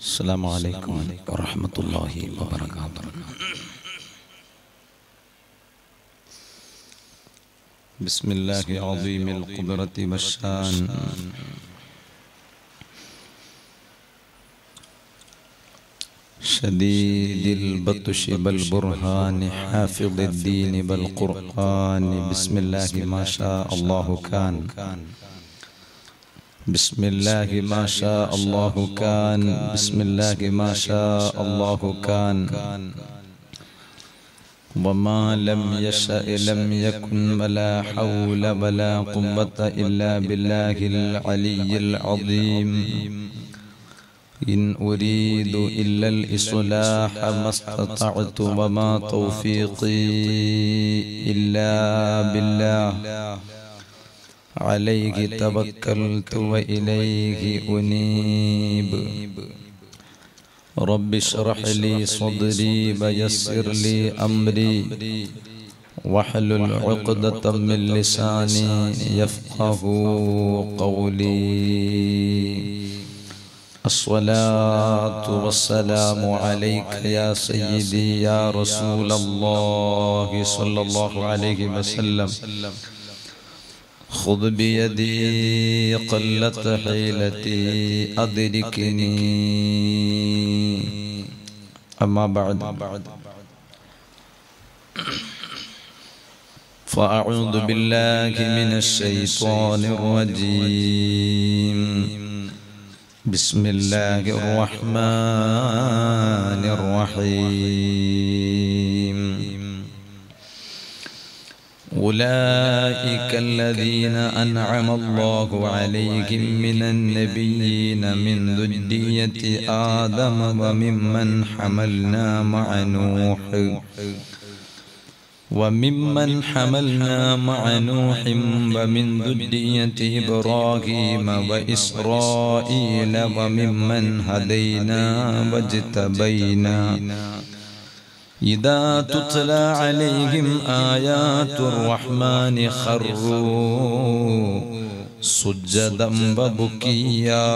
السلام عليكم ورحمة الله وبركاته بسم الله عظيم القدرة والشان شديد البطش بالبرهان حافظ الدين بالقرآن بسم الله ما شاء الله كان بسم الله ما شاء الله كان بسم الله ما شاء الله كان وما لم يشأ لم يكن ولا حول ولا قوة إلا بالله العلي العظيم إن أريد إلا الإصلاح ما استطعت وما توفيقي إلا بالله عليه توكلت وإليه أنيب رب اشرح لي صدري ويسر لي أمري واحلل عقدة من لساني يفقه قولي الصلاة والسلام عليك يا سيدي يا رسول الله صلى الله عليه وسلم خذ بيدي قلت حيلتي أدركني أما بعد فأعوذ بالله من الشيطان الرجيم بسم الله الرحمن الرحيم أولئك الذين أنعم الله عليهم من النبيين من ذرية آدم وممن حملنا مع نوح وممن حملنا مع نوح ومن ذرية إبراهيم وإسرائيل وممن هدينا واجتبينا إذا تتلى عليهم آيات الرحمن خروا سجدا وبكيا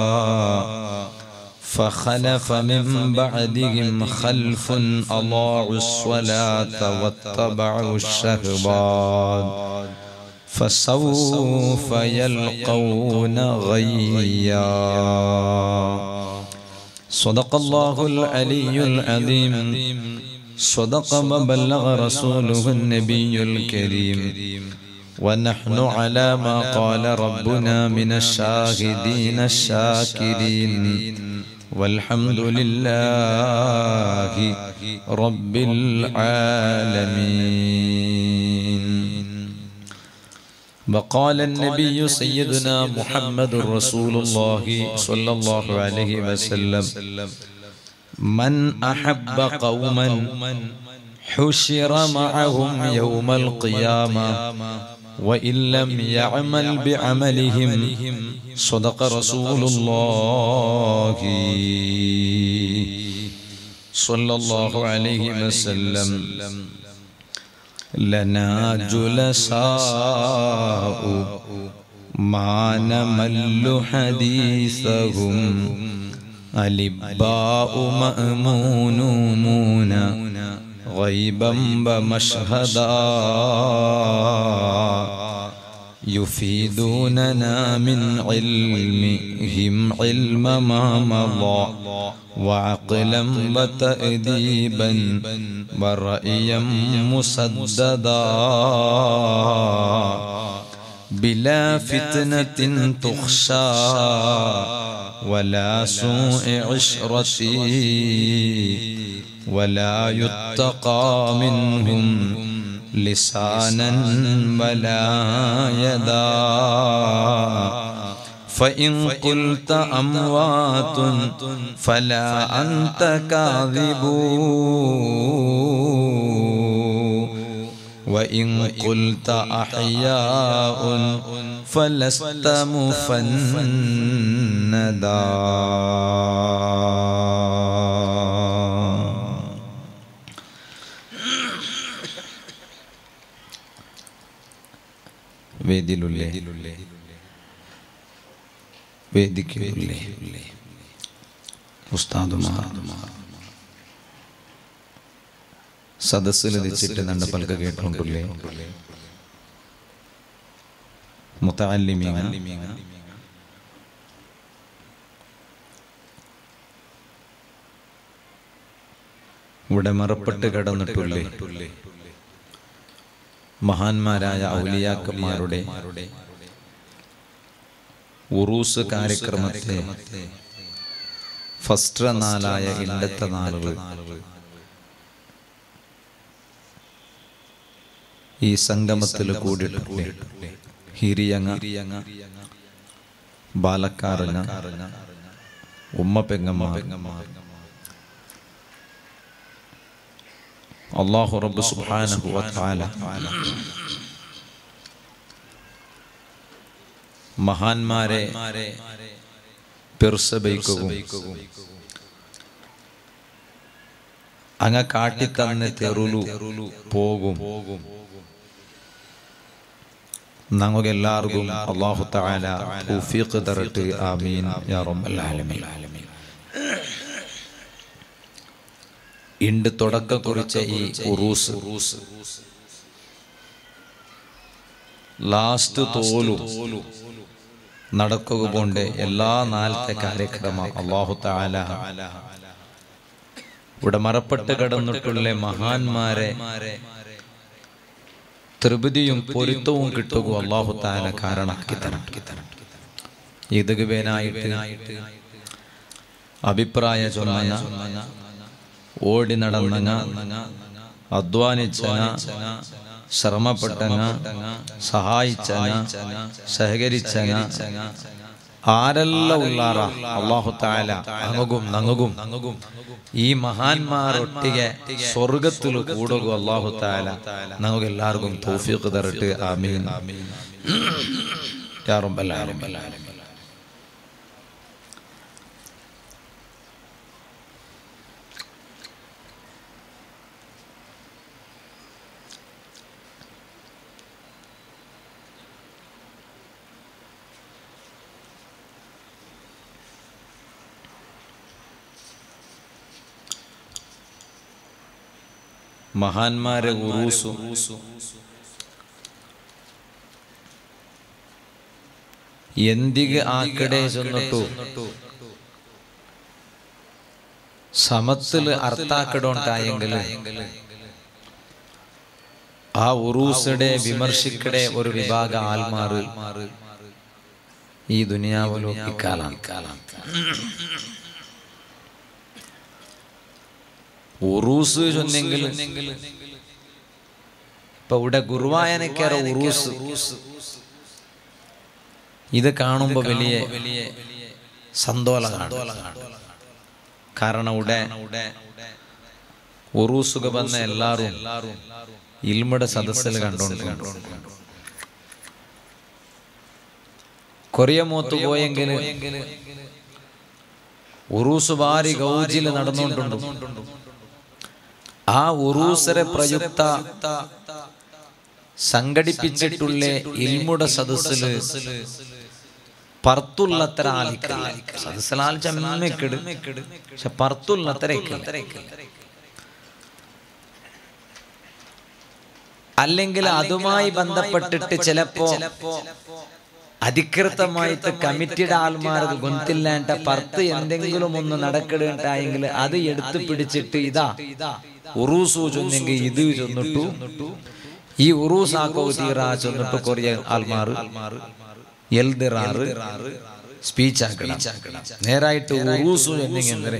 فخلف من بعدهم خلف أضاعوا الصلاة واتبعوا الشهوات فسوف يلقون غيا صدق الله العلي العظيم صدق وبلغ رسوله النبي الكريم ونحن على ما قال ربنا من الشاهدين الشاكرين والحمد لله رب العالمين وقال النبي سيدنا محمد رسول الله صلى الله عليه وسلم من أحب قوما حشر معهم يوم القيامة وإن لم يعمل بعملهم صدق رسول الله صلى الله عليه وسلم لنا جلساء ما نمل حديثهم ألباء مأمونون غيبا ومشهدا يفيدوننا من علمهم علم ما مضى وعقلا وتأديبا ورأيا مسددا بلا فتنة تخشى ولا سوء عشرتي ولا يتقى منهم لسانا ولا يدا فإن قلت أموات فلا أنت كاذب وإن قلت أحياء فلست مفندا വേദിയിലുള്ളേ വേദിക്കുള്ളേ ഉസ്താദുമാർ സദസ്സിൽ വെച്ചിട്ട് രണ്ട് പലക കേട്ടുകൊണ്ടില്ലേ മുത്തല്ലിമീങ്ങ ഇവിടെ മറപ്പെട്ട് കിടന്നിട്ടുള്ളേ മഹാന്മാരായ ഔലിയാക്കന്മാരുടെ ഉറൂസ് കാര്യക്രമത്തെ ഫസ്റ്റ് നാലായ ഇല്ലത്തെ നാളുകൾ ഈ സംഗമത്തിൽ കൂടിയിട്ടുണ്ട് ഹിരിയങ്ങ ബാലക്കാരങ്ങ ഉമ്മ പെങ്ങമ്മ അള്ളാഹു റബ്ബ് സുബ്ഹാനഹു വ തആല മഹാന്മാരെ പെർസബൈക്കവും അങ്ങ കാട്ടിത്തന്നെ തെറുലു പോകും നമുക്കെല്ലാവർക്കും അള്ളാഹു തആല തൗഫീഖ് തരട്ടെ ആമീൻ യാ റബ്ബൽ ആലമീൻ ഇണ്ട് തുടക്കം കുറിച്ച ഈ ഉറൂസ് ലാസ്റ്റ് തോലു നടക്കുക കൊണ്ട് എല്ലാ നാലത്തെ കാര്യക്രമം അള്ളാഹു താല ഇവിടെ മറപ്പെട്ട് കിടന്നിട്ടുള്ള മഹാന്മാരെ തൃപ്തിയും പൊരുത്തവും കിട്ടുക അള്ളാഹു താല കാരണമാക്കി തരണം ഇതുകുവേനായിട്ട് അഭിപ്രായ ചൊന്ന ഓടി നടന്നങ്ങ അധ്വാനിച്ചങ്ങ ശ്രമപ്പെട്ടങ്ങ സഹായിച്ചങ്ങ സഹകരിച്ചങ്ങ ആരെല്ലാം ഉള്ളാറ അള്ളാഹു താല അങ്ങും നങ്ങും ഈ മഹാന്മാർ ഒട്ടിಗೆ സ്വർഗത്തിൽ കൂടുക അള്ളാഹു താല നമുക്ക് എല്ലാവർക്കും തൗഫീഖ് തരട്ടെ ആമീൻ യാ റബ്ബൽ ആലമീൻ മഹാന്മാരെ ഉറൂസു എന്തിಗೆ ಆ ಕಡೆ ചെന്നിട്ടു സമത്തിൽ അർത്ഥാക്കടോണ്ടായെങ്കിൽ ആ ഉറൂസയുടെ വിമർശിക്കടെ ഒരു വിഭാഗ ആൽമാറ് ഈ ദുനിയാവിലോ ഇക്കാലാണ് ഉറൂസ് ചൊന്നെങ്കിൽ ഇപ്പൊ ഇവിടെ ഗുരുവായനക്കാര ഉറൂസ് ഇത് കാണുമ്പോ വലിയ വലിയ സന്തോഷമാണ് കാരണം ഇവിടെ ഉറൂസുക വന്ന എല്ലാരും ഇൽമയുടെ സദസ്സിൽ കണ്ടോണ്ട് കൊറിയ മൂത്ത് പോയെങ്കിൽ ഉറൂസ് വാരി ഗൗജിൽ നടന്നുകൊണ്ടുണ്ട് ആ ഉറൂസരെ പ്രയുക്ത സംഘടിപ്പിച്ചിട്ടുള്ള ഇൽമുടെ സദസ്സില് പർത്തുള്ളത്ര ആലിക്കല്ല സദസ്സിലാൽ ചമ്മക്കെട് പക്ഷെ പർത്തുള്ളത്ര അല്ലെങ്കിൽ അതുമായി ബന്ധപ്പെട്ടിട്ട് ചിലപ്പോ അധികൃതമായിട്ട് കമ്മിറ്റിയുടെ ആൾമാർക്ക് ഗൊന്തില്ലാണ്ട പർത്ത് എന്തെങ്കിലും ഒന്ന് നടക്കിടണ്ടായെങ്കിൽ അത് എടുത്തു പിടിച്ചിട്ട് ഇതാ ഉറൂസു ചൊന്നെങ്കിൽ ഇത് ചൊന്നിട്ടു ഈ ഉറൂസ് ആക്കോ തീറ ചൊന്നിട്ട് കൊറിയ ആൾമാർ എൽദിറാറ് സ്പീച്ച് ആക്കണം നേരായിട്ട് ഉറൂസു എന്നിങ്ങനെ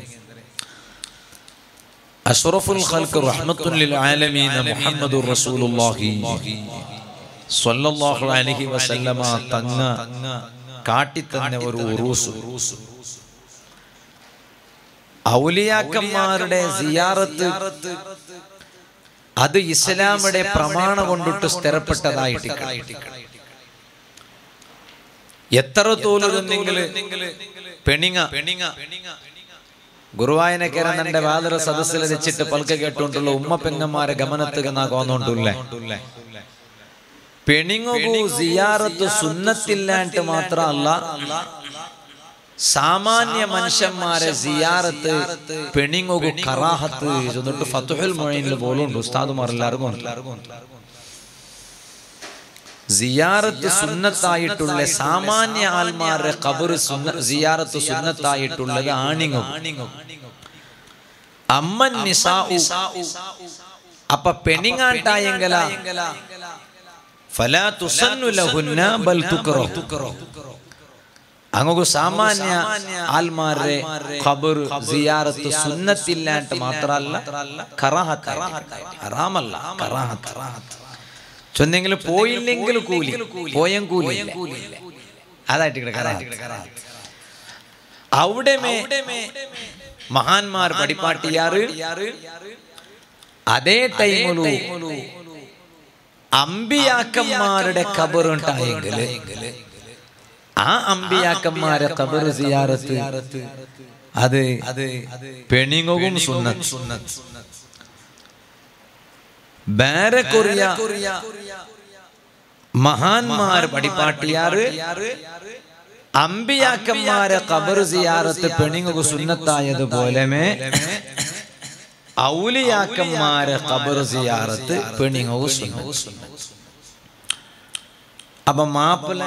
അഷ്റഫുൽ ഖൽഖ് റഹ്മത്തുൽ ലിൽ ആലമീൻ മുഹമ്മദുർ റസൂലുള്ളാഹി സ്വല്ലല്ലാഹു അലൈഹി വസല്ലമ തങ്ങ കാട്ടിത്തന്ന ഒരു ഉറൂസ് ഔലിയാക്കന്മാരുടെ സിയാറത്ത് അത് ഇസ്ലാമിയുടെ പ്രമാണം കൊണ്ടിട്ട് സ്ഥിരപ്പെട്ടതായിട്ട് എത്ര തോലുന്നെങ്കിൽ പെണിങ്ങ പെണിങ്ങ ഗുരുവായനക്കര തന്റെ വാതിര സദസ്സിൽ വെച്ചിട്ട് പൽക്ക കേട്ടുകൊണ്ടുള്ള ഉമ്മ പെങ്ങന്മാരെ ഗമനത്തുക നാ കോന്നോണ്ടല്ലേ പെണിങ്ങു സിയാറത്ത് സുന്നത്തില്ലാണ്ട് മാത്രമല്ല സാമാന്യ മനുഷ്യന്മാരെ സിയാറത്ത് പെണിങ്ങുകു കറാഹത്ത് എന്നിട്ട് ഫത്തുഹുൽ മൊയിനിൽ പോലും ഉണ്ട് ഉസ്താദുമാർ എല്ലാവർക്കും ഉണ്ട് സിയാറത്ത് സുന്നത്തായിട്ടുള്ള സാമാന്യ ആൽമാരുടെ കബറ് സുന്ന സിയാറത്ത് സുന്നത്തായിട്ടുള്ളത് ആണിങ്ങും അമ്മൻ നിസാഉ അപ്പൊ പെണിങ്ങാട്ടായെങ്കല ഫലാ തുസന്നു ലഹുന്ന ബൽ തുക്റഹു അങ്ങു സാമാന്യ ആൽമാരുടെ ഖബർ സിയാറത്ത് സുന്നത്തില്ലാണ്ട് മാത്രല്ല കറാഹത്ത് ഹറാമല്ല കറാഹത്ത് ചൊന്നെങ്കിൽ പോയില്ലെങ്കിൽ കൂലി പോയം കൂലി അതായിട്ട് കറാഹത്ത് അവിടെ മഹാന്മാർ പഠിപ്പാട്ടിയാറ് അതേ ടൈമിലു അമ്പിയാക്കന്മാരുടെ ഖബറുണ്ടായെങ്കിൽ ആ അമ്പിയാക്കന്മാരെ ഖബർ സിയാറത്ത് അത് അത് പെണിങ്ങും സുന്നത്ത് വേറെ കൊറിയ മഹാന്മാർ പഠിപ്പാട്ടിയാറ് അമ്പിയാക്കന്മാരെ ഖബർ സിയാറത്ത് പെണിങ്ങുക സുന്നത്തായതുപോലെ ഔലിയാക്കന്മാരെ ഖബർ സിയാറത്ത് പെണിങ്ങുക സുന്നത്ത് അപ്പൊ മാപ്പിള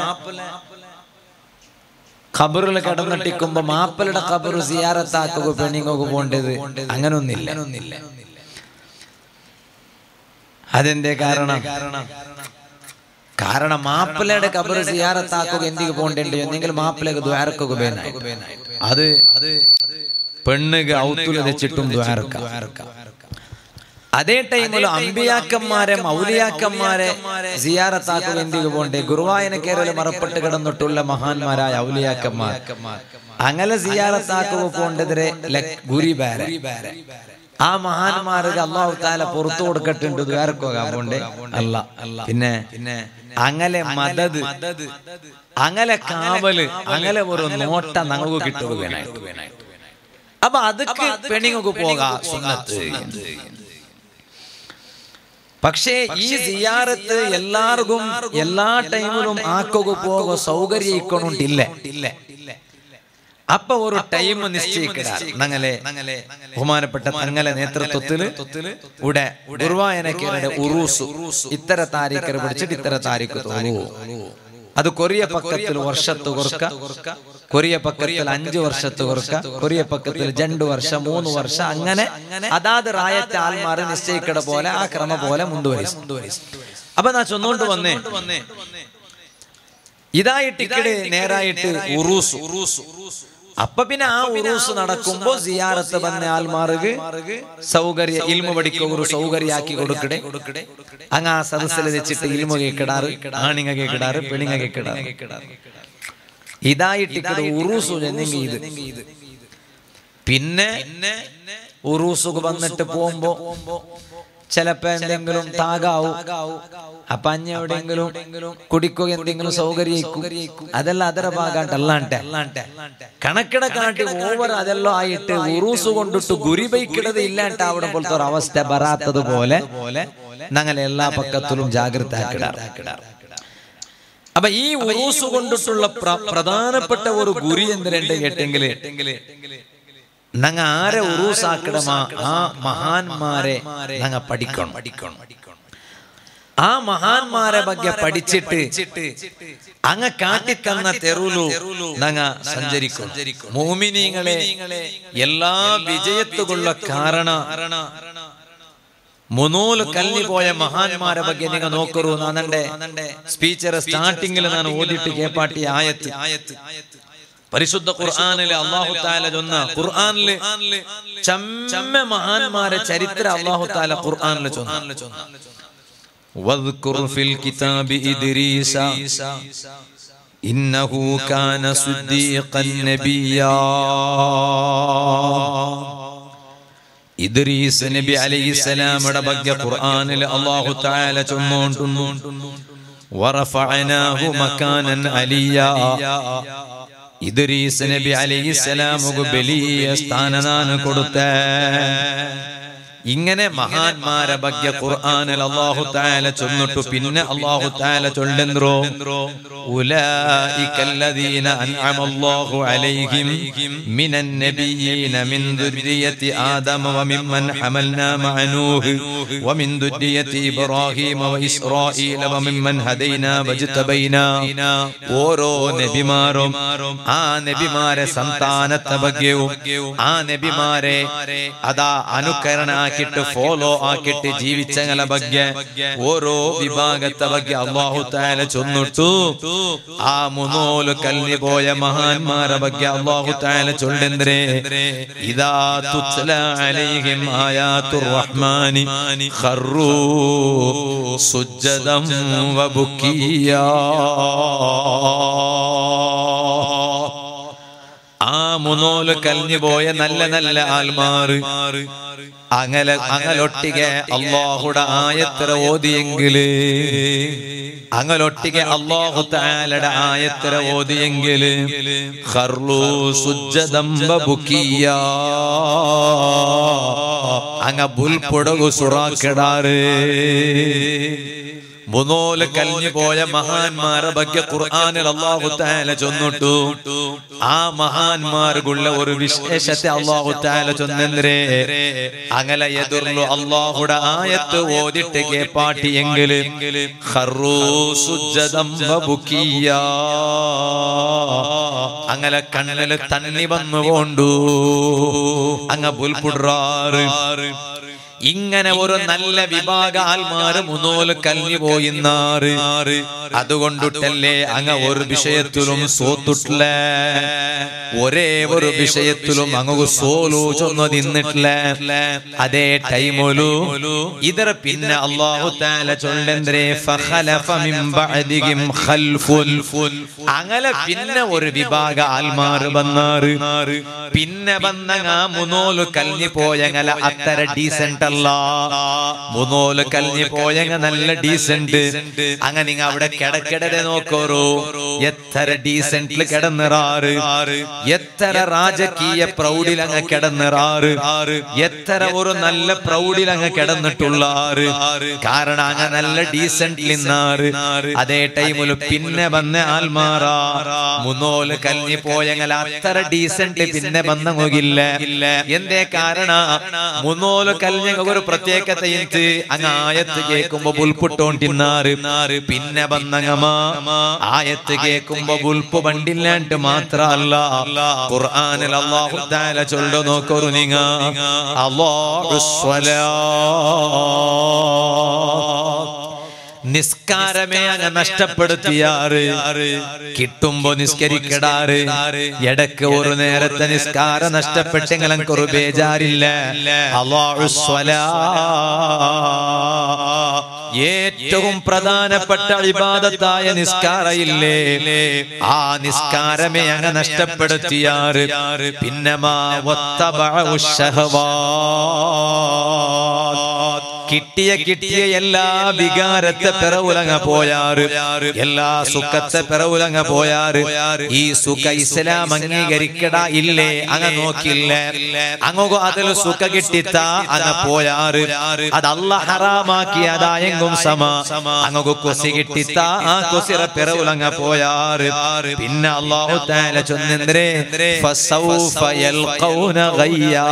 ഖബറിൽ കിടന്നിട്ടിക്കുമ്പോ മാപ്പിളുടെ ഖബർ സിയാറത്താക്കുക പെണ്ണിങ്ങൊക്കെ പോണ്ടത് അങ്ങനൊന്നില്ല അതെന്തേ കാരണം കാരണം മാപ്പിളയുടെ ഖബർ സിയാറത്താക്കുക എന്തിക്ക് പോണ്ടേണ്ടി എന്തെങ്കിലും മാപ്പിളക്ക് ദ്വാരക്കുക ബേനായി അത് അത് പെണ്ണുക ഔത്തുല വെച്ചിട്ടും ദ്വാരക്ക അതേ ടൈമിൽ അമ്പിയാക്കന്മാരെ മൗലിയാക്കന്മാരെ സിയാറത്താക്കുക എന്തിക്ക് പോണ്ടേ ഗുരുവായന കേരള മറപ്പെട്ട് കിടന്നിട്ടുള്ള മഹാന്മാരായ ഔലിയാക്കന്മാർ അങ്ങനെ സിയാറത്താക്കുക പോണ്ടതിരെ ഗുരി ബാര ആ മഹാന്മാർക്ക് അള്ളാഹു താല പുറത്തു കൊടുക്കട്ടുണ്ട് ദ്വാരക്കുക പോണ്ടേ അല്ല അല്ല പിന്നെ പിന്നെ അങ്ങനെ മദത് അങ്ങനെ കാവല് അങ്ങനെ ഒരു നോട്ട നമുക്ക് കിട്ടുകയായിട്ട് അപ്പൊ അതൊക്കെ പെണ്ണിങ്ങൾക്ക് പോകാം സുന്നത്ത് പക്ഷേ ഈ സിയാറത്ത് എല്ലാവർക്കും എല്ലാ ടൈമിലും ആക്കുക പോക സൗകര്യം ഇക്കൊണ്ടില്ല അപ്പൊ ഒരു ടൈം നിശ്ചയിക്കാറ് നങ്ങളെ ബഹുമാനപ്പെട്ട തങ്ങളെ നേതൃത്വത്തില് ഇവിടെ ഗുരുവായനക്കേരുടെ ഉറൂസ് ഇത്തര താരീഖർ പിടിച്ചിട്ട് ഇത്തര താരീഖ് തോന്നൂ അത് കൊറിയ പക്കത്തിൽ വർഷത്ത് കൊറുക്ക കൊറിയ പക്കത്തിൽ അഞ്ചു വർഷത്ത് കൊറുക്ക കൊറിയ പക്കത്തിൽ രണ്ടു വർഷം മൂന്ന് വർഷം അങ്ങനെ അതാത് റായത്തെ ആൽമാർ നിശ്ചയിക്കട പോലെ ആ ക്രമ പോലെ മുണ്ടുവരിച്ചു അപ്പൊ നാ ചൊന്നുകൊണ്ട് വന്നേ ഇതായിട്ട് ഇക്കടെ നേരായിട്ട് ഉറൂസ് അപ്പൊ പിന്നെ ആ ഉറൂസ് നടക്കുമ്പോ സിയാറത്ത് വന്ന ആൽമാർക്ക് സൗകര്യ ഇൽമ പഠിക്ക ഒരു സൗകര്യാക്കി കൊടുക്കടെ അങ്ങ് ആ സദസ്സിൽ വെച്ചിട്ട് ഇൽമ കേക്കിടാറ് ആണിങ്ങ കേക്കിടാറ് പെണിങ്ങ കേക്കിടാറ് ഇതായിട്ട് ഇക്കടെ ഉറൂസ് എന്നെങ്കിൽ ഇത് പിന്നെ ഉറൂസുക്ക് വന്നിട്ട് പോകുമ്പോ ചിലപ്പോ എന്തെങ്കിലും താകാവും അപ്പൊ അഞ്ഞ എവിടെയെങ്കിലും കുടിക്കുക എന്തെങ്കിലും സൗകര്യം അതെല്ലാം അതര ഭാഗാണ്ട് കണക്കിട കാട്ടി ഓവർ അതെല്ലാം ആയിട്ട് ഉറൂസ് കൊണ്ടിട്ട് ഗുരിബൈക്കിടത് ഇല്ലാണ്ട് അവിടെ പോലത്തെ ഒരു അവസ്ഥ വരാത്തത് പോലെ ഞങ്ങൾ എല്ലാ പക്കത്തിലും ജാഗ്രത ആക്കിടാറ് അപ്പൊ ഈ ഉറൂസ് കൊണ്ടിട്ടുള്ള പ്രധാനപ്പെട്ട ഒരു ഗുരി എന്തിനുണ്ട് കേട്ടെങ്കില് നങ്ങ ആരെ ഉറൂസാക്കിടമാ ആ മഹാന്മാരെ നങ്ങ പഠിക്കണം പഠിക്കണം ആ മഹാന്മാരെ ಬಗ್ಗೆ പഠിച്ചിട്ട് അങ്ങ കാട്ടിത്തന്ന തെരുലു നങ്ങ സഞ്ചരിക്കും മോമിനിങ്ങളെ എല്ലാ വിജയത്തുകൊള്ള കാരണ മുന്നൂല് കല്ലി പോയ മഹാന്മാരെ ಬಗ್ಗೆ നിങ്ങൾ നോക്കറു നാന്നെ സ്പീച്ചർ സ്റ്റാർട്ടിങ്ങിൽ ഞാൻ ഓതിട്ട് കേപ്പാട്ടി ആയത്ത് ആയത്ത് പരിശുദ്ധ ഖുർആനിലെ അള്ളാഹു താല ചൊന്ന ഖുർആനില് ചമ്മ മഹാന്മാരെ ചരിത്ര അള്ളാഹു താല ഖുർആനില് ചൊന്ന واذكر في الكتاب إدريس إنه كان صديقا نبيا ഇദ്രീസ് നബി അലൈഹിസ്സലാമയുടെ ಬಗ್ಗೆ ഖുർആനിൽ അല്ലാഹു തആല ചൊന്നുകൊണ്ടുന്നു വറഫഅനാഹു മകാനൻ അലിയ ഇദ്രീസ് നബി അലൈഹിസ്സലാമുക്ക് വലിയ സ്ഥാനദാനം കൊടുത്ത ഇങ്ങനെ മഹാന്മാരെ ഭഗ്യ ഖുർആനിൽ അല്ലാഹു തആല ചൊന്നിട്ടു പിന്നെ അല്ലാഹു തആല ചൊല്ലെന്ത്രോ ഉലൈകല്ലദീന അൻഅമല്ലാഹു അലൈഹിം മിനൻ നബിയ്യീന മിൻ ദുർരിയത്തി ആദമ വമിമ്മൻ ഹമൽനാ മഅ നൂഹ് വമിൻ ദുർരിയത്തി ഇബ്രാഹീമ വഇസ്രായീല വമിമ്മൻ ഹദൈനാ വജ്തബൈനാ ഓരോ നബിമാരും ആ നബിമാരെ സന്താനത്തെ ഭഗ്യവും ആ നബിമാരെ അതാ അനുകരണാക്കിയിട്ട് ഫോളോ ആക്കിയിട്ട് ജീവിച്ചങ്ങളെ ഭഗ്യ ഓരോ വിഭാഗത്തെ ഭഗ്യ അള്ളാഹു താല ചൊന്നിട്ടു ആ മുന്നോല് കല്നി പോയ മഹാന്മാരെ ഭഗ്യ അള്ളാഹു താല ചൊല്ലെന്തരേ ഇതാ തുത്ല അലൈഹിം ആയാത്തുർ റഹ്മാനി ഖറൂ സുജ്ജദം വബുക്കിയാ ആ മുന്നോല് കലിഞ്ഞു പോയ നല്ല നല്ല ആൽമാറ് അങ്ങനെ അങ്ങലൊട്ടിക അള്ളാഹുടെ ആയത്ര ഓതിയെങ്കില് അങ്ങലൊട്ടിക അള്ളാഹു താലയുടെ ആയത്ര ഓതിയെങ്കില് ഖർലു സുജ്ജദംബ ബുക്കിയ അങ്ങ ബുൽപൊടകു സുറാക്കിടാറ് മുന്നോല് കലിഞ്ഞു പോയ മഹാന്മാരെ ഭഗ്യ ഖുർആനിൽ അള്ളാഹു താല ചൊന്നിട്ടു ആ മഹാന്മാർക്കുള്ള ഒരു വിശേഷത്തെ അള്ളാഹു താല ചൊന്നെന്തരേ അങ്ങനെ എതിർന്നു അള്ളാഹുടെ ആയത്ത് ഓതിട്ട് കേപ്പാട്ടിയെങ്കില് ഖറൂ സുജ്ജദം വബുക്കിയ. അങ്ങനെ കണ്ണില് തണ്ണി വന്നു കൊണ്ടു അങ്ങ പുൽപുടാറ് ഇങ്ങനെ ഒരു നല്ല വിഭാഗ ആൽമാര് മുന്നോല് കലിഞ്ഞു പോയിന്നാറ് അതുകൊണ്ടിട്ടല്ലേ അങ്ങ ഒരു വിഷയത്തിലും സോത്തുട്ടില്ല ഒരേ ഒരു വിഷയത്തിലും അങ്ങ് സോലു ചൊന്നു നിന്നിട്ടില്ല അതേ ടൈമൊലു ഇതര പിന്നെ അള്ളാഹു താല ചൊല്ലെന്തരേ ഫഖലഫ മിൻ ബഅദിഹിം ഖൽഫുൻ അങ്ങനെ പിന്നെ ഒരു വിഭാഗ ആൽമാര് വന്നാറ് പിന്നെ വന്നങ്ങ മുന്നോല് കലിഞ്ഞു പോയങ്ങല അത്തര ഡീസന്റ് അല്ല മുന്നോല് കലിഞ്ഞു പോയങ്ങ നല്ല ഡീസന്റ് അങ്ങ നിങ്ങ അവിടെ കിടക്കിടരെ നോക്കോറോ എത്ര ഡീസന്റിൽ കിടന്നിറാറ് എത്ര രാജകീയ പ്രൗഢിൽ അങ്ങ് കിടന്നിറാറ് എത്ര ഒരു നല്ല പ്രൗഢിൽ അങ്ങ് കിടന്നിട്ടുള്ളാറ് കാരണം അങ്ങ് നല്ല ഡീസന്റിൽ നിന്നാറ് അതേ ടൈമില് പിന്നെ വന്ന ആൽമാറാ മുന്നോല് കലിഞ്ഞു പോയങ്ങൽ അത്ര ഡീസന്റ് പിന്നെ വന്നങ്ങില്ല എന്തേ കാരണ മുന്നോല് കലിഞ്ഞ ഒരു പ്രത്യേകത ഇൻറ്റ് അങ്ങ് ആയത്ത് കേൾക്കുമ്പോ ബുൽപുട്ടോണ്ടിന്നാറ് പിന്നെ വന്നങ്ങമാ ആയത്ത് കേൾക്കുമ്പോ ബുൽപ്പ് പണ്ടില്ലാണ്ട് മാത്രല്ല ഖുർആനിൽ അല്ലാഹു തആല ചൊല്ലു നോക്കൊരു നിങ്ങ അല്ലാഹു സ്വലാ നിസ്കാരമേ അങ്ങ് നഷ്ടപ്പെടുത്തിയാറ് കിട്ടുമ്പോ നിസ്കരിക്കടാറ് ഇടക്ക് ഒരു നേരത്തെ നിസ്കാരം നഷ്ടപ്പെട്ടെങ്കിൽ ഒരു ബേജാറില്ല അല്ലാഹു സ്വലാ ഏറ്റവും പ്രധാനപ്പെട്ട ഇബാദത്തായ നിസ്കാരയില്ലേ ആ നിസ്കാരമേ അങ്ങ് നഷ്ടപ്പെടുത്തിയാറ് പിന്നെ മാ വത്തബഉ ശഹവാത്ത്. കിട്ടിയ കിട്ടിയ എല്ലാ വികാരത്തെ പിറവുലങ്ങ പോയാറ് എല്ലാ സുഖത്തെ പിറവുലങ്ങ പോയാറ് ഈ സുഖ ഇസ്ലാം അംഗീകരിക്കട ഇല്ലേ അങ്ങ നോക്കില്ല അങ്ങോ അതിൽ സുഖ കിട്ടിത്ത അങ്ങ പോയാറ് അത് അല്ല ഹറാമാക്കി അതായെങ്കും സമ അങ്ങോ കൊസി കിട്ടിത്ത ആ കൊസിറ പിറവുലങ്ങ പോയാറ് പിന്നെ അള്ളാഹു താല ചൊന്നെന്തരേ ഫസൗഫ യൽഖൗന ഗയ്യാ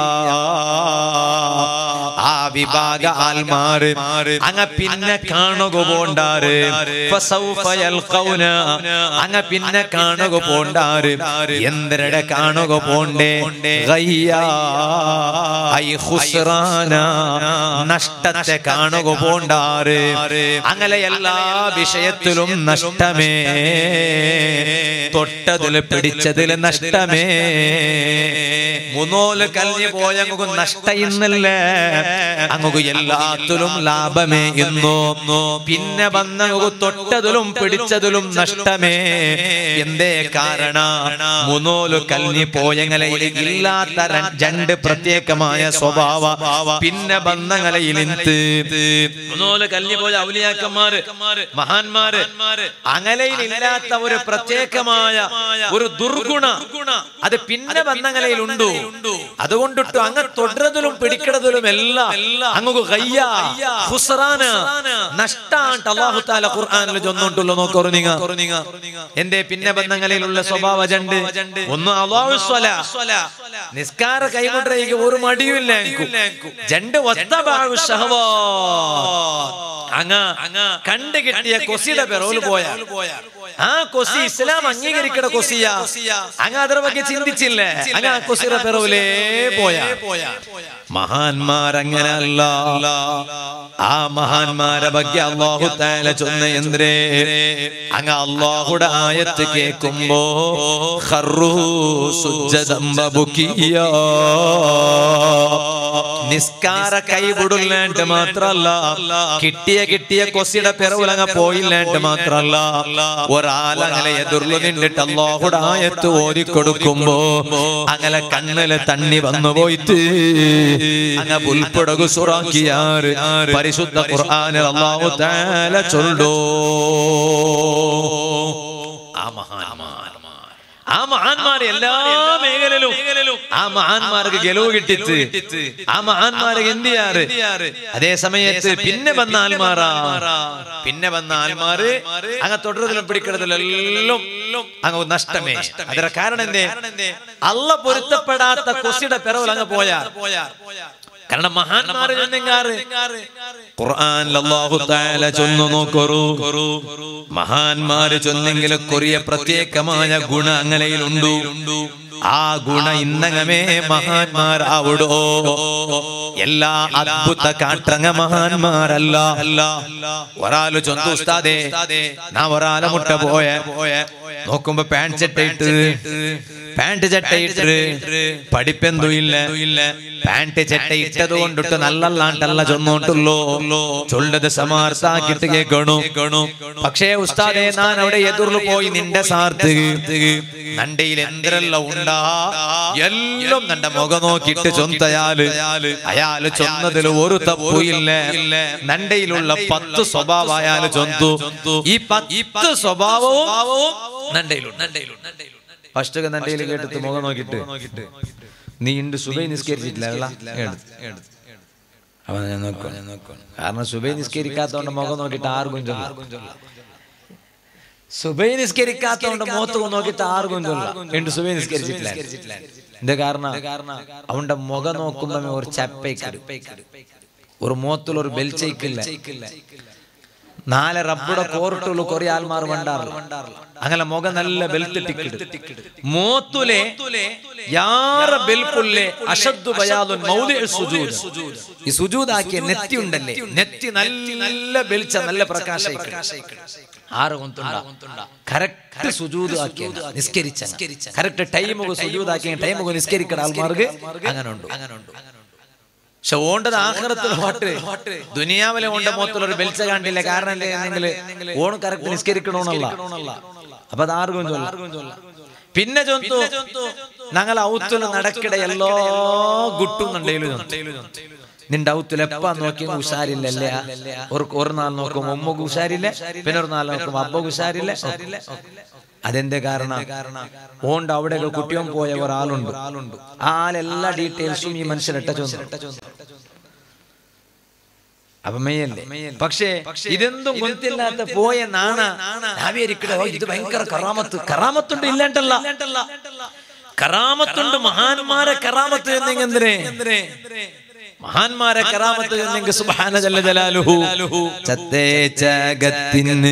ആ വിഭാഗ ആൽമാര് അങ്ങ പിന്നെ കാണുക പോണ്ടാറ് ഫസൗഫ യൽഖൗന അങ്ങ പിന്നെ കാണുക പോണ്ടാറ് എന്തരടെ കാണുക പോണ്ടേ ഗയ്യാ ഐ ഖുസ്റാന നഷ്ടത്തെ കാണുക പോണ്ടാറ് അങ്ങനെ എല്ലാ വിഷയത്തിലും നഷ്ടമേ തൊട്ടതിൽ പിടിച്ചതിൽ നഷ്ടമേ മുന്നോല് കലിഞ്ഞു പോയ അങ്ങ് നഷ്ട ഇന്നല്ലേ അങ്ങ് എല്ലാത്തിലും ലാഭമേ ഇന്നു പിന്നെ വന്ന തൊട്ടതിലും പിടിച്ചതിലും നഷ്ടമേ എന്തേ കാരണ മുന്നോല് കലിഞ്ഞു പോയങ്ങലയിൽ ഇല്ലാത്ത ര- രണ്ട് പ്രത്യേകമായ സ്വഭാവ പിന്നെ ബന്ധങ്ങളയിൽ മുന്നോല് കലിഞ്ഞു പോയ ഔലിയാക്കന്മാര് മഹാന്മാര് അങ്ങലയിൽ ഇല്ലാത്ത ഒരു പ്രത്യേകമായ ഒരു ദുർഗുണ അത് പിന്നെ ബന്ധങ്ങളിൽ ഉണ്ടു അതുകൊണ്ടിട്ട് അങ്ങ് തൊടുന്നതിലും പിടിക്കുന്നതിലും എല്ലാം അങ്ങ് കയ്യ ഖുസ്റാന നഷ്ടാണ്ട് അല്ലാഹു തആല ഖുർആനിൽ ചൊന്നോണ്ടുള്ള നോക്കറു നിങ്ങ എന്റെ പിന്നെ ബന്ധങ്ങളിലുള്ള സ്വഭാവ ജണ്ട് ഒന്ന് അല്ലാഹു സ്വലാ നിസ്കാര കൈമുട്രയ്ക്ക് ഒരു മടിയുമില്ല എനിക്ക് ജണ്ട് ഒത്തബാഹു ഷഹവാ അങ്ങ കണ്ടു കിട്ടിയ കൊസിയുടെ പെറോല് പോയാ ആ കൊസി ഇസ്ലാം അംഗീകരിക്കണ കൊസിയ അങ്ങ അതിനെ ಬಗ್ಗೆ ചിന്തിച്ചില്ലേ അങ്ങ ആ കൊസിയുടെ പെറോലേ പോയാ മഹാന്മാരങ്ങനല്ല ആ മഹാന്മാരെ ಬಗ್ಗೆ അള്ളാഹു താല ചൊന്ന എന്ത്രേ അങ്ങ അള്ളാഹുടെ ആയത്ത് കേൾക്കുമ്പോ ഖർറൂ സുജ്ജദം ബുക്കിയ നിസ്കാര കൈവിടില്ലാണ്ട് മാത്രല്ല കിട്ടിയ കിട്ടിയ കൊസിയുടെ പിറവിലങ്ങ പോയില്ലാണ്ട് മാത്രല്ല ഒരാളങ്ങനെ എതിർന്നു നിന്നിട്ട് അള്ളാഹുടെ ആയത്ത് ഓതിക്കൊടുക്കുമ്പോ അങ്ങനെ കണ്ണില് തണ്ണി വന്നു പോയിട്ട് അങ്ങ പുൽപ്പുടകു സുറാക്കിയാറ് പരിശുദ്ധ ഖുർആനിൽ അല്ലാഹു തആല ചൊല്ലോ ആ മഹാന്മാർ ആ മഹാന്മാർ എല്ലാ മേഖലയിലും ആ മഹാന്മാർക്ക് ഗെലവ് കിട്ടിച്ച് ആ മഹാന്മാർക്ക് എന്ത് ചെയ്യാറ് അതേ സമയത്ത് പിന്നെ വന്ന ആൽമാറാ പിന്നെ വന്ന ആൽമാര് അങ്ങ് തുടരുന്നതിലും പിടിക്കുന്നതിലെല്ലാം അങ്ങ് നഷ്ടമേ അതിന്റെ കാരണം എന്തേ അല്ല പൊരുത്തപ്പെടാത്ത കൊസിയുടെ പിറവിൽ അങ്ങ് പോയാ കാരണം മഹാന്മാര് ചെന്നെങ്കാറ് ഖുർആനിൽ അല്ലാഹു തആല ചൊന്നു നോക്കറു മഹാന്മാര് ചൊന്നെങ്കിൽ കൊറിയ പ്രത്യേകമായ ഗുണ അങ്ങനെയിലുണ്ടു ആ ഗുണ ഇന്നങ്ങമേ മഹാന്മാരാവിടോ എല്ലാ അദ്ഭുത കാട്ടങ്ങ മഹാന്മാരല്ല അല്ല ഒരാള് ചൊന്തു ഉസ്താദേ നാ ഒരാളെ മുട്ട പോയ നോക്കുമ്പോ പാൻറ് ചട്ടയിട്ട് പാൻറ് ചട്ടയിട്ട് പഠിപ്പെന്തു ഇല്ല പാൻറ് ചട്ട ഇട്ടത് കൊണ്ടിട്ട് നല്ലല്ലാണ്ടല്ല ചൊന്നോട്ടുള്ളൂ ചൊല്ലത് സമാർത്താക്കിട്ട് കേൾക്കണു പക്ഷേ ഉസ്താദെ ഞാൻ അവിടെ എതിർന്നു പോയി നിന്റെ സാർത്ത് നണ്ടയിൽ എന്തെല്ലാം ഉണ്ടാ എല്ലാം നിന്റെ മുഖം നോക്കിയിട്ട് ചൊന്തയാല് അയാള് ചൊന്നതിൽ ഒരു തപ്പുയില്ല നണ്ടയിലുള്ള പത്ത് സ്വഭാവം അയാള് ചൊന്തു ഈ പത്ത് സ്വഭാവവും നണ്ടയിലുണ്ട് നണ്ടയിലുണ്ട് ഫസ്റ്റ് നണ്ടയിൽ കേട്ടിട്ട് മുഖം നോക്കിയിട്ട് നീ ഇണ്ട് സുബൈ നിസ്കരിച്ചിട്ടില്ല അവൻ ഞാൻ നോക്കാം ഞാൻ നോക്കാം കാരണം സുബൈ നിസ്കരിക്കാത്തോണ്ട് മുഖം നോക്കിയിട്ട് ആർക്കും ചൊല്ലാം സുബൈ നിസ്കരിക്കാത്തോണ്ട് മുഖത്ത് നോക്കിയിട്ട് ആർക്കും ചൊല്ലാം ഉണ്ട് സുബൈ നിസ്കരിച്ചിട്ടില്ല എന്താ കാരണം അവന്റെ മുഖം നോക്കുമ്പോ ഒരു ചപ്പയ്ക്കട് ഒരു മുഖത്തിൽ ഒരു ബെൽച്ചയ്ക്കില്ല നാല് റബ്ബുടെ കോർട്ടുള്ള കുറെ ആൾമാർ വണ്ടാറില്ല അങ്ങനെ മുഖം നല്ല ബെൽത്തിട്ടിക്കിട് മോത്തുലെ യാറ ബെൽപ്പുല്ലെ അഷദ്ദു ബയാദുൻ മൗദിഉ സുജൂദ് ഈ സുജൂദ് ആക്കിയ നെറ്റി ഉണ്ടല്ലേ നെറ്റി നല്ല ബെൽച്ച നല്ല പ്രകാശം ആറ് കൊണ്ടുണ്ട കറക്റ്റ് സുജൂദ് ആക്കിയ നിസ്കരിച്ച കറക്റ്റ് ടൈം സുജൂദ് ആക്കിയ ടൈം നിസ്കരിക്കണ ആൾമാർക്ക് അങ്ങനെ ഉണ്ട് അങ്ങനെ ഉണ്ട് പക്ഷെ ഓണ്ടത് ആഹ്റത്തിൽ പാട്ട് ദുനിയാവിലെ ഓണ്ട മൊത്തത്തിൽ ഒരു ബെൽച്ച കണ്ടില്ല കാരണം എന്തെങ്കിൽ ഓണ് കറക്റ്റ് നിസ്കരിക്കണമെന്നല്ല അപ്പൊ അത് ആർക്കും ചൊല്ലാം പിന്നെ ചൊന്തു ഞങ്ങൾ ഔത്തുല നടക്കിട എല്ലാ ഗുട്ടും നിന്റെ ഔത്തുല എപ്പാ നോക്കി ഉഷാരില്ലല്ലേ ഒരു ഒരു നാൾ നോക്കുമ്പോ ഉമ്മക്ക് ഉഷാരില്ല പിന്നെ ഒരു നാൾ നോക്കുമ്പോ അബ്ബക്ക് ഉഷാരില്ല അതെന്തേ കാരണം ഓണ്ട് അവിടെ കുട്ടിയോൻ പോയ ഒരാളുണ്ട് ആ ആളെല്ലാ ഡീറ്റെയിൽസും ഈ മനുഷ്യനിട്ട ചൊന്നു അപ്പൊ മെയ്യല്ലേ പക്ഷേ ഇതെന്തും ഗുണത്തില്ലാത്ത പോയ നാണ നാവിയരിക്കട ഇത് ഭയങ്കര കറാമത്ത് കറാമത്തുണ്ട് ഇല്ലാണ്ടല്ല കറാമത്തുണ്ട് മഹാന്മാരെ കറാമത്ത് എന്നെങ്ങനെ മഹാന്മാരെ കറാമത്ത് എന്നെങ്കിൽ സുബ്ഹാന ജല്ല ജലാലുഹു ചത്തേ ജഗത്തിന്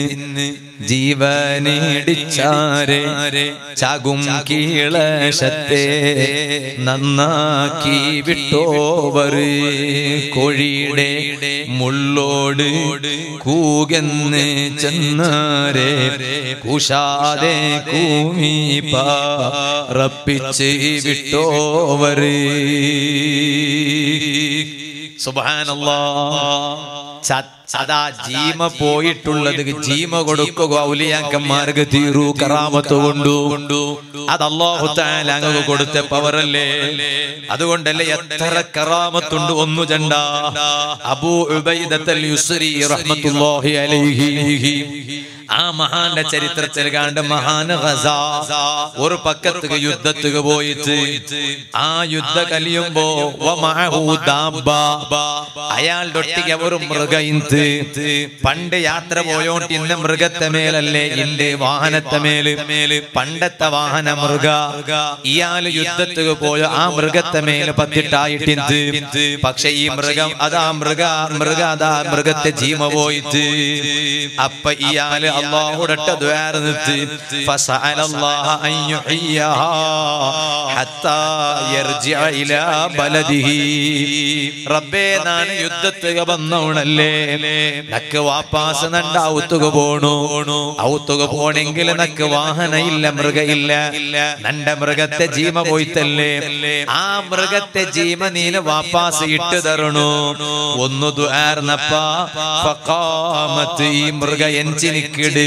ജീവനേടിച്ചാരെ ചാകും കീളശത്തെ നന്നാക്കി വിട്ടോവർ കോഴിയുടെ മുള്ളോട് കൂകെന്ന് ചെന്നാരെ കൂശാതെ കൂമി പാറപ്പിച്ച് വിട്ടോവർ സുബാനല്ലാ ചത്ത അതാ ജീമ പോയിട്ടുള്ളത് ജീമ കൊടുക്കുക ഔലിയാക്കന്മാർക്ക് തീറൂ കറാമത്ത് കൊണ്ടു കൊണ്ടു അത് അള്ളാഹു താല അങ്ങ് കൊടുത്ത പവറല്ലേ അതുകൊണ്ടല്ലേ എത്ര കറാമത്തുണ്ട് ഒന്നു ചണ്ട അബൂ ഉബൈദത്തൽ യുസ്രി റഹ്മത്തുള്ളാഹി അലൈഹി ആ മഹാന്റെ ചരിത്രത്തിൽ കണ്ട് മഹാൻ ഖസ ഒരു പക്കത്ത് യുദ്ധത്തുക പോയിട്ട് ആ യുദ്ധ കലിയുമ്പോ വമഅഹു ദാബ്ബ. അയാളുടെ ഒട്ടിക്ക് ഒരു മൃഗയിന്ത് പണ്ട് യാത്ര പോയോണ്ട് ഇന്ന മൃഗത്തെ മേലല്ലേ ഇന്റെ വാഹനത്തെ മേല് മേല് പണ്ടത്തെ വാഹന മൃഗ ഇയാള് യുദ്ധത്തുക പോയ ആ മൃഗത്തെ മേല് പത്തിട്ടായിട്ടിന്ത് പക്ഷെ ഈ മൃഗം അതാ മൃഗ മൃഗ അതാ മൃഗത്തെ ജീമ പോയിട്ട് അപ്പൊ ഇയാള് അള്ളാഹുടട്ട ദ്വാരന്നിട്ട് ഫസഅലല്ലാഹ അൻ യുഹയ്യഹാ ഹത്താ യർജിഅ ഇലാ ബലദിഹി റബ്ബേ നാണ് യുദ്ധത്തുക വന്നവണല്ലേ നക്ക് വാപ്പാസ് നണ്ട ഔത്തുക പോണു ഔത്തുക പോണെങ്കിൽ നക്ക് വാഹന ഇല്ല മൃഗ ഇല്ല നണ്ട മൃഗത്തെ ജീമ പോയിത്തല്ലേ ആ മൃഗത്തെ ജീമ നീന് വാപ്പാസ് ഇട്ടു തരണു ഒന്ന് ദ്വാർന്നപ്പ ഫഖാമത്ത് ഈ മൃഗ എഞ്ചിനിക്കിട്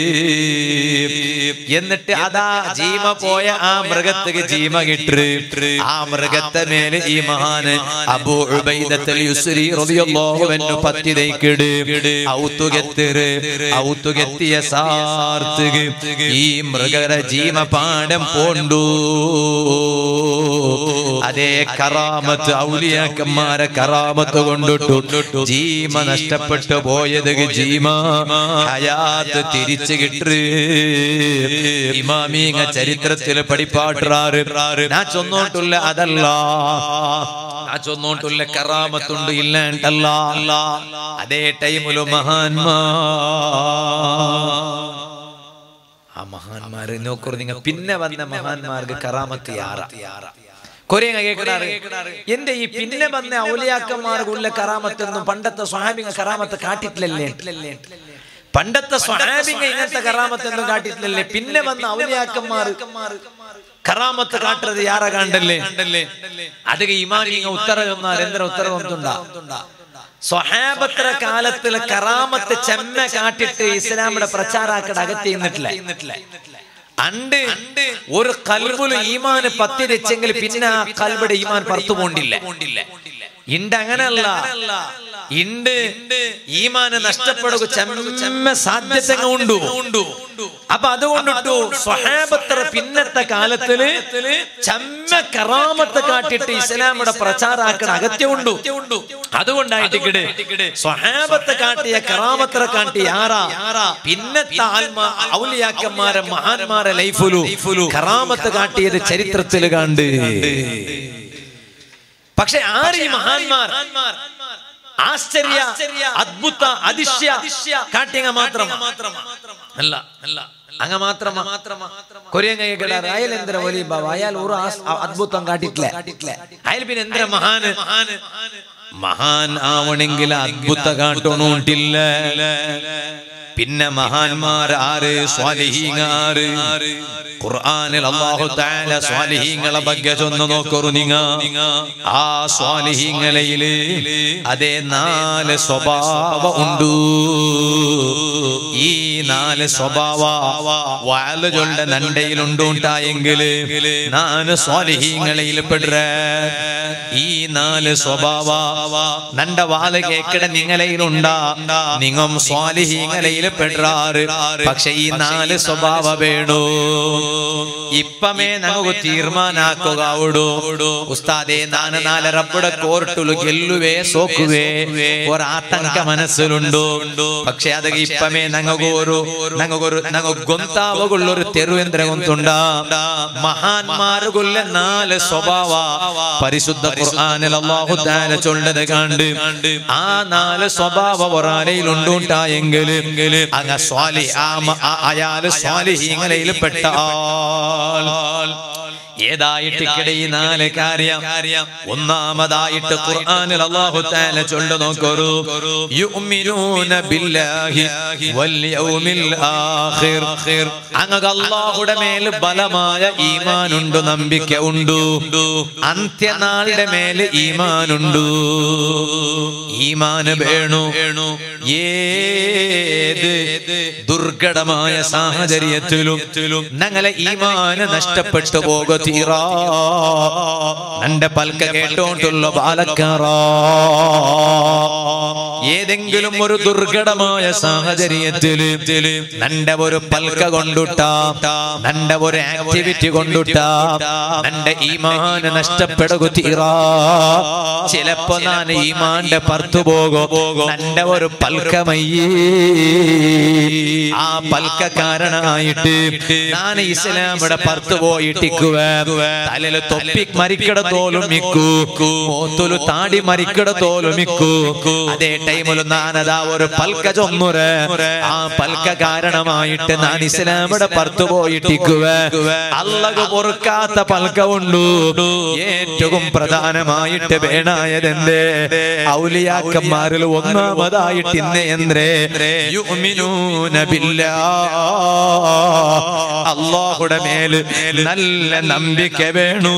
എന്നിട്ട് അതാ ജീമ പോയ ആ മൃഗത്തിന് ജീമ കിട്ട് ആ മൃഗത്തെ മേല് ഈ മഹാന് അബൂ ഉബൈദത്തുൽ യുസ്രി റളിയല്ലാഹു അൻഹു പത്തിതൈക്കിട് ഔത്തുകത്തിറ് ഔത്തുകെത്തിയ സാർത്തുക ഈ മൃഗര ജീമ പാടം പോണ്ടു അതേ കറാമത്ത് ഔലിയാക്കന്മാരെ കറാമത്ത് കൊണ്ടിട്ടു ജീമ നഷ്ടപ്പെട്ടു പോയത് ജീമ ഹയാത്ത് തിരിച്ചു കിട്ടു ഇമാമീങ്ങ ചരിത്രത്തിൽ പഠിപ്പാട്ടാറ് ഞാൻ ചൊന്നോട്ടുള്ള അതല്ല ഞാൻ ചൊന്നോട്ടുള്ള കറാമത്തുണ്ട് ഇല്ലാണ്ടല്ല അതേ ടൈമില് മഹാന്മാ ആ മഹാന്മാര് നോക്കൂ നിങ്ങൾ പിന്നെ വന്ന മഹാന്മാർക്ക് കറാമത്ത് യാറ കൊറേ കേൾക്കണാറ് എന്റെ ഈ പിന്നെ വന്ന ഔലിയാക്കന്മാർക്കുള്ള കറാമത്തൊന്നും പണ്ടത്തെ സ്വാമിക കറാമത്ത് കാട്ടിട്ടില്ലല്ലേ പണ്ടത്തെ സ്വാമിക ഇങ്ങനത്തെ കറാമത്തൊന്നും കാട്ടിട്ടില്ലല്ലേ പിന്നെ വന്ന ഔലിയാക്കന്മാർ കറാമത്ത് കാട്ടുന്നത് യാറ കണ്ടല്ലേ അത് ഇമാനിങ്ങ ഉത്തര ചൊന്നാൽ എന്തിനാ ഉത്തരം ഒന്നുണ്ടാ സ്വഹാബത്ര കാലത്തിലെ കറാമത്ത് ചെമ്മ കാട്ടിട്ട് ഇസ്ലാമിയുടെ പ്രചാരാക്കട അകത്തി നിന്നിട്ടില്ല അണ്ട് ഒരു കൽബുല് ഈമാന് പത്തി വെച്ചെങ്കിൽ പിന്നെ ആ കൽബിയുടെ ഈമാൻ പുറത്തു പോണ്ടില്ല ഇണ്ട് അങ്ങനല്ല ഇണ്ട് ഈമാന് നഷ്ടപ്പെടുക ചെമ്മ സാധ്യത ഉണ്ടു അപ്പൊ അതുകൊണ്ടിട്ടു സ്വഹാബത്ര പിന്നത്തെ കാലത്തില് ചമ്മ കറാമത്ത് കാട്ടിട്ട് ഇസ്ലാമിയുടെ പ്രചാരാക്കണ അകത്യമുണ്ടു അതുകൊണ്ടായിട്ട് കിട് സ്വഹാബത്ത് കാട്ടിയ കറാമത്ര കാട്ടി ആറാ പിന്നത്തെ ആത്മാ ഔലിയാക്കന്മാരെ മഹാന്മാരെ ലൈഫുലു കറാമത്ത് കാട്ടിയത് ചരിത്രത്തിൽ കണ്ട് പക്ഷെ ആര് ഈ മഹാന്മാർ ആശ്ചര്യ അദ്ഭുത അതിശ്യ കാട്ടിയങ്ങ മാത്രം അല്ല അല്ല അങ്ങ മാത്രമാ കൊറിയങ്ങ കേടാറ് അയാൾ എന്തിന വലിയ ബാബ അയാൾ ഒരു അദ്ഭുതം കാട്ടിട്ടില്ല അയാൾ പിന്നെ എന്തിന മഹാന് മഹാൻ ആവണമെങ്കിൽ അദ്ഭുത കാട്ടണോട്ടില്ല പിന്നെ മഹാന്മാർ ആര് സ്വാലിഹീങ്ങാറ് ഖുർആനിൽ അല്ലാഹു തആല സ്വാലിഹീങ്ങളെ ಬಗ್ಗೆ ചൊന്നു നോക്കറു നിങ്ങ ആ സ്വാലിഹീങ്ങളയില് അതേ നാല് സ്വഭാവ ഉണ്ട് ഈ നാല് സ്വഭാവ വാലുകളുടെ നണ്ടയിലുണ്ട് ഉണ്ടായെങ്കില് നാല് സ്വാലിഹീങ്ങളയിൽ പെടുற ഈ നാല് സ്വഭാവ നണ്ട വാല് കേക്കട നിങ്ങളയിലുണ്ടാ നിങ്ങം സ്വാലിഹീങ്ങളയിൽ പെടാറ് പക്ഷെ ഈ നാല് സ്വഭാവ വേണു ഇപ്പമേ നമുക്ക് തീർമാനാക്കുക ഉസ്താദേ നാല് നാല് റബ്ബുടെ കോർട്ടുలు ಗೆಲ್ಲುವೆ ಸೋಕುವೆ ഒരാತಂಕ മനസ്സിലുണ്ടോ പക്ഷെ അത് ഇപ്പമേ നങ്ങോരു നങ്ങൊരു നങ്ങ ഗൊന്താവകുള്ളൊരു തെരുവെന്ത്ര ഗൊന്തുണ്ട മഹാന്മാരുകുള്ള നാല് സ്വഭാവ പരിശുദ്ധ ഖുർആനിൽ അല്ലാഹു തആല ചൊല്ലത് കണ്ട് ആ നാല് സ്വഭാവ ഒരാലയിൽ ഉണ്ടുണ്ടായെങ്കിൽ അങ്ങ സ്വാലി ആ അയാള് സ്വാലിഹീങ്ങളയിൽ പെട്ട ആൾ ഏതായിട്ട് ഇക്കടെ ഈ നാല് കാര്യം ഒന്നാമതായിട്ട് ഖുർആനിൽ അല്ലാഹു തആല ചൊല്ലു നോക്കൂ യുഅ്മിനൂന ബില്ലാഹി വൽ യൗമിൽ ആഖിർ അങ്ങക്ക് അല്ലാഹുടെ മേൽ ബലമായ ഈമാനുണ്ട് നമ്പിക്ക ഉണ്ട് അന്ത്യനാളുടെ മേൽ ഈമാനുണ്ട് ഈമാന് വേണു ഏത് ദുർഘടമായ സാഹചര്യത്തിലും ഞങ്ങളെ ഈമാന് നഷ്ടപ്പെട്ടു പോക തീറാ എന്റെ പൽക്ക കേട്ടോണ്ടുള്ള ബാലക്കാറ ഏതെങ്കിലും ഒരു ദുർഘടമായ സാഹചര്യത്തില് നന്റെ ഒരു പൽക്ക കൊണ്ടുട്ട നന്റെ ഒരു ആക്ടിവിറ്റി കൊണ്ടുട്ട നന്റെ ഈമാന് നഷ്ടപ്പെടുക തീറാ ചിലപ്പോ ഞാൻ ഈമാന്റെ പുറത്തു പോകോ നന്റെ ഒരു പൽക്കമയ്യേ ആ പൽക്ക കാരണമായിട്ട് ഞാൻ ഇസ്ലാമിയുടെ പുറത്തു പോയിട്ടിക്കുക തലയില് തൊപ്പി മരിക്കട തോലും മിക്കു മോത്തുലു താടി മരിക്കട തോലും മിക്കു അതേ ടൈമില് ഞാനതാ ഒരു പൽക്ക ചൊന്നുര ആ പൽക്ക കാരണമായിട്ട് ഞാൻ ഇസ്ലാമിയുടെ പുറത്തു പോയിട്ടിക്കുക അല്ലക പൊറുക്കാത്ത പൽക്ക ഉണ്ടു ഏറ്റവും പ്രധാനമായിട്ട് വേണായതെന്തേ ഔലിയാക്കന്മാരിൽ ഒന്നാമതായിട്ട് ഇന്ന് എന്തേ യുഅ്മിനൂന ബില്ലാ അല്ലാഹുടെ മേൽ നല്ല നമ്പിക്ക വേണു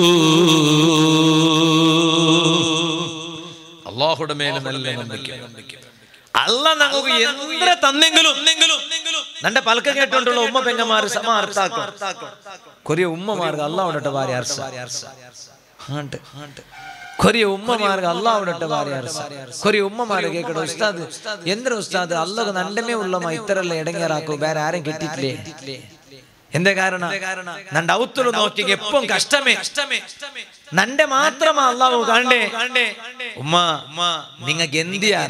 അള്ളാഹുടെ മേൽ നല്ല നമ്പിക്ക അല്ല ഞങ്ങൾക്ക് എന്ത്ര തന്നെങ്കിലും നന്റെ പൽക്ക കേട്ടോണ്ടുള്ള ഉമ്മ പെങ്ങന്മാര് സമാർത്താക്കും കൊറിയ ഉമ്മമാർക്ക് അള്ളാഹുടെ ഭാര്യ അർസ ആണ്ട് കൊറിയ ഉമ്മമാർക്ക് അള്ളാഹുടെ ഭാര്യ അർസ കൊറിയ ഉമ്മമാര് കേക്കട്ടെ ഉസ്താദ് എന്തൊരു ഉസ്താദ് അള്ളാഹ് നണ്ടമേ ഉള്ളമ്മ ഇത്തരല്ല ഇടങ്ങേറാക്കൂ വേറെ ആരും കെട്ടിട്ടില്ലേ എന്റെ കാരണം നന്റെ ഔത്തുള്ളു നോക്കി എപ്പം കഷ്ടമേ നന്റെ മാത്രമാ അള്ളാഹു കണ്ടേ ഉമ്മ നിങ്ങൾക്ക് എന്തിയാ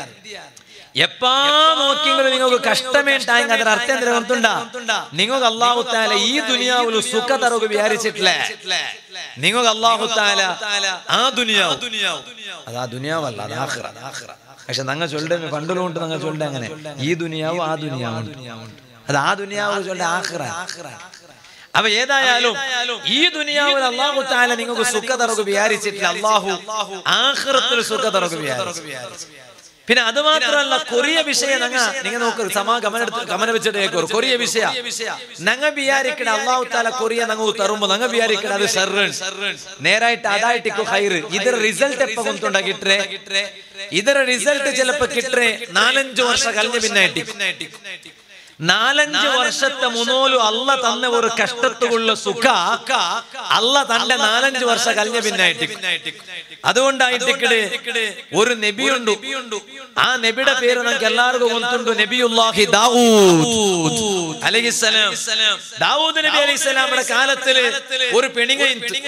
എപ്പാ നോക്കിയെങ്കിലും നിങ്ങൾക്ക് കഷ്ടമേ ഉണ്ടായെങ്കിൽ അതിന് അർത്ഥം എന്തിനാ ಗೊತ್ತುಂಟಾ? നിങ്ങൾക്ക് അള്ളാഹു താല ഈ ദുനിയാവിൽ സുഖ തറവ് വിചാരിച്ചിട്ടില്ലേ നിങ്ങൾക്ക് അള്ളാഹു താല ആ ദുനിയാവ് അത് ആ ദുനിയാവല്ല അത് ആഖിറ പക്ഷെ ഞങ്ങൾ ചൊല്ലുടെ പണ്ടിലുണ്ട് ഞങ്ങൾ ചൊല്ലുടെ അങ്ങനെ ഈ ദുനിയാവ് ആ ദുനിയാവുണ്ട് അത് ആ ദുനിയാവ് ചൊല്ലുടെ ആഖിറ അപ്പൊ ഏതായാലും ഈ ദുനിയാവിൽ അള്ളാഹു താല നിങ്ങൾക്ക് സുഖ തറവ് വിചാരിച്ചിട്ടില്ല അള്ളാഹു ആഖിറത്തിൽ സുഖ തറവ് വിചാരിച്ചു പിന്നെ അത് മാത്രമല്ല കൊറിയ വിഷയം ഞങ്ങ നിങ്ങൾ നോക്ക് സമാ ഗമന ഗമന വെച്ചിട്ട് കേൾക്കൂ കൊറിയ വിഷയ ഞങ്ങ വിചാരിക്കണ അള്ളാഹു താല കൊറിയ ഞങ്ങൾ തരുമ്പോ ഞങ്ങ വിചാരിക്കണ അത് സർറൺ നേരായിട്ട് അതായിട്ട് ഹൈറ് ಇದರ ರಿಸಲ್ಟ್ ಎಪ್ಪ ಕೊಂತುಂಡಾಗಿಟ್ರೆ ಇದರ ರಿಸಲ್ಟ್ ചിലപ്പോ കിട്ടേ നാലഞ്ചു വർഷം കഴിഞ്ഞ പിന്നെ നാലഞ്ച് വർഷത്തെ മുന്നോലു അല്ല തന്ന ഒരു കഷ്ടത്തുള്ള സുഖ അല്ല തന്റെ നാലഞ്ച് വർഷം കഴിഞ്ഞ പിന്നായിട്ട് അതുകൊണ്ടായിട്ട് ഒരു നബിയുണ്ട് ആ നബിയുടെ പേര് നമുക്ക് എല്ലാവർക്കും ಗೊತ್ತುಂಟು നബിയുല്ലാഹി ദാവൂദ് അലൈഹിസ്സലാം ദാവൂദ് നബി അലൈഹിസ്സലാമിന്റെ കാലത്തില് ഒരു പെണിങ്ങ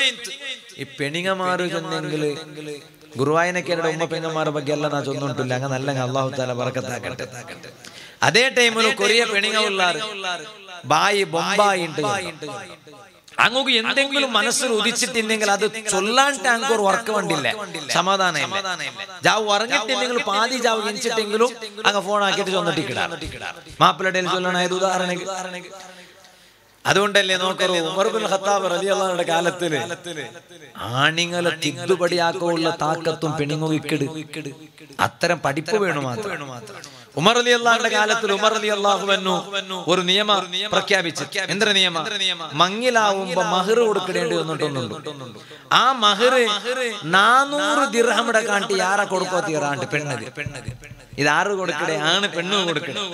ഈ പെണിങ്ങമാര് ചെന്നെങ്കില് ഗുരുവായനക്കേരുടെ ഉമ്മ പെങ്ങന്മാരുടെ ಬಗ್ಗೆ ಎಲ್ಲ ನಾ ചൊന്നുണ്ടില്ല അങ്ങനെ നല്ല അള്ളാഹു താല ബറക്കത്താക്കട്ടെ ಅದೇ ಟೈಮಲ್ಲಿ ಕೊರಿಯ ಪೆಣಿಗ ಉಳ್ಳಾರು ಬಾಯಿ ಬೊಂಬಾಯಿ ഉണ്ട് അങ്ങോട്ട് എന്തെങ്കിലും മനസ്സിൽ ഉദിച്ചിട്ടുണ്ടെങ്കിൽ അത് ചൊല്ലാണ്ട് അങ്ങ് ഒരു വർക്ക് വണ്ടില്ല സമാധാനം ജാവ് ഉറങ്ങിട്ടില്ലെങ്കിൽ പാതി ജാവ് ജനിച്ചിട്ടെങ്കിലും അങ്ങ് ഫോൺ ആക്കിയിട്ട് ചൊന്നിട്ടിക്കിടാ മാപ്പിളടയിൽ ചൊല്ലണായത് ഉദാഹരണ അതുകൊണ്ടല്ലേ നോക്കറു ഉമർബുൽ ഖത്താബ് റളിയല്ലാഹുവിന്റെ കാലത്തില് ആണിങ്ങളെ തിദ്ദുപടിയാക്കുള്ള താക്കത്തും പെണിങ്ങുകിട് അത്തരം പഠിപ്പ് വേണു മാത്രം ഉമർ അലി അള്ളാഹുന്റെ കാലത്തിൽ ഉമർ അലി അള്ളാഹുവന്നു ഒരു നിയമ പ്രഖ്യാപിച്ചു എന്തൊരു നിയമ മങ്ങിലാവുമ്പോ മഹർ കൊടുക്കേണ്ടി വന്നിട്ടൊന്നുണ്ട് ആ മഹർ നാനൂറ് ദിർഹമിടെ കാട്ടി ആരെ കൊടുക്കോ തീറാണ്ട് പെണ്ണത് ഇത് ആറ് കൊടുക്കടേ ആണ് പെണ്ണു കൊടുക്കണേ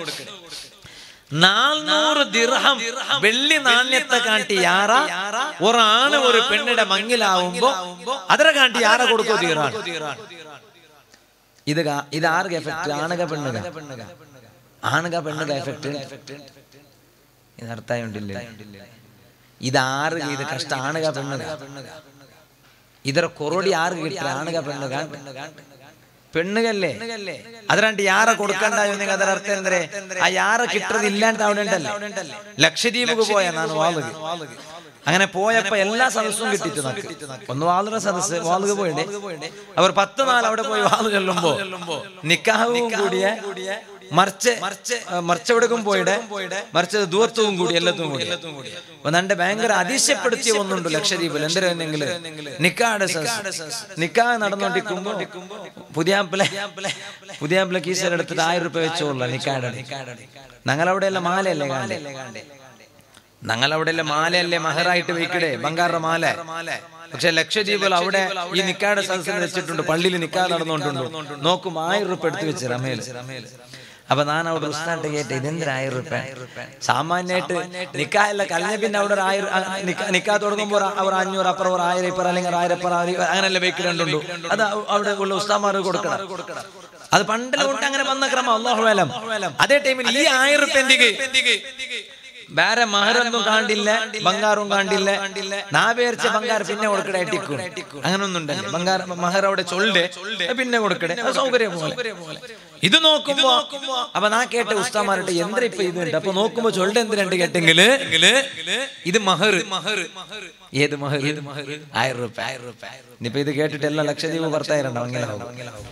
നാനൂറ് ദിർഹം വെള്ളി നാണ്യത്തെ കാട്ടി യാറ ഒരാണ് ഒരു പെണ്ണിടെ മങ്ങിലാവുമ്പോ അതിനെ കാട്ടി യാറ കൊടുക്കോ തീറാണ് ഇത് കാ- ഇത് ആർക്ക് എഫക്ട് ആണുക പെണ്ണുക ആണുക പെണ്ണുക എഫക്ട് ഇത് അർത്ഥായുണ്ടില്ല ഇത് ആറ് ഇത് കഷ്ട ആണുക പെണ്ണുക ಇದರ ಕೊರಡಿ ಯಾರು കിട്ടുക ആണുക പെണ്ണുക പെണ്ണുകല്ലേ അതിനാണ്ട് യാറ കൊടുക്കണ്ടായിരുന്നെങ്കിൽ ಅದರ ಅರ್ಥ ಅಂದ್ರೆ ಆ ಯಾರ കിട്ടത് ഇല്ലാണ്ട് അവിടെ ഉണ്ടല്ലോ ലക്ഷദ്വീപ് പോയ ನಾನು വാളുക അങ്ങനെ പോയപ്പോ എല്ലാ സദസ്സും കിട്ടിയിട്ട് നമുക്ക് ഒന്ന് വാളുക സദസ്സ് വാളുക പോയിണ്ടേ അവർ പത്ത് നാൾ അവിടെ പോയി വാള് ചെല്ലുമ്പോ നിക്കാഹവും കൂടിയ മറിച്ച് മറിച്ചെവിടേക്കും പോയിടെ മറിച്ച് ദൂരത്തും കൂടി എല്ലാത്തും കൂടി അപ്പൊ നന്റെ ഭയങ്കര അതിശയപ്പെടുത്തിയ ഒന്നുണ്ട് ലക്ഷദ്വീപിൽ എന്തിനെങ്കിൽ നിക്കാട് നിക്കാ നടന്നുകൊണ്ടിരിക്കുമ്പോ പുതിയാപ്പിളെ പുതിയാപ്പിളെ കീശലെടുത്തിട്ട് ആയിരം രൂപ വെച്ചോളൂ നിക്കാട് ഞങ്ങളവിടെയല്ല മാലയല്ലേ കാണേ ഞങ്ങളവിടെയല്ലേ മാലയല്ലേ മഹറായിട്ട് വെക്കടേ ബംഗാറിന്റെ മാല പക്ഷെ ലക്ഷദ്വീപിൽ അവിടെ ഈ നിക്കാടെ സദസ്സിൽ വെച്ചിട്ടുണ്ട് പള്ളിയിൽ നിക്കാ നടന്നുകൊണ്ടുണ്ട് നോക്കും ആയിരം രൂപ എടുത്ത് വെച്ച് രമേല് അപ്പൊ ഞാൻ അവിടെ ഉസ്താട്ട് കേട്ട് ഇതെന്തൊരു ആയിരം രൂപ സാമാന്യമായിട്ട് നിക്കാ അല്ല കഴിഞ്ഞ പിന്നെ അവിടെ ഒരു ആയിരം ആ, നിക്കാ- നിക്കാ തുടങ്ങുമ്പോൾ ഒരു- അവർ അഞ്ഞൂറ് അപ്പുറം ഒരു ആയിരം ഇപ്പുറം അല്ലെങ്കിൽ ഒരു ആയിരം അപ്പുറം ആയിരം അങ്ങനെയല്ലേ വെക്കലുണ്ടോ അത് അവിടെ ഉള്ള ഉസ്താമാർക്ക് കൊടുക്കണം അത് പണ്ടിലോട്ട് അങ്ങനെ വന്ന ക്രമം അള്ളാഹു വേലം അതേ ടൈമിൽ ഈ ആയിരം രൂപ എന്തിക്ക് വേറെ മഹറൊന്നും കാണ്ടില്ല ബംഗാറും കാണ്ടില്ല നാ പേരിച്ച ബംഗാർ പിന്നെ കൊടുക്കടേ ടിക്കും അങ്ങനെ ഒന്നും ഉണ്ടല്ലോ ബംഗാർ മഹർ അവിടെ ചൊല്ലേ പിന്നെ കൊടുക്കടേ അത് സൗകര്യം പോലെ ഇത് നോക്കുമ്പോ അപ്പൊ നാ കേട്ട ഉസ്താമാരുടെ എന്തിനാ ഇപ്പൊ ഇത് ഉണ്ട് അപ്പൊ നോക്കുമ്പോ ചൊല്ല് എന്തിനുണ്ട് കേട്ടെങ്കില് ഇത് മഹർ ഏത് മഹർ ആയിരം രൂപ ആയിരം രൂപ ഇനിയിപ്പൊ ഇത് കേട്ടിട്ട് എല്ലാം ലക്ഷദ്വീപ് ഭർത്തായിരണ്ടാവും അങ്ങനെ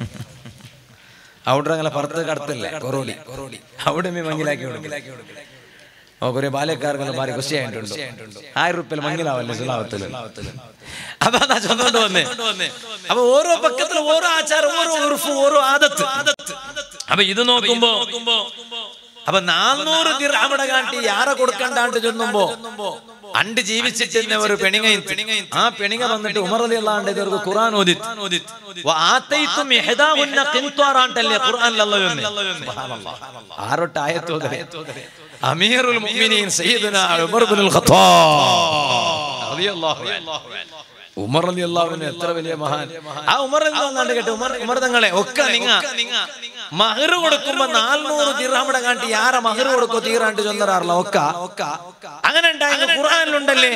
അവിടെ അങ്ങനെ പുറത്ത് കടത്തില്ല കൊറോടി അവിടെ മീ മങ്ങിലാക്കി കൊടുക്കും ഓ കുറെ ബാല്യക്കാർക്കെല്ലാം ഭാര്യ കുശിയായിട്ടുണ്ട് ആയിരം റുപ്യൽ മങ്ങിലാവല്ലേ സുലാവത്തില് അപ്പൊ അതാ ചൊന്നോണ്ട് വന്നേ അപ്പൊ ഓരോ പക്കത്തിലും ഓരോ ആചാരം ഓരോ ഉറുഫ് ഓരോ ആദത്ത് അപ്പൊ ഇത് നോക്കുമ്പോ അപ്പൊ നാന്നൂറ് ദിർഹമട കാട്ടി യാറെ കൊടുക്കണ്ടാണ്ട് ചെന്നുമ്പോ അണ്ട് ജീവിച്ചിട്ട് ഒരു പെണിങ്ങ ആ പെണിങ്ങ വന്നിട്ട് ഉമർ അലി അള്ളാണ്ട് ഇവർക്ക് ഖുർആൻ ഓതി ആത്തയിത്തും ഇഹ്ദാഹുന്ന ഖിൻത്വാറാണ്ടല്ലേ ഖുർആനിലല്ലോ ആറൊട്ട് ആയത്തോതെ അമീറുൽ മുഅ്മിനീൻ സയ്യിദുനാ ഉമർ ഇബ്നുൽ ഖത്താബ് റളിയല്ലാഹു അൻഹു ഉമർ അലി അള്ളാഹുവിന് എത്ര വലിയ മഹാൻ ആ ഉമർ അല്ലാണ്ട് കേട്ടോ ഉമർ ഉമർ തങ്ങളെ ഒക്കെ നിങ്ങ മഹർ കൊടുക്കുമ്പോ നാൽനൂറ് തീറാമിടെ കാട്ടി ആര മഹർ കൊടുക്കോ തീറാണ്ട് ചൊന്നറാറില്ല ഒക്ക അങ്ങനെ ഉണ്ടായിരുന്നു ഖുർആനിലുണ്ടല്ലേ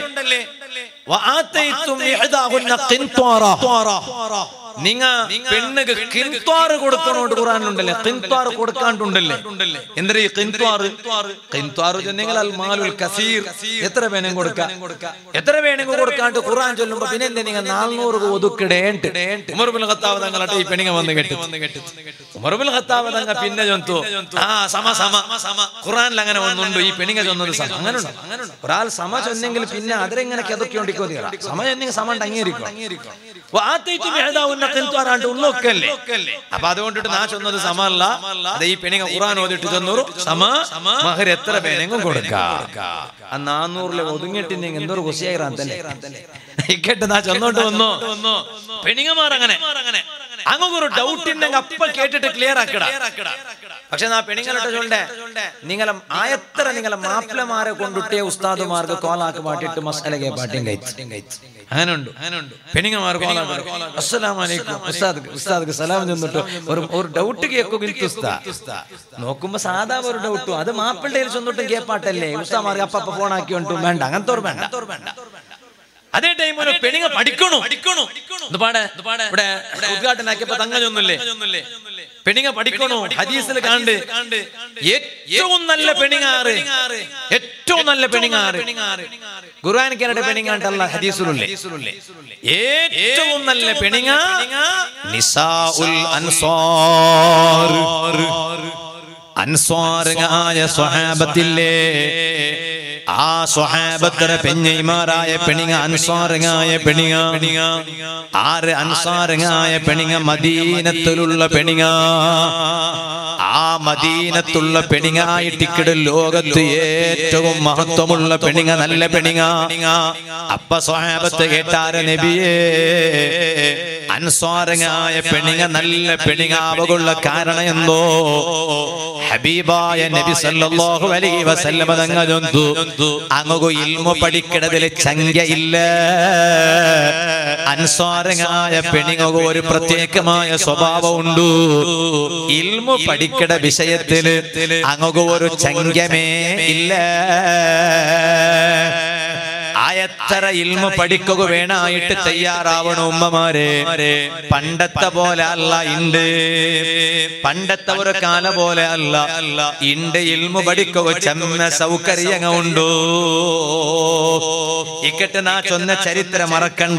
വആതൈതും ഇഹ്ദാഹുന്ന ഖിൻത്വാറ നിങ്ങ പെണ്ണുക്ക് കിൻത്വാറ് കൊടുക്കണോണ്ട് ഖുറാനുണ്ടല്ലേ കിൻത്വാറ് കൊടുക്കാണ്ടുണ്ടല്ലേ എന്തൊരു ഈ കിൻത്വാറ് കിൻത്വാറ് ചെന്നെങ്കിൽ അൽ മാലുൽ കസീർ എത്ര വേണം കൊടുക്കാം എത്ര വേണമെങ്കിൽ കൊടുക്കാണ്ട് ഖുറാൻ ചൊല്ലുമ്പോ പിന്നെ എന്താ നിങ്ങൾ നാനൂറ് ഒതുക്കിടേണ്ട് ഉമർബുൽ ഖത്താവ് തങ്ങളട്ടെ ഈ പെണിങ്ങ വന്ന് കെട്ടി ഉമർബുൽ ഖത്താവ് തങ്ങ പിന്നെ ചൊന്തു ആ സമ സമ ഖുറാനിൽ അങ്ങനെ ഒന്നുണ്ട് ഈ പെണിങ്ങ ചൊന്നത് സമ അങ്ങനെ ഉണ്ട് ഒരാൾ സമ ചൊന്നെങ്കിൽ പിന്നെ അതിരെങ്ങനെ കെതൊക്കെയോണ്ടിക്കോ തീരാ സമ ചൊന്നെങ്കിൽ സമ ഉണ്ട് അംഗീകരിക്കും ഉള്ളൊക്കല്ലേ അപ്പൊ അതുകൊണ്ടിട്ട് നാ ചൊന്നത് സമല്ല അത് ഈ പെണിങ്ങ ഖുറാൻ ഓതിട്ട് ചെന്നൂറ് സമ മഹർ എത്ര പേനെങ്കും കൊടുക്കാം ആ നാന്നൂറിലെ ഒതുങ്ങിട്ടില്ലെങ്കിൽ എന്തോ കുശിയായിറാൻ തന്നെ ഇക്കട്ടെ നാ ചെന്നോട്ട് വന്നോ പെണിങ്ങമാർ അങ്ങനെ അങ്ങ് ഒരു ഡൗട്ട് ഉണ്ടെങ്കിൽ അപ്പൊ കേട്ടിട്ട് ക്ലിയർ ആക്കട പക്ഷെ നാ പെണിങ്ങളോട്ട് ചൊല്ലേ നിങ്ങളെ ആയത്ര നിങ്ങളെ മാപ്പിളമാരെ കൊണ്ടിട്ടേ ഉസ്താദുമാർക്ക് കോലാക്ക് പാട്ടിട്ട് മസാലകെ പാട്ടിയും കഴിച്ചു അങ്ങനെ ഉണ്ട് അങ്ങനെ ഉണ്ട് പെണിങ്ങമാർ അസ്സലാം വലൈക്കും ഉസ്താദ് ഉസ്താദ് സലാം ചെന്നിട്ട് ഒരു ഒരു ഡൗട്ട് കേൾക്കും എനിക്ക് ഉസ്താ നോക്കുമ്പോ സാധാ ഒരു ഡൗട്ടും അത് മാപ്പിളുടെ ചെന്നിട്ടും കേപ്പാട്ടല്ലേ ഉസ്താമാർക്ക് അപ്പ ഫോണാക്കിയോണ്ടും വേണ്ട അങ്ങനത്തെ ഒരു വേണ്ട അതേ ടൈം ഒരു പെണിങ്ങ പഠിക്കണു പഠിക്കണു ഇത് പാടെ ഇവിടെ ഉദ്ഘാടനാക്കിയപ്പോ തങ്ങഞ്ഞൊന്നുമില്ലേ പെണിങ്ങ പഠിക്കണു ഹദീസിൽ കാണ്ട് ഏറ്റവും നല്ല പെണിങ്ങാറ് ഏറ്റവും നല്ല പെണിങ്ങാറ് ഖുർആാനിക്കാരുടെ പെണിങ്ങാണ്ടല്ല ഹദീസിലുള്ളേ ഏറ്റവും നല്ല പെണിങ്ങ നിസാഉൽ അൻസാർ അൻസ്വാരങ്ങായ സ്വഹാബത്തില്ലേ ആ സ്വഹാബത്തിന് പെഞ്ഞൈമാരായ പെണിങ്ങ അൻസാരങ്ങായ പെണിങ്ങ ആറ് അൻസാരങ്ങായ പെണിങ്ങ മദീനത്തിലുള്ള പെണിങ്ങ ആ മദീനത്തുള്ള പെണിങ്ങായിട്ടിക്കിട് ലോകത്ത് ഏറ്റവും മഹത്വമുള്ള പെണിങ്ങ നല്ല പെണിങ്ങ അപ്പ സ്വഹാബത്ത് കേട്ടാര നബിയേ അൻസ്വാരങ്ങായ പെണിങ്ങ നല്ല പെണിങ്ങാവുള്ള കാരണം എന്തോ ഹബീബായ നബി സല്ലല്ലാഹു അലൈഹി വസല്ലമ തങ്ങ ചൊന്തു അങ്ങു ഇൽമു പഠിക്കണതിൽ ചങ്കയില്ല അൻസ്വാരങ്ങായ പെണിങ്ങു ഒരു പ്രത്യേകമായ സ്വഭാവമുണ്ട് ഇൽമു പഠിക്കണ വിഷയത്തില് അങ്ങു ഒരു ചങ്കമേ ഇല്ല ആയത്തറ ഇൽമ പഠിക്കുക വേണായിട്ട് തയ്യാറാവണം ഉമ്മമാരെ പണ്ടത്തെ പോലെ അല്ല ഇണ്ട് പണ്ടത്തെ ഒരു കാല പോലെ അല്ല ഇണ്ട് ഇൽമു പഠിക്കുക ചെന്ന സൗകര്യങ്ങ ഉണ്ടോ ഇക്കട്ട് നാ ചൊന്ന ചരിത്രം മറക്കണ്ട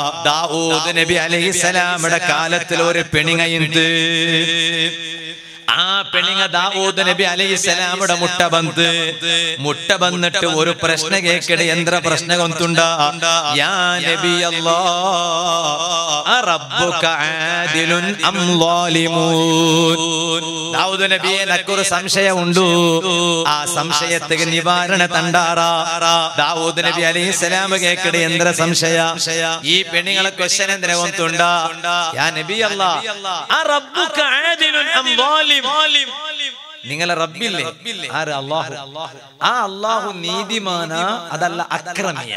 ദാവൂദ് നബി അലൈഹിസലാമിയുടെ കാലത്തിൽ ഒരു പെണിങ്ങയുണ്ട് ആ പെണിങ്ങ ദാവൂദ് നബി അലൈഹിസ്സലാമുടെ മുട്ട ബന്ത് മുട്ട ബന്നിട്ട് ഒരു പ്രശ്ന കേക്കട് യന്ത്ര പ്രശ്ന കൊന്തുണ്ട യാ നബി അല്ലാ അറബ്ബുക ആദിലുൻ അം ളാലിമൂൻ ദാവൂദ് നബിയെ നക്കൊരു സംശയമുണ്ടു ആ സംശയത്തിന് നിവാരണ തണ്ടാറ ദാവൂദ് നബി അലൈഹിസ്സലാം കേക്കട് യന്ത്ര സംശയ ഈ പെണ്ണുങ്ങളെ ക്വസ്റ്റൻ എന്തിനെ കൊന്തുണ്ട യാ നബി അല്ലാ അറബ്ബുക ആദിലുൻ അം ളാലിം നിങ്ങളെ റബ്ബില്ലേ ആര് അള്ളാഹു ആ അള്ളാഹു നീതിമാന അതല്ല അക്രമിയ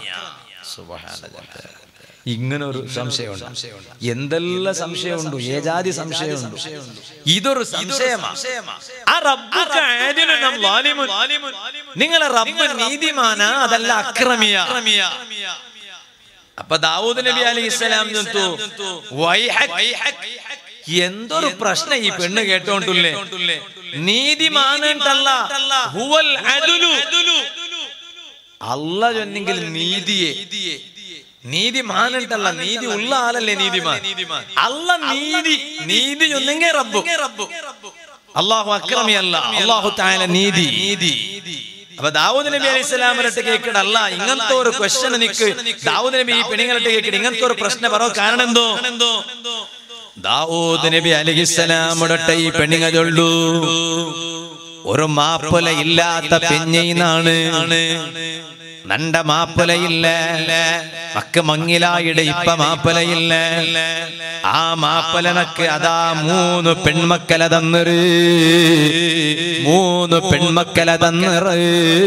ഇങ്ങനെ ഒരു സംശയമുണ്ട് എന്തെല്ലാം സംശയമുണ്ട് ഏജാതി സംശയമുണ്ട് ഇതൊരു സംശയമാണ് ആ റബ്ബുക ആദിലുൻ അം ളാലിമുൻ. നിങ്ങളെ റബ്ബ് നീതിമാന അതല്ല അക്രമിയ അപ്പൊ ദാവൂദ് നബി അലൈഹി ഇസ്ലാം എന്തൊരു പ്രശ്നം ഈ പെണ്ണ് കേട്ടോണ്ടില്ലേ നീതിമാനല്ല ഹുവൽ അദുലു അല്ല ചൊന്നെങ്കിൽ നീതിയെ നീതി മാനട്ടല്ല നീതി ഉള്ള ആളല്ലേ നീതിമാൻ അല്ല നീതി നീതി ചൊന്നെങ്കിൽ റബ്ബു അള്ളാഹു അക്രമിയല്ല അള്ളാഹു താല നീതി നീതി അപ്പൊ ദാവൂദ് നബി അലൈഹി സ്വലാമിരട്ട് കേൾക്കടല്ല ഇങ്ങനത്തെ ഒരു ക്വസ്റ്റൻ നിക്ക് ദാവൂദ് നബി ഈ പെണ്ണുങ്ങളിട്ട് കേൾക്കട ഇങ്ങനത്തെ ഒരു പ്രശ്നം പറോ കാരണം എന്തോ ദാവൂദ് നബി അലഹിസ്സലാമുടെ ഈ പെണ്ണുങ്ങ ചൊല്ലു ഒരു മാപ്പുല ഇല്ലാത്ത പെഞ്ഞയിന്നാണ് നണ്ട മാപ്പുലയില്ല മക്ക് മങ്ങിലായിടെ ഇപ്പ മാപ്പലയില്ല ആ മാപ്പലനക്ക് അതാ മൂന്ന് പെൺമക്കള തന്നറ് മൂന്ന് പെൺമക്കള തന്നറ്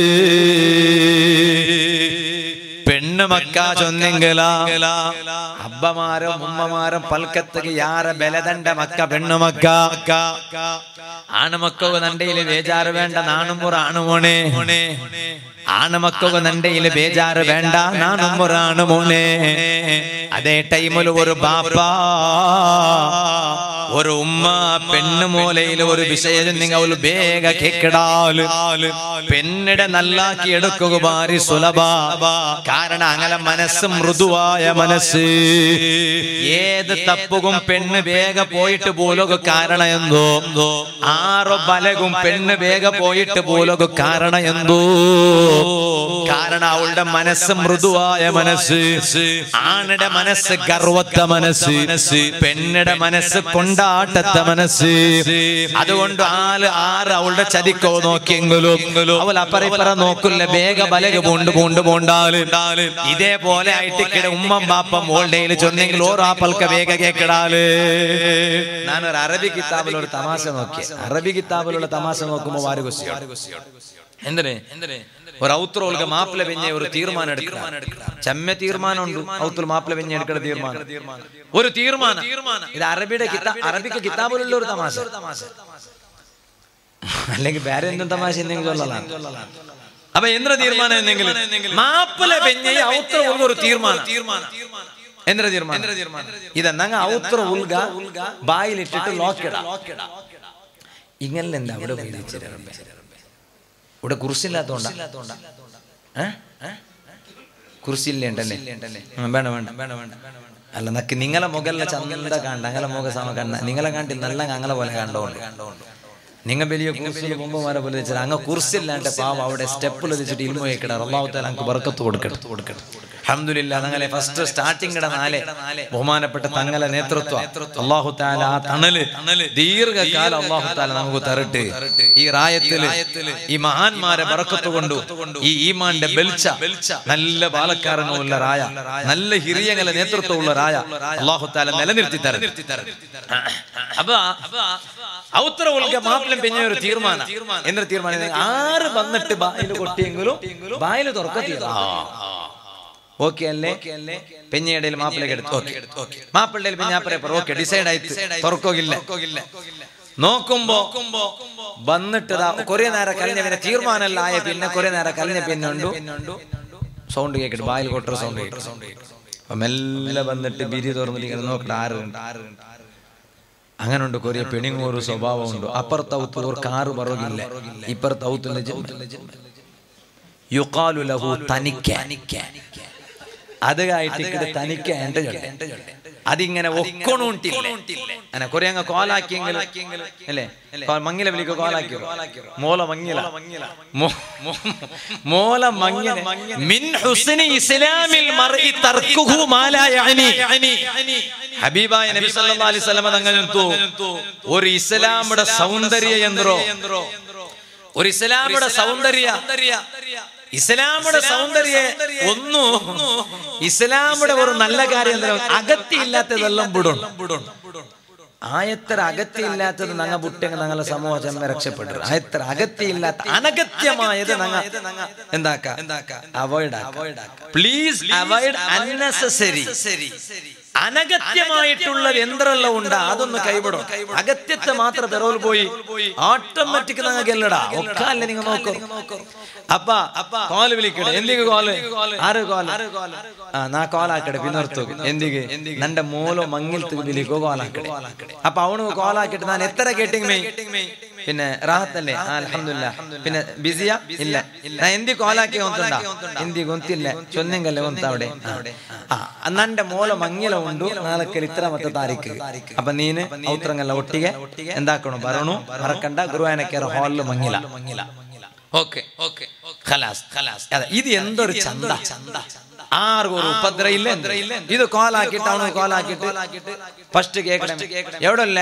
പെണ്ണ് മക്ക ചൊന്നെങ്കിലാ അബ്ബമാരും ഉമ്മമാരും പൽക്കത്തക്ക് യാര ബലദണ്ട മക്ക പെണ്ണു മക്ക ആണുമക്കവ് നണ്ടയില് ബേജാറ് വേണ്ട നാണുമുറ ആണുമോണേ ആണുമക്കവ് നണ്ടയില് ബേജാറ് വേണ്ട നാണുമുറ ആണുമോനെ അതേ ടൈമിൽ ഒരു ബാപ്പ ഒരു ഉമ്മ പെണ്ണ് മൂലയിൽ ഒരു വിഷയം നിങ്ങൾ വേഗ കേക്കിടാല് പെണ്ണിടെ നല്ലാക്കി എടുക്കുക ഭാരി സുലഭ കാരണം അങ്ങനെ മനസ്സ് മൃദുവായ മനസ്സ് ഏത് തപ്പുകും പെണ്ണ് വേഗ പോയിട്ട് പോലൊക്കെ കാരണം എന്തോ ആറോ ബലകും പെണ്ണ് വേഗ പോയിട്ട് പോലൊക്കെ കാരണം എന്തോ കാരണം അവളുടെ മനസ്സ് മൃദുവായ മനസ്സ് ആണിടെ മനസ്സ് ഗർവത്ത മനസ്സ് പെണ്ണിടെ മനസ്സ് കൊണ്ടാട്ടത്തെ മനസ്സ് അതുകൊണ്ട് ആള് ആറ് അവളുടെ ചതിക്കോ നോക്കിയെങ്കിലും അവൾ അപ്പറിപ്പറ നോക്കില്ല വേഗ ബലക പോണ്ട് പോണ്ട് പോണ്ടാല് ഇതേപോലെ ആയിട്ട് കിട ഉമ്മം ബാപ്പം ഓൾഡേയിൽ ചൊന്നെങ്കിൽ ഓരോ ആപ്പൽക്ക വേഗ കേക്കിടാല് ഞാനൊരു അറബി കിതാബിൽ ഒരു തമാശ നോക്കി അറബി കിതാബിലുള്ള തമാശ നോക്കുമ്പോ വാര് കുസിയാണ് എന്തിനെ ഒരു ഔത്രോൽക്ക് മാപ്പിള പെഞ്ഞ ഒരു തീരുമാനം എടുക്കണം ചെമ്മ തീരുമാനം ഉണ്ട് ഔത്തുൽ മാപ്പിള പെഞ്ഞ എടുക്കുന്ന തീരുമാനം ഒരു തീരുമാനം ഇത് അറബിയുടെ കിതാ അറബിക്ക് കിതാബിലുള്ള ഒരു തമാശ അല്ലെങ്കിൽ വേറെ എന്തും തമാശ എന്തെങ്കിലും ചൊല്ലലാണ് അപ്പൊ എന്ത്ര തീരുമാനം എന്തെങ്കിലും മാപ്പിള പെഞ്ഞ ഔത്ര ഉൾഗ ഒരു തീരുമാനം എന്ത്ര തീരുമാനം ഇതെന്നങ്ങ ഔത്ര ഉൾഗ ബായിലിട്ടിട്ട് ലോക്കിട ഇങ്ങനെ എന്താ അവിടെ ഉപയോഗിച്ചിരമ്പേ ഇവിടെ കുറിച്ചില്ലാത്തോണ്ടാ കുറിച്ചില്ലേണ്ടല്ലേ വേണ്ട വേണ്ട വേണ്ട വേണ്ട അല്ല നക്ക് നിങ്ങളെ മുകളിലെ ചന്ത കണ്ട അങ്ങനെ മുഖ സമ കണ്ട നിങ്ങളെ കണ്ടി നല്ല അങ്ങനെ പോലെ കണ്ടോണ്ട് നിങ്ങൾ വലിയ കുറിച്ചിൽ മുമ്പമാരെ പോലെ വെച്ചാൽ അങ്ങ് കുറിച്ചില്ലാണ്ട് പാവം അവിടെ സ്റ്റെപ്പിൽ വെച്ചിട്ട് ഇൽമ വെക്കിടാറ് അള്ളാഹുത്താൽ അങ്ങ് ബർക്കത്ത് കൊടുക്കണം കൊടുക്കണം അഹമ്മദില്ല തങ്ങളെ ഫസ്റ്റ് സ്റ്റാർട്ടിങ്ങിടെ നാലെ ബഹുമാനപ്പെട്ട തങ്ങളെ നേതൃത്വം അള്ളാഹു താല ആ തണല് ദീർഘകാലം അള്ളാഹു താല നമുക്ക് തരട്ടെ ഈ റായത്തില് ഈ മഹാന്മാരെ ബറക്കത്ത് കൊണ്ടു ഈ ഈമാന്റെ ബെൽച്ച നല്ല ബാലക്കാരങ്ങളുള്ള റായ നല്ല ഹിരിയങ്ങളെ നേതൃത്വമുള്ള റായ അള്ളാഹു താല നിലനിർത്തി തരട്ടെ അപ്പൊ ഔത്ര ഉൽക മാപ്പിളം പെഞ്ഞ ഒരു തീരുമാനം എന്നൊരു തീരുമാനം ആറ് വന്നിട്ട് ബായിൽ കൊട്ടിയെങ്കിലും ബായിൽ തുറക്കത്തില്ല ഓക്കെ അല്ലേ പെഞ്ഞയുടെ മാപ്പിളേക്ക് എടുത്തു ഓക്കെ മാപ്പിളുടെ പെഞ്ഞാപ്പറെ ഓക്കെ ഡിസൈഡ് ആയിട്ട് തുറക്കില്ല നോക്കുമ്പോ വന്നിട്ട് കുറെ നേരം കഴിഞ്ഞ പിന്നെ തീരുമാനമല്ല ആയ പിന്നെ കുറെ നേരം കഴിഞ്ഞ പിന്നെ ഉണ്ട് സൗണ്ട് കേക്കട്ടെ ബായിൽ കൊട്ടർ സൗണ്ട് അപ്പൊ മെല്ലെ വന്നിട്ട് ബിരി തുറന്നിട്ട് ഇങ്ങനെ നോക്കട്ടെ ആറുണ്ട് ആറുണ്ട് അങ്ങനെ ഉണ്ട് കൊറിയ പെണിങ്ങൂറ് സ്വഭാവമുണ്ട് അപ്പുറത്ത് ഔത്ത് ഒരു കാറ് പറകില്ല ഇപ്പുറത്ത് ഔത്ത് യുക്കാലു ലഹു തനിക്ക അത് ആയിട്ട് തനിക്ക എന്റെ അതിങ്ങനെ ഒക്കണൂട്ടില്ല അങ്ങനെ കുറെ അങ്ങ് കോലാക്കിയെങ്കിൽ അല്ലേ കോ- മങ്ങില വിളിക്ക് കോലാക്കിയോ മോല മങ്ങില മോ- മോ- മോല മങ്ങില മിൻ ഹുസ്നി ഇസ്ലാമിൽ മർഇ തർക്കുഹു മാ ലാ യഅനി ഹബീബായ നബി സല്ലല്ലാഹു അലൈഹി വസല്ലം തങ്ങൾ ഒരു ഇസ്ലാമുടെ സൗന്ദര്യ യന്ത്രോ ഒരു ഇസ്ലാമുടെ സൗന്ദര്യ ഇസ്ലാമുടെ സൗന്ദര്യ ഒന്നു ഇസ്ലാമുടെ ഒരു നല്ല കാര്യം എന്താ അകത്തിയില്ലാത്തതെല്ലാം വിടും ആയത്ര അകത്തിയില്ലാത്തത് നങ്ങ ബുട്ടെങ്കിൽ ഞങ്ങളെ സമൂഹം ചെമ്മ രക്ഷപ്പെട്ടു ആയത്ര അകത്തിയില്ലാത്ത അനഗത്യമായത് നങ്ങ എന്താക്ക അവോയ്ഡ് പ്ലീസ് അവോയ്ഡ് അൺനെസസറി അനഗത്യമായിട്ടുള്ളത് എന്തെല്ലാം ഉണ്ടാ അതൊന്ന് കൈവിടും അഗത്യത്തെ മാത്രം പെറോൽ പോയി ഓട്ടോമാറ്റിക് നിങ്ങൾക്ക് എല്ലടാ ഒക്കെ അല്ലേ നിങ്ങൾ നോക്കൂ അപ്പ കോല് വിളിക്കട്ടെ എന്തിക്ക് കോല് ആറ് കോല് ആ നാ കോലാക്കട്ടെ പിന്നർത്തു എന്തിക്ക് നന്റെ മൂലോ മങ്ങിൽത്ത് വിളിക്കോ കോലാക്കട്ടെ അപ്പൊ അവന് കോലാക്കിട്ട് ഞാൻ എത്ര കേട്ടിങ്ങമേ പിന്നെ റാഹത്തല്ലേ ആ അൽഹംദുലില്ല പിന്നെ ബിസിയാ ഇല്ല ഞാൻ എന്തി കോലാക്കി ಗೊತ್ತುಂಡ എന്തി ಗೊತ್ತಿಲ್ಲ ചൊന്നെങ്കല്ലേ ಗೊತ್ತ അവിടെ ആ നന്റെ മൂല മങ്ങില ಉಂಡು ನಾಲ್ಕಲ್ಲಿ ಇತ್ರ ಮತ್ತೆ ತಾರೀಕು ಅಪ್ಪ ನೀನು ಔತ್ರಂಗಲ್ಲ ಒಟ್ಟಿಗೆ ಎಂದಾಕಣು ಬರೋಣು ಮರಕಂಡ ಗುರುವಾಯನಕೆರ ಹಾಲ್ ಮಂಗಿಲ ಮಂಗಿಲ ಓಕೆ ಓಕೆ ಖಲಾಸ್ ಖಲಾಸ್ ಅದ ಇದು ಎಂದೊರು ಚಂದ ಚಂದ ಆರ್ಗೂ ഒരു ಉಪದ್ರ ಇಲ್ಲ ಅಂದ್ರೆ ಇದು ಕಾಲ್ ಹಾಕಿಟ್ಟು ಅವನು ಕಾಲ್ ಹಾಕಿಟ್ಟು ಫಸ್ಟ್ എവിടല്ലേ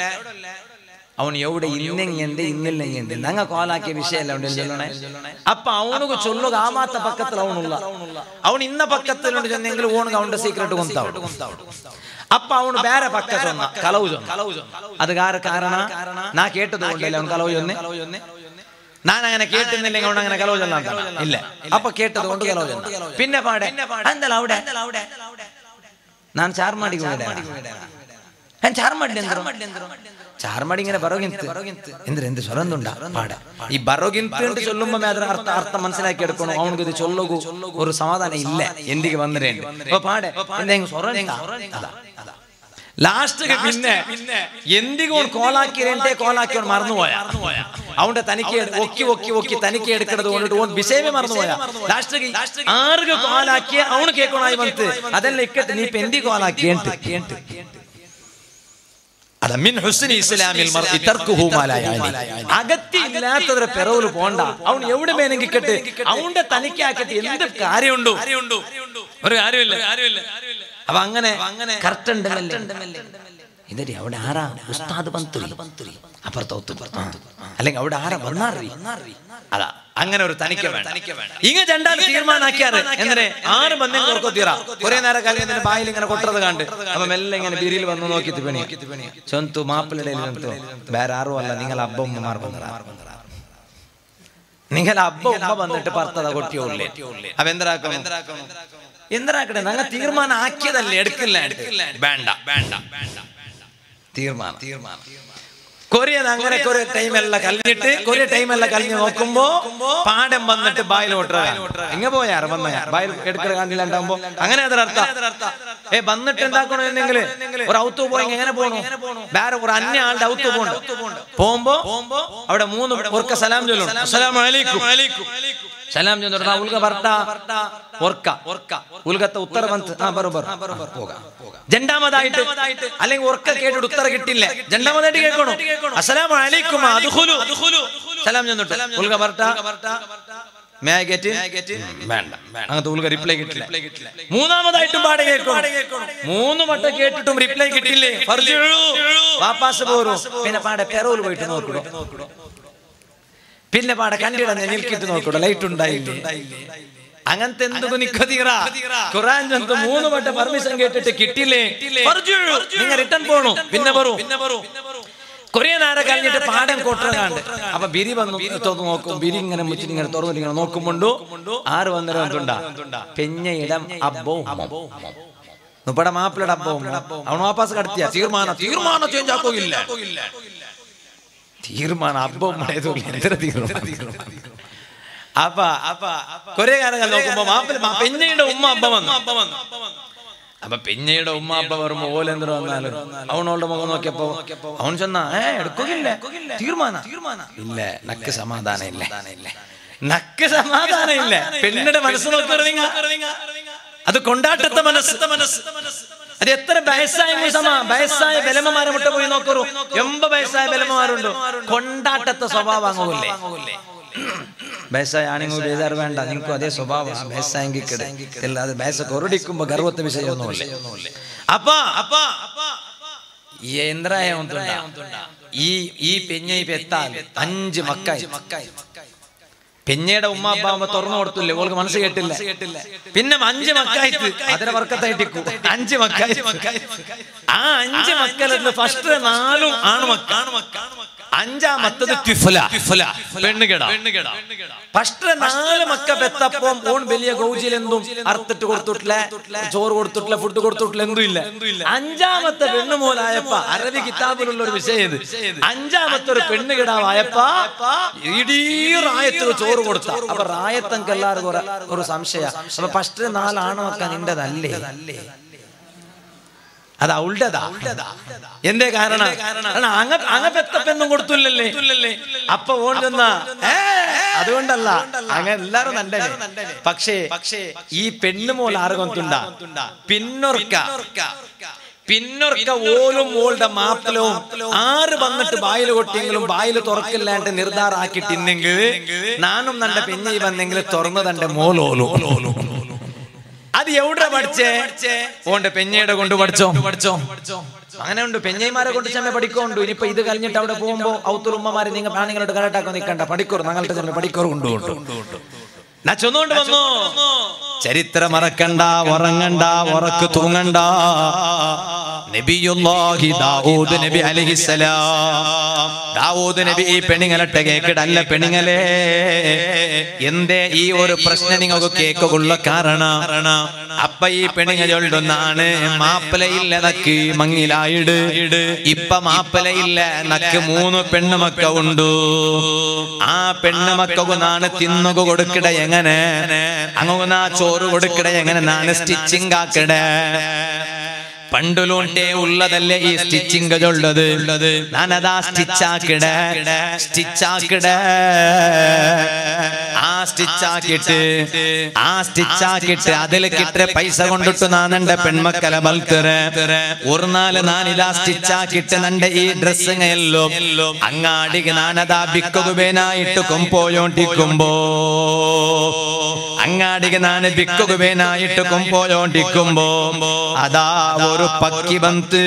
ಅವನು ಎവിടെ ಇನ್ನೆಂಗೆಂದೆ ಇನ್ನಿಲ್ಲೆಂಗೆಂದೆ ನಂಗ ಕಾಲ್ ಹಾಕಿ ವಿಷಯ ಇಲ್ಲ ಉಂಟು ಚൊല്ലണേ അപ്പൊ അവനുക്ക് ചൊല്ലുക ആ മാത്ത പക്കത്തിൽ അവനുള്ള അവൻ ഇന്ന പക്കത്തിലുണ്ട് ചെന്നെങ്കിൽ ഓണുക അവന്റെ സീക്രട്ട് കൊന്താവട്ടെ അപ്പൊ ಅವನು ಬೇರೆ ಪಕ್ಕ ಚೊನ್ನ ಕಲವು ಚೊನ್ನ അത് കാര കാരണ നാ കേട്ടത് കൊണ്ടല്ലേ അവൻ കലവ് ചൊന്നെ ഞാൻ അങ്ങനെ കേട്ടുന്നില്ലെങ്കിൽ അവൻ അങ്ങനെ കലവ് ചൊല്ലാൻ ഇല്ല അപ്പൊ കേട്ടത് കൊണ്ട് കലവ് ചൊന്ന പിന്നെ പാടെ എന്തല്ല അവിടെ ನಾನು ಚಾರ್ಮಾಡಿಗೆ ಹೋಗಿದ್ದೆ ഞാൻ ಚಾರ್ಮಾಡಿ ಚಾರ್ಮಾಡಿ ഇങ്ങനെ ബറോഗിന്ത് എന്തിന് എന്ത് സ്വരന്തുണ്ട പാട ഈ ബറോഗിന്ത് എന്ന് ചൊല്ലുമ്പോ അതിന് അർത്ഥ അർത്ഥം മനസ്സിലാക്കി എടുക്കണം അവനക്ക് ഇത് ചൊല്ലുകു ഒരു സമാധാനം ഇല്ല എന്തിക്ക് വന്നിട്ടുണ്ട് അപ്പൊ പാടെ എന്തെങ്കിലും സ്വരം ലാസ്റ്റ് പിന്നെ എന്തിക്കും കോലാക്കിരണ്ടേ കോലാക്കി അവൻ മറന്നുപോയ അവന്റെ തനിക്ക് ഒക്കി ഒക്കി ഒക്കി തനിക്ക് എടുക്കുന്നത് കൊണ്ടിട്ട് ഓൻ വിഷയമേ മറന്നുപോയ ലാസ്റ്റ് ആറുക കോലാക്കിയ അവന് കേൾക്കണായി വന്ന് അതെല്ലാം ഇക്കട്ട് നീ ഇപ്പൊ എന്തി കോലാക്കി കേട്ട് കേട്ട് അത മിൻ ഹുസ്നി ഇസ്ലാമിൽ മർഇ തർക്കുഹു മാ ലാ യഅനി അകത്തി ഇല്ലാത്തവരെ പെറവല് പോണ്ട അവൻ എവിടെ വേണമെങ്കിൽ കെട്ട് അവന്റെ തനിക്കാക്കട്ടെ എന്ത് കാര്യമുണ്ടോ ഒരു കാര്യമില്ല അപ്പൊ അങ്ങനെ കറക്റ്റ് ഉണ്ടല്ലേ ഇതരി അവിടെ ആരാ ഉസ്താദ് പന്തുരി അപ്പുറത്തോത്ത് അല്ലെങ്കിൽ അവിടെ ആരാ വന്നാറി അതാ അങ്ങനെ ഒരു തനിക്ക് വേണ്ട ഇങ്ങ രണ്ടാൾ തീരുമാനാക്കിയാറ് എങ്ങനെ ആറ് ബന്ധം ഓർക്കോ തീറ കുറെ നേരം കാലം ഇതിന്റെ ബായിൽ ഇങ്ങനെ കൊട്ടത് കണ്ട് അപ്പൊ മെല്ലെ ഇങ്ങനെ ബിരിയിൽ വന്ന് നോക്കി പണി ചൊന്തു മാപ്പിളിടയിൽ ചൊന്തു വേറെ ആറും അല്ല നിങ്ങൾ അബ്ബ ഉമ്മമാർ വന്നതാ നിങ്ങൾ അബ്ബ ഉമ്മ വന്നിട്ട് പർത്തത കൊട്ടിയുള്ളേ അപ്പൊ എന്തരാക്കണം എന്തരാക്കട്ടെ ഞങ്ങൾ തീരുമാനം ആക്കിയതല്ലേ എടുക്കില്ല വേണ്ട വേണ്ട തീർമാനം തീർമാനം കൊറിയത് അങ്ങനെ കുറെ ടൈം എല്ലാം കഴിഞ്ഞിട്ട് കുറെ ടൈം എല്ലാം കഴിഞ്ഞ് നോക്കുമ്പോ പാടം വന്നിട്ട് ബായിൽ ഓട്ടുക എങ്ങ പോയാറ് വന്ന ബായിൽ എടുക്കുന്ന കാണില്ലാണ്ടാവുമ്പോ അങ്ങനെ അതിനർത്ഥം ഏ വന്നിട്ട് എന്താക്കണോ എന്നെങ്കിൽ ഒരു ഔത്ത് പോയി എങ്ങനെ പോകണു വേറെ ഒരു അന്യ ആളുടെ ഔത്ത് പോകണ്ട പോകുമ്പോ അവിടെ മൂന്ന് ഉറക്ക സലാം ചൊല്ലണം അസ്സലാമു അലൈക്കും സലാം ചൊല്ലണം ഉൽക ಬರ್ತಾ ಒರ್ಕ ഉൽഗത്തെ ഉത്തര ಬಂತು ಹಾ ಬರೋಬರ್ ಹೋಗ രണ്ടാമതായിട്ട് അല്ലെങ്കിൽ ഉറക്ക കേട്ടിട്ട് ഉത്തര കിട്ടില്ല രണ്ടാമതായിട്ട് കേൾക്കണോ അസ്സലാമു അലൈക്കും അദ്ഖുലു സലാം ചെന്നിട്ട് ഉൽഗ ಬರ್ತಾ മേ ഐ ഗെറ്റ് വേണ്ട അങ്ങനത്തെ ഉൽഗ റിപ്ലൈ കിട്ടില്ല മൂന്നാമതായിട്ടും പാടെ കേൾക്കണം മൂന്ന് വട്ടം കേട്ടിട്ടും റിപ്ലൈ കിട്ടില്ലേ ഫർജിഉ. വാപ്പാസ് പോരും പിന്നെ പാടെ പെറോൽ പോയിട്ട് നോക്കണോ പിന്നെ പാടെ കണ്ടിട നിൽക്കിട്ട് നോക്കണോ ലൈറ്റ് ഉണ്ടായില്ലേ അങ്ങനത്തെ എന്തൊക്കെ നിക്കതീറ ഖുറാൻ ചന്ത് മൂന്ന് വട്ടം പെർമിഷൻ കേട്ടിട്ട് കിട്ടില്ലേ നിങ്ങൾ റിട്ടേൺ പോണു പിന്നെ പറൂ കൊറേ നേരം കഴിഞ്ഞിട്ട് പാടം കൊട്ടറാണ്ട് അപ്പൊ ബിരി വന്നു തുറന്ന് നോക്കും ബിരി ഇങ്ങനെ മുച്ചിട്ട് ഇങ്ങനെ തുറന്നിട്ട് ഇങ്ങനെ നോക്കുമ്പോണ്ടു ആറ് വന്നേരം എന്തുണ്ടാ പെഞ്ഞ ഇടം അബ്ബോ നുപ്പട മാപ്പിളയുടെ അബ്ബോ അവൻ വാപ്പാസ് കടത്തിയ തീർമാനം തീർമാനം ചേഞ്ച് ആക്കോയില്ല തീർമാനം അബ്ബോ എത്ര തീർമാനം അപ്പ അപ്പ കൊറേ കാലങ്ങൾ നോക്കുമ്പോ മാപ്പിള മാ- പെഞ്ഞയുടെ ഉമ്മ അബ്ബ വന്നു അപ്പൊ പെഞ്ഞയുടെ ഉമ്മ അബ്ബ വരുമ്പോ ഓലെന്തോ വന്നാലും അവനോളുടെ മുഖം നോക്കിയപ്പോ അവൻ ചെന്നാ ഏ എടുക്കുകയില്ല തീർമാന ഇല്ല നക്ക് സമാധാനം ഇല്ല നക്ക് സമാധാനം ഇല്ല പെണ്ണിന്റെ മനസ്സ് നോക്കിയ അത് കൊണ്ടാട്ടത്തെ മനസ്സ് അത് എത്ര വയസ്സായ സമ വയസ്സായ ബലമമാരെ മുട്ട പോയി നോക്കൂ എൺപ വയസ്സായ ബലമമാരുണ്ടോ കൊണ്ടാട്ടത്തെ സ്വഭാവം അങ്ങൂല്ലേ ബേസായ ആണെങ്കിൽ ബേജാറ് വേണ്ട നിങ്ങൾക്കും അതേ സ്വഭാവം ബേസായെങ്കിൽ കിട അല്ലാതെ ബേസ കൊറടിക്കുമ്പോ ഗർവത്തെ വിഷയമൊന്നുമില്ല അപ്പ അപ്പ ഈ എന്തായ ഈ ഈ പെഞ്ഞ ഈ പെത്താൽ അഞ്ച് മക്കായി പെഞ്ഞയുടെ ഉമ്മ അപ്പാവുമ്പോ തുറന്നു കൊടുത്തില്ലേ ഓൾക്ക് മനസ്സ് കേട്ടില്ല പിന്നെ അഞ്ച് മക്കായിട്ട് അതിനെ വർക്കത്തായിട്ടിക്കു അഞ്ച് മക്കായി ആ അഞ്ച് മക്കളിൽ ഫസ്റ്റ് നാലും ആണ് മക്ക അഞ്ചാമത്തത് ത്വിഫല പെണ്ണുകെട ഫസ്റ്റ് നാല് മക്ക പെത്തപ്പം ഓൺ വലിയ ഗൗജിലെന്തും അറുത്തിട്ട് കൊടുത്തിട്ടില്ല ചോറ് കൊടുത്തിട്ടില്ല ഫുഡ് കൊടുത്തിട്ടില്ല എന്തും ഇല്ല അഞ്ചാമത്തെ പെണ്ണുമോലായപ്പ അറബി കിതാബിലുള്ള ഒരു വിഷയം ഇത് അഞ്ചാമത്തെ ഒരു പെണ്ണുകിടാവായപ്പ ഇടീ റായത്തിന് ചോറ് കൊടുത്ത അപ്പൊ റായത്തങ്ക് എല്ലാവർക്കും ഒരു- ഒരു സംശയ അപ്പൊ ഫസ്റ്റ് നാലാണ് മക്ക നിന്റെതല്ലേ അത് അവളുടെതാ എന്തേ കാരണം കാരണം അങ്ങ അങ്ങ പെത്തപ്പെന്നും കൊടുത്തില്ലല്ലേ അപ്പൊ ഓണ്ടുന്ന അതുകൊണ്ടല്ല അങ്ങ എല്ലാരും നല്ലേ പക്ഷേ പക്ഷേ ഈ പെണ്ണുമോൾ ആറുകൊണ്ടുണ്ട പിന്നൊർക്ക പിന്നൊർക്ക ഓലും ഓളുടെ മാപ്പിലവും ആറ് വന്നിട്ട് ബായിൽ കൊട്ടിയെങ്കിലും ബായിൽ തുറക്കില്ലാണ്ട് നിർധാറാക്കിട്ടിന്നെങ്കിൽ നാനും നന്റെ പെഞ്ഞി വന്നെങ്കിൽ തുറന്നു തന്റെ മോലോലോ അത് എവിടെ പഠിച്ചേ ഓണ്ട് പെഞ്ഞയുടെ കൊണ്ട് പഠിച്ചോ പഠിച്ചോ അങ്ങനെ ഉണ്ട് പെഞ്ഞൈമാരെ കൊണ്ട് ചെമ്മ പഠിക്കോണ്ടു ഇനിയിപ്പോ ഇത് കഴിഞ്ഞിട്ട് അവിടെ പോകുമ്പോ ഔത്തുറുമ്മമാരെ നിങ്ങൾ പ്രാണികളോട് കരട്ടാക്കാൻ നിൽക്കണ്ട പഠിക്കോർ ഞങ്ങളുടെ ചെമ്മ പഠിക്കോർ കൊണ്ടുപോകും ഞാൻ ചൊന്നുകൊണ്ട് വന്നു ചരിത്രം മറക്കണ്ട ഉറങ്ങണ്ട ഉറക്ക് തൂങ്ങണ്ട നബിയുല്ലാഹി ദാവൂദ് നബി അലൈഹിസ്സലാം ദാവൂദ് നബി ഈ പെണിങ്ങലട്ടെ കേക്കിടല്ല പെണിങ്ങലേ എന്തേ ഈ ഒരു പ്രശ്നം നിങ്ങൾക്ക് കേക്കുള്ള കാരണം അപ്പ ഈ പെണിങ്ങ ചൊല്ലുന്നാണ് മാപ്പിളയില്ല നക്ക് മങ്ങിലായിട് ഇപ്പ മാപ്പിളയില്ല നക്ക് മൂന്ന് പെണ്ണുമക്ക ഉണ്ടു ആ പെണ്ണുമക്കു നാണ് തിന്നുക കൊടുക്കിട എങ്ങനെ അങ്ങുന്ന ചോറ് കൊടുക്കിട എങ്ങനെ നാണ് സ്റ്റിച്ചിങ് ആക്കിട പണ്ടുലോണ്ടേ ഉള്ളതല്ലേ ഈ സ്റ്റിച്ചിങ് ഉള്ളത് ഞാനതാ സ്റ്റിച്ചാക്കിട സ്റ്റിച്ചാക്കിട ആ സ്റ്റിച്ചാക്കിട്ട് ആ സ്റ്റിച്ചാക്കിട്ട് അതിൽ കിട്ട പൈസ കൊണ്ടിട്ട് ഞാൻ എന്റെ പെൺമക്കളെ ബൽത്തറ ഒരു നാല് ഞാനിതാ സ്റ്റിച്ചാക്കിട്ട് നന്റെ ഈ ഡ്രസ്സിങ് എല്ലാം അങ്ങാടിക്ക് ഞാനതാ ബിക്കുകുബേനായിട്ട് കൊമ്പോയോണ്ടിക്കുമ്പോ അങ്ങാടിക്ക് ನಾನು ಬಿಕ್ಕುಗುಬೇನಾಯಿಟ್ಟು ಕೊಂಪೋಯೋಂಡಿಕ್ಕುಂಬೋ ಅದಾ ഒരു പക്കി ಬಂತು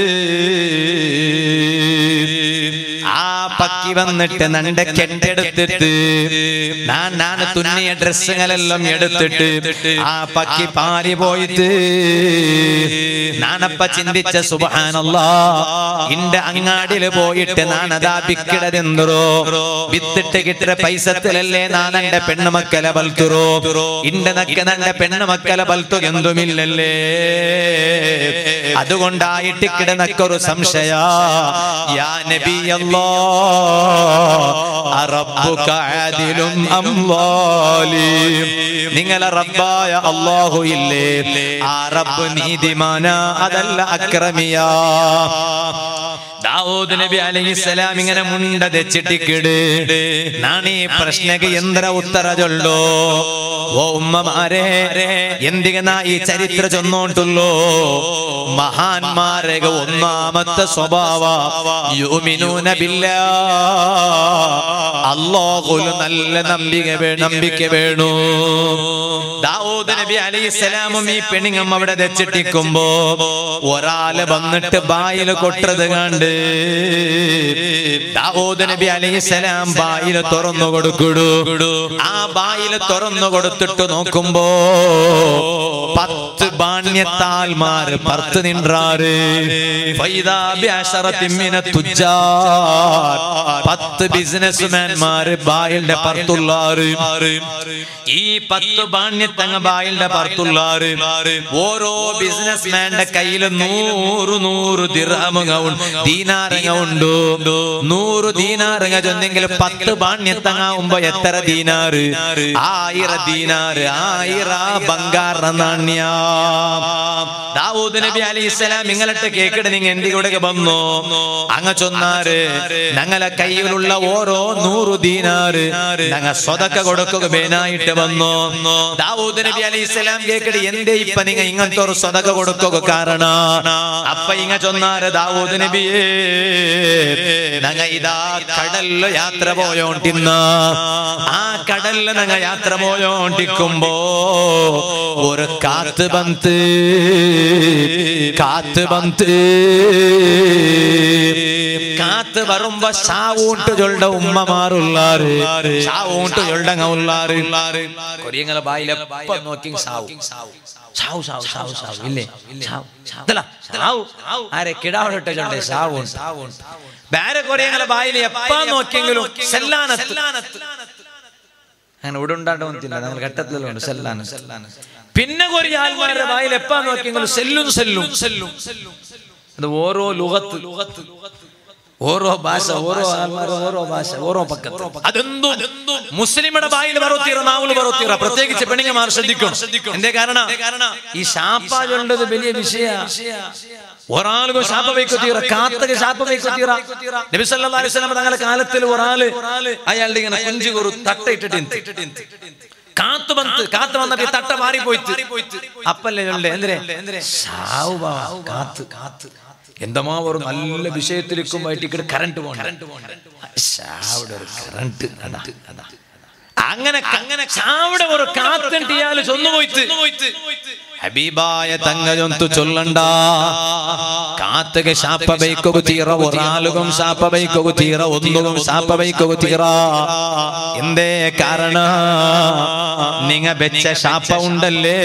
ആ പക്കി വന്നിട്ട് നണ്ട കെട്ടെടുത്തിട്ട് ഞാൻ ഞാൻ തുന്നിയ ഡ്രസ്സുകളെല്ലാം എടുത്തിട്ട് ആ പക്കി പാരി പോയിട്ട് നാണപ്പ ചിന്തിച്ച സുബാനല്ല ഇന്റെ അങ്ങാടിയിൽ പോയിട്ട് നാണതാ ബിക്കിടതെന്തോ വിത്തിട്ട് കിട്ടിയ പൈസത്തിലല്ലേ നാൻ എന്റെ പെണ്ണുമക്കളെ ബൽത്തുറോ ഇന്റെ നക്ക നന്റെ പെണ്ണുമക്കളെ ബൽത്തു എന്തുമില്ലല്ലേ അതുകൊണ്ടായിട്ട് കിടന്നൊരു സംശയ യാ നബിയല്ലാ അറബ്ബുക ആദിലും അംവാലിം നിങ്ങളെ റബ്ബായ അല്ലാഹു ഇല്ലേ ആ റബ്ബ് നീതിമാന അതല്ല അക്രമിയാ ദാവൂദ് നബി അലൈഹിസ്സലാം ഇങ്ങനെ മുണ്ട തെച്ചിട്ടിക്കിട് നാണീ പ്രശ്നക്ക് എന്ത്ര ഉത്തര ചൊല്ലോ ഓ ഉമ്മമാരെ എന്തിനാ ഈ ചരിത്ര ചൊന്നോട്ടുള്ളോ മഹാന്മാരെ ഒന്നാമത്തെ സ്വഭാവ യുമിനൂന ബില്ലാ അല്ലാഹുൽ നല്ല നമ്പിക വേ- നമ്പിക്ക വേണു ദാവൂദ് നബി അലൈഹിസ്സലാമും ഈ പെണ്ണുങ്ങം അവിടെ തെച്ചിട്ടിക്കുമ്പോ ഒരാള് വന്നിട്ട് ബായിൽ കൊട്ടത് കണ്ട് ദാവൂദ് നബി അലൈഹിസ്സലാം ബായിൽ തുറന്നു കൊടുക്കുടു ആ ബായിൽ തുറന്നു കൊടുത്തിട്ട് നോക്കുമ്പോ പത്ത് ബാണ്യത്താൽമാര് പത്ത് നിன்றாரு ഫൈദാ ബിഅശറത്തിൻ മിന തുജ്ജാർ പത്ത് ബിസിനസ്മാൻമാര് ബായിലിന്റെ പുറത്തുള്ളാറ് ഈ പത്ത് ബാണ്യത്തങ്ങ ബായിലിന്റെ പുറത്തുള്ളാറ് ഓരോ ബിസിനസ്മാന്റെ കയ്യിൽ നൂറ് നൂറ് ദിർഹമുക ദീനാരങ്ങ ഉണ്ട് നൂറ് ദീനാരങ്ങ ചൊന്നെങ്കിൽ പത്ത് ബാണ്യത്തങ്ങാവുമ്പോ എത്ര ദീനാറ് ആയിര ദീനാറ് ആയിര ബംഗാറ നാണ്യ ദാവൂദ് നബി അലൈഹി സ്വലാം നിങ്ങളിട്ട് കേക്കിട്ട് നിങ്ങൾ എന്റെ കൂടെ വന്നു അങ്ങ ചൊന്നാറ് ഞങ്ങളെ കയ്യിലുള്ള ഓരോ നൂറ് ദീനാറ് ഞങ്ങ സ്വതക്ക കൊടുക്കുക ബേനായിട്ട് വന്നു ദാവൂദ് നബി അലൈഹി സ്വലാം കേക്കിട്ട് എന്തേ ഇപ്പൊ നിങ്ങൾ ഇങ്ങനത്തെ ഒരു സ്വതക്ക കൊടുക്കുക കാരണ അപ്പ ഇങ്ങ ചൊന്നാറ് ദാവൂദ് നബിയേ ഞങ്ങ ഇതാ കടലില് യാത്ര പോയോണ്ടിന്ന ആ കടലില് ഞങ്ങ യാത്ര പോയോണ്ടിക്കുമ്പോ ഒരു കാത്ത് ബന്ത് കാത്ത് ബന്ത് കാത്ത് വരുമ്പോ സാവൂട്ട് ചൊല്ലുടെ ഉമ്മമാറുള്ളാറ് സാവൂട്ട് ചൊല്ലങ്ങ ഉള്ളാറ് കൊറിയങ്ങളെ ബായിലെ നോക്കി സാവു സാവു സാവു സാവു സാവു ഇല്ലേ സാവു അതല്ല, സാവു ആരെ കിടാവിട്ട് ചൊല്ലേ സാവു വേറെ കൊറിയങ്ങളെ ബായിലെ എപ്പാ നോക്കിയെങ്കിലും സെല്ലാനത്ത് അങ്ങനെ ഇവിടെ ഉണ്ടാണ്ട് വന്നില്ല ഞങ്ങൾ ഘട്ടത്തിലുണ്ട് സെല്ലാണ് പിന്നെ കുറേ ആൾമാരുടെ വായിൽ എപ്പാ നോക്കിയെങ്കിലും സെല്ലും സെല്ലും സെല്ലും അത് ഓരോ ലുഹത്ത് ലുഹത്ത് ഓരോ ഭാഷ ഓരോ ആൾമാർ ഓരോ ഭാഷ ഓരോ പക്കത്ത് അതെന്തും മുസ്ലിമുടെ ബായിൽ പറത്തീറ നാവുല് പറത്തീറ പ്രത്യേകിച്ച് പെണ്ണുങ്ങമാർ ശ്രദ്ധിക്കണം എന്തേ കാരണം ഈ ശാപ്പ ചൊല്ലത് വലിയ വിഷയ ഒരാൾക്ക് ശാപ്പ വയ്ക്കുത്തീറ കാത്തക ശാപ്പ വയ്ക്കുത്തീറ നബി സല്ലല്ലാഹു അലൈഹി വസല്ലം തങ്ങളുടെ കാലത്തിൽ ഒരാള് അയാളുടെ ഇങ്ങനെ കുഞ്ചു ഒരു തട്ടയിട്ടിട്ട് കാത്തു വന്ന് കാത്തു വന്നപ്പോ ഈ തട്ട മാറിപ്പോയിട്ട് അപ്പല്ലേ ചൊല്ലേ എന്തിനെ സാവു ബാവ, കാത്ത് കാത്ത് എന്തമാ ഒരു നല്ല വിഷയത്തിലേക്കുമായിട്ട് ഇവിടെ കറണ്ട് പോകണ്ട ഷാവിടെ ഒരു കറണ്ട് അതാ അതാ അങ്ങനെ അങ്ങനെ ചാവിടെ ഒരു കാത്തണ്ടിയാല് ചൊന്നുപോയിട്ട് ഹബീബായ തങ്ങജൊന്തു ചൊല്ലണ്ട കാത്തക ശാപ്പ ബൈക്കൊകു തീറ ഒരാളുകും ശാപ്പ ബൈക്കൊകു തീറ ഒന്നുകും ശാപ്പ ബൈക്കൊകു തീറ എന്തേ കാരണ നിങ്ങ വെച്ച ശാപ്പ ഉണ്ടല്ലേ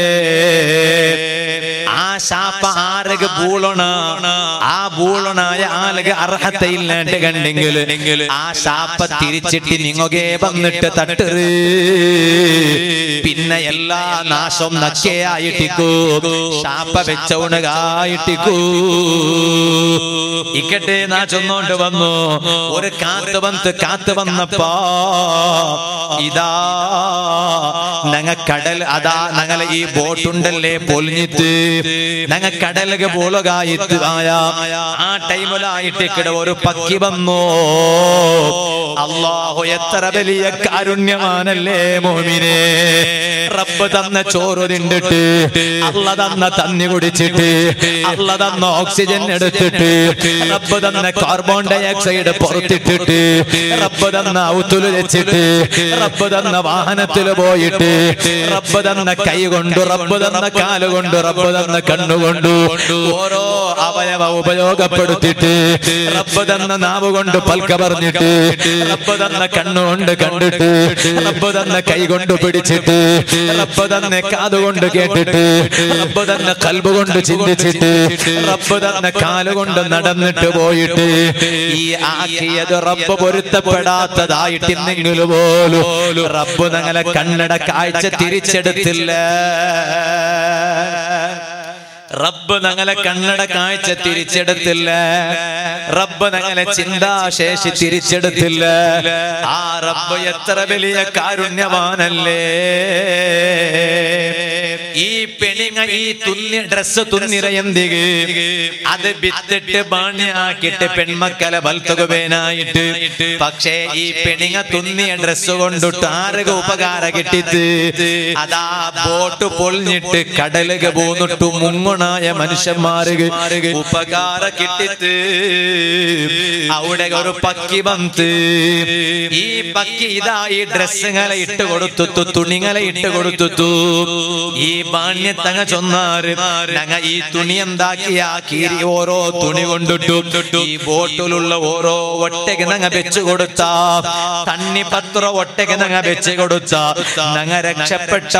ആ ശാപ്പ ആരക ബൂളണ ആ ബൂളണായ ആലക അർഹതയില്ലാണ്ട് കണ്ടെങ്കിൽ ആ ശാപ്പ തിരിച്ചിട്ട് നിങ്ങകെ വന്നിട്ട് തട്ടറ് പിന്നെ എല്ലാ നാശം നക്കയായിട്ടിക്കൂ ശാപ്പ വെച്ചവണകായിട്ടിക്കൂ ഇക്കട്ടെ നാ ചൊന്നോണ്ട് വന്നു ഒരു കാത്ത് വന്ന് കാത്ത് വന്നപ്പോ ഇതാ ഞങ്ങ കടൽ അതാ ഞങ്ങളെ ഈ ബോട്ടുണ്ടല്ലേ പൊലിഞ്ഞിട്ട് ഞങ്ങ കടലക പോലകായിട്ട് ആയ ആ ടൈമിലായിട്ട് ഇവിടെ ഒരു പക്കി വന്നു അള്ളാഹു എത്ര വലിയ കാരുണ്യമാനല്ലേ മോമിനെ റബ്ബ് തന്ന ചോറ് തിണ്ടിട്ട് അള്ള തന്ന തന്നി കുടിച്ചിട്ട് അള്ള തന്ന ഓക്സിജൻ എടുത്തിട്ട് റബ്ബ് തന്ന കാർബൺ ഡൈ ഓക്സൈഡ് പുറത്തിട്ടിട്ട് റബ്ബ് തന്ന ഔത്തുല് വെച്ചിട്ട് റബ്ബ് തന്ന വാഹനത്തിൽ പോയിട്ട് റബ്ബ് തന്ന കൈ കൊണ്ട് റബ്ബ് തന്ന കാല് കൊണ്ട് റബ്ബ് തന്ന കണ്ണുകൊണ്ട് ഓരോ അവയവ ഉപയോഗപ്പെടുത്തിയിട്ട് റബ്ബ് തന്ന നാവ് കൊണ്ട് പൽക്ക പറഞ്ഞിട്ട് റബ്ബ് തന്ന കണ്ണുകൊണ്ട് കണ്ടിട്ട് റബ്ബ് തന്ന കൈ കൊണ്ട് പിടിച്ചിട്ട് റബ്ബ് തന്ന കാതുകൊണ്ട് കേട്ടിട്ട് റബ്ബ് തന്ന കൽബ് കൊണ്ട് ചിന്തിച്ചിട്ട് റബ്ബ് തന്ന കാലുകൊണ്ട് നടന്നിട്ട് പോയിട്ട് ഈ ആക്കിയത് റബ്ബ് പൊരുത്തപ്പെടാത്തതായിട്ട് ഇന്നെങ്കിലും പോലും റബ്ബ് ഞങ്ങളെ കണ്ണട കാഴ്ച തിരിച്ചെടുത്തില്ല റബ്ബ് ഞങ്ങളെ കണ്ണട കാഴ്ച തിരിച്ചെടുത്തില്ല റബ്ബ് ഞങ്ങളെ ചിന്താശേഷി തിരിച്ചെടുത്തില്ല ആ റബ്ബ് എത്ര വലിയ കാരുണ്യവാനല്ലേ ഈ പെണിങ്ങ ഈ തുന്നി ഡ്രസ് തുന്നിര എന്തിക് അത് വിത്തിട്ട് ബാണ്യാക്കിട്ട് പെൺമക്കളെ ബൽത്തുകവേനായിട്ട് പക്ഷേ ഈ പെണിങ്ങ തുന്നിയ ഡ്രസ് കൊണ്ടിട്ട് ആരക ഉപകാര കിട്ടിത്ത് അതാ ബോട്ട് പൊളിഞ്ഞിട്ട് കടലുക പോന്നിട്ട് മുങ്ങണായ മനുഷ്യന്മാർക്ക് ഉപകാര കിട്ടിത്ത് അവിടെ ഒരു പക്കി വന്ന് ഈ പക്കി ഇതാ ഈ ഡ്രസ്സുകളെ ഇട്ട് കൊടുത്തു തുണികളെ ഇട്ട് കൊടുത്തു ഈ ബാണ്യത്തങ്ങ ചൊന്നാറ് ഞങ്ങ ഈ തുണി എന്താക്കിയ കീരി ഓരോ തുണി കൊണ്ടിട്ടു ഈ ബോട്ടിലുള്ള ഓരോ ഒട്ടയ്ക്ക് ഞങ്ങ വെച്ചു കൊടുത്ത തണ്ണി പത്ര ഒട്ടയ്ക്ക് ഞങ്ങ വെച്ച് കൊടുത്ത ഞങ്ങ രക്ഷപ്പെട്ട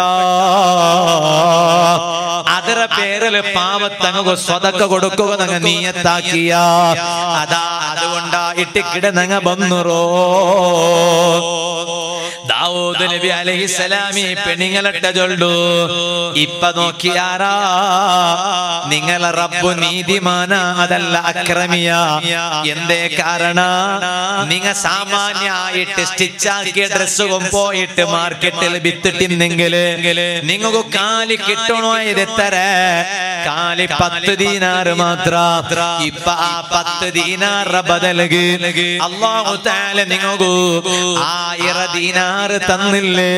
അതര പേരില് പാവത്തങ്ങ സ്വതക്ക കൊടുക്കുക ഞങ്ങ നീയത്താക്കിയ അതാ അതുകൊണ്ടാ ഇട്ടിക്കിട ഞങ്ങ വന്നുറോ ദാവൂദ് നബി അലൈഹിസ്സലാമി പെണ്ണുങ്ങളെട്ട ചൊല്ലു ഇപ്പൊ നോക്കിയാരാ നിങ്ങളെ റബ്ബു നീതിമാന അതല്ല അക്രമിയ എന്തേ കാരണ നിങ്ങ സാമാന്യായിട്ട് സ്റ്റിച്ചാക്കിയ ഡ്രസ് പോയിട്ട് മാർക്കറ്റിൽ വിത്തിട്ടിന്നെങ്കില് നിങ്ങൾക്ക് കാലി കിട്ടണോ ഇത് എത്ര കാലി പത്ത് ദീനാറ് മാത്ര ഇപ്പൊ ആ പത്ത് ദീനാറ് ബദലക് അള്ളാഹു താല നിങ്ങൾക്ക് ആയിര ദീനാറ് തന്നില്ലേ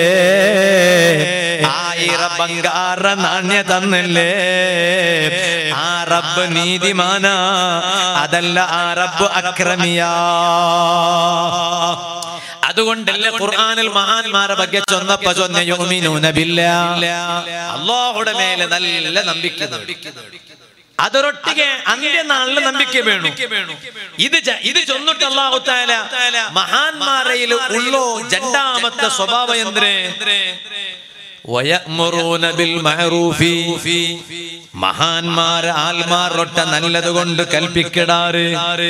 ആയിര ബംഗാറ നാണ്യ തന്നില്ലേ ആ റബ്ബ് നീതിമാന അതല്ല ആ റബ്ബ് അക്രമിയാ അതുകൊണ്ടല്ലേ ഖുർആനിൽ മഹാന്മാരെ ಬಗ್ಗೆ ചൊന്നപ്പ ചൊന്ന യുമിനൂന ബില്ലാഹ് അല്ലാഹുടെ മേലെ നല്ല നമ്പിക്ക ಅದರೊಟ್ಟಿಗೆ ಅಂತ್ಯ ನಾಳೆ ನಂಬಿಕೆ ಬೇಣು ಇದು ಜ- ಇದು ಚೊಂದುಟ್ಟು ಅಲ್ಲಾಹು ತಾಲ ಮಹಾನ್ಮಾರയിൽ ಉಳ್ಳೋ ಜಂಡಾಮತ್ತ ಸ್ವಭಾವ ಎಂದ್ರೆ വയമുറൂന ബിൽ മഅറൂഫി മഹാന്മാർ ആൽമാരൊട്ട നല്ലത് കൊണ്ട് കൽപ്പിക്കിടാറ്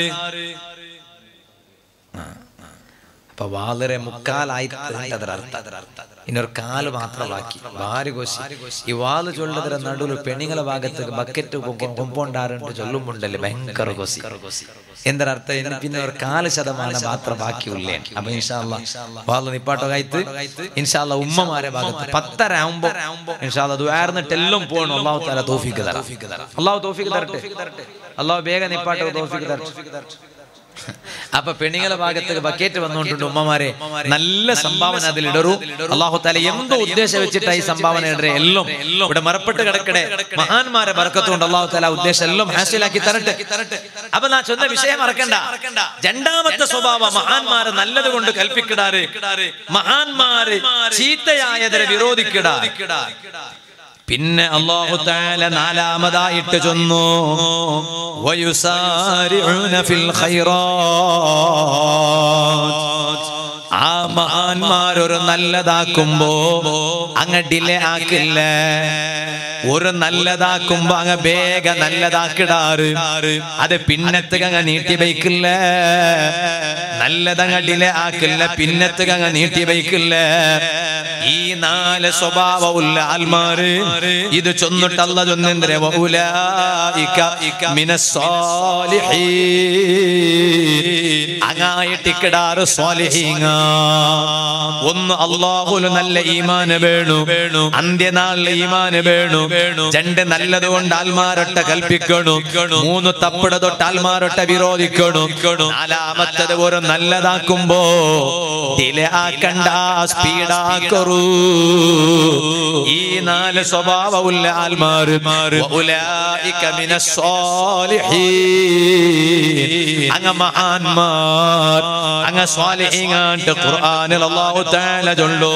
അപ്പൊ വളരെ മുക്കാലായി അതിരർത്ഥ ഇന്നൊരു കാല് മാത്രം ബാക്കി ഭാര്യ കോശി ഈ വാല് ചൊല്ലതിര നടുവിൽ പെണ്ണുങ്ങളെ ഭാഗത്ത് ബക്കറ്റ് കൊമ്പോണ്ടാറുണ്ട് ചൊല്ലുമ്പോണ്ടല്ലേ ഭയങ്കര കോശി എന്തൊരർത്ഥം ഇനി പിന്നെ ഒരു കാല് ശതമാനം മാത്രം ബാക്കിയുള്ളേ അപ്പൊ ഇൻഷാല്ല വാല് നിപ്പാട്ടോ കായ്ത്ത് ഇൻഷാല്ല ഉമ്മമാരെ ഭാഗത്ത് പത്തര ആവുമ്പോ ഇൻഷാല്ല ദ്വാർന്നിട്ട് എല്ലാം പോകണം അള്ളാഹു താല തോഫിക്ക് തരാം അള്ളാഹു തോഫിക്ക് തരട്ടെ അള്ളാഹു വേഗം നിപ്പാട്ടോ തോഫിക്ക് തരട്ടെ അപ്പൊ പെണ്ണുങ്ങളെ ഭാഗത്ത് ബക്കറ്റ് വന്നുകൊണ്ടുണ്ട് ഉമ്മമാരെ നല്ല സംഭാവന അതിൽ ഇടറു അള്ളാഹു താല എന്തോ ഉദ്ദേശം വെച്ചിട്ടാ ഈ സംഭാവന ഇടറെ എല്ലാം ഇവിടെ മറപ്പെട്ട് കിടക്കടെ മഹാന്മാരെ ബർക്കത്തുകൊണ്ട് അള്ളാഹു താല ഉദ്ദേശം എല്ലാം ഹാസിലാക്കി തരട്ടെ അപ്പൊ നാ ചൊന്ന വിഷയം മറക്കണ്ട രണ്ടാമത്തെ സ്വഭാവം മഹാന്മാരെ നല്ലത് കൊണ്ട് കൽപ്പിക്കിടാറ് മഹാന്മാര് ചീത്തയായതിനെ വിരോധിക്കിടാ പിന്നെ അള്ളാഹു താല നാലാമതായിട്ട് ചൊന്നു വയുസാരിഉന ഫിൽ ഖൈറാത്ത് ആ മഹാന്മാർ ഒരു നല്ലതാക്കുമ്പോ അങ്ങ് ഡിലേ ആക്കില്ല ഒരു നല്ലതാക്കുമ്പോ അങ്ങ് വേഗ നല്ലതാക്കിടാറ് അത് പിന്നത്തുക അങ്ങ് നീട്ടി വയ്ക്കില്ല നല്ലതങ്ങ് ഡിലേ ആക്കില്ല പിന്നത്തുക അങ്ങ് നീട്ടി വയ്ക്കില്ല ഈ നാല് സ്വഭാവമുള്ള ആൽമാര് ഇത് ചൊന്നിട്ടല്ല ചൊന്നെന്തരെ അങ്ങായിട്ടിക്കിടാറ് സ്വാലിഹീങ്ങ ഒന്ന് അള്ളാഹുല് നല്ല ഈമാന് വേണു വേണു അന്ത്യനാളിലെ ഈമാന് വേണു വേണു രണ്ട് നല്ലത് കൊണ്ട് ആൽമാരൊട്ട കൽപ്പിക്കണു മൂന്ന് തപ്പിട തൊട്ട് ആൽമാരൊട്ട വിരോധിക്കണു നാലാമത്തത് ഒരു നല്ലതാക്കുമ്പോ ഡിലേ ആക്കണ്ട സ്പീഡാക്കറൂ ഈ നാല് സ്വഭാവമുള്ള ആൽമാർ അങ്ങ മഹാന്മാർ അങ്ങ സ്വാലിഹിങ്ങാണ്ട് ഖുർആനിൽ അല്ലാഹു തആല ചൊല്ലു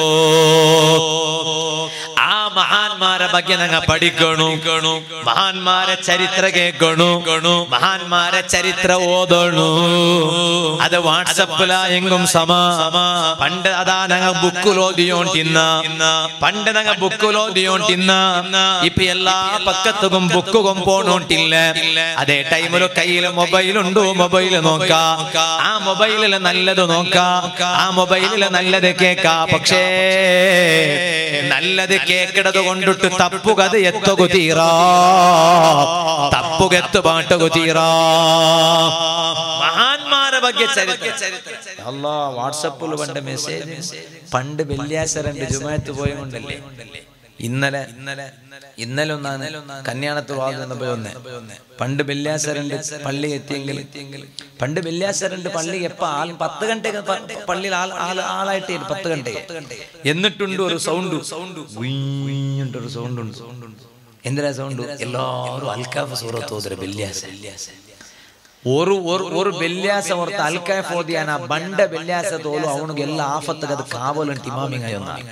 ആ മഹാന്മാരെ ಬಗ್ಗೆ ഞങ്ങ പഠിക്കണു മഹാന്മാരെ ചരിത്ര കേൾക്കണു മഹാന്മാരെ ചരിത്ര ഓതണു അത് വാട്സപ്പിലായെങ്കും സമ പണ്ട് അതാ ഞങ്ങ ബുക്കിലോതിയോണ്ടിന്ന പണ്ട് ഞങ്ങ ബുക്കിലോതിയോണ്ടിന്ന ഇപ്പൊ എല്ലാ പക്കത്തും ബുക്കും പോണോണ്ടില്ല അതേ ടൈമില് കയ്യിൽ മൊബൈൽ ഉണ്ടോ മൊബൈൽ നോക്കാ ആ മൊബൈലിൽ നല്ലത് നോക്കാ ആ മൊബൈലിൽ നല്ലത് കേക്കാ പക്ഷേ നല്ലത് കേക്കിടത് കൊണ്ടിട്ട് തപ്പുകത് എത്തുക തീറാ തപ്പുകെത്ത് പാട്ടുക തീറാ മഹാന്മാരെ ಬಗ್ಗೆ ചരിത്രം അല്ലാ വാട്സപ്പിൽ പണ്ട് മെസ്സേജ് പണ്ട് വെള്ളിയാഴ്ച ജുമായത്ത് പോയ കൊണ്ടല്ലേ ഇന്നലെ ഇന്നലെ ഇന്നലെ ഒന്നാണ് കല്യാണത്ത് വാങ്ങുന്നപ്പോ ഒന്ന് പണ്ട് വെള്ളിയാഴ്ച പള്ളി എത്തിയെങ്കിൽ പണ്ട് വെള്ളിയാഴ്ച പള്ളി എപ്പ ആൾ പത്ത് ഗಂಟೆಗೆ പള്ളിയിൽ ആൾ ആൾ ആളായിട്ട് പത്ത് ഗಂಟೆಗೆ എന്നിട്ടുണ്ട് ഒരു സൗണ്ട് സൗണ്ട് ഒരു സൗണ്ട് ഉണ്ട് എന്തിനാ സൗണ്ട് എല്ലാവരും അൽക്കാഫ് സൂറത്ത് ഓതുற വെള്ളിയാഴ്ച ഒരു ഒരു ഒരു ಬೆಲ್ಯಾಸ ಹೊರತು ಅಲ್ಕಾಯ್ ಓದಿಯಾನ ಬಂಡ ಬೆಲ್ಯಾಸ ತೋಲು ಅವನಿಗೆ ಎಲ್ಲ ಆಫತ್ತಗ ಅದು ಕಾವಲಂಟ ಇಮಾಮಿಂಗ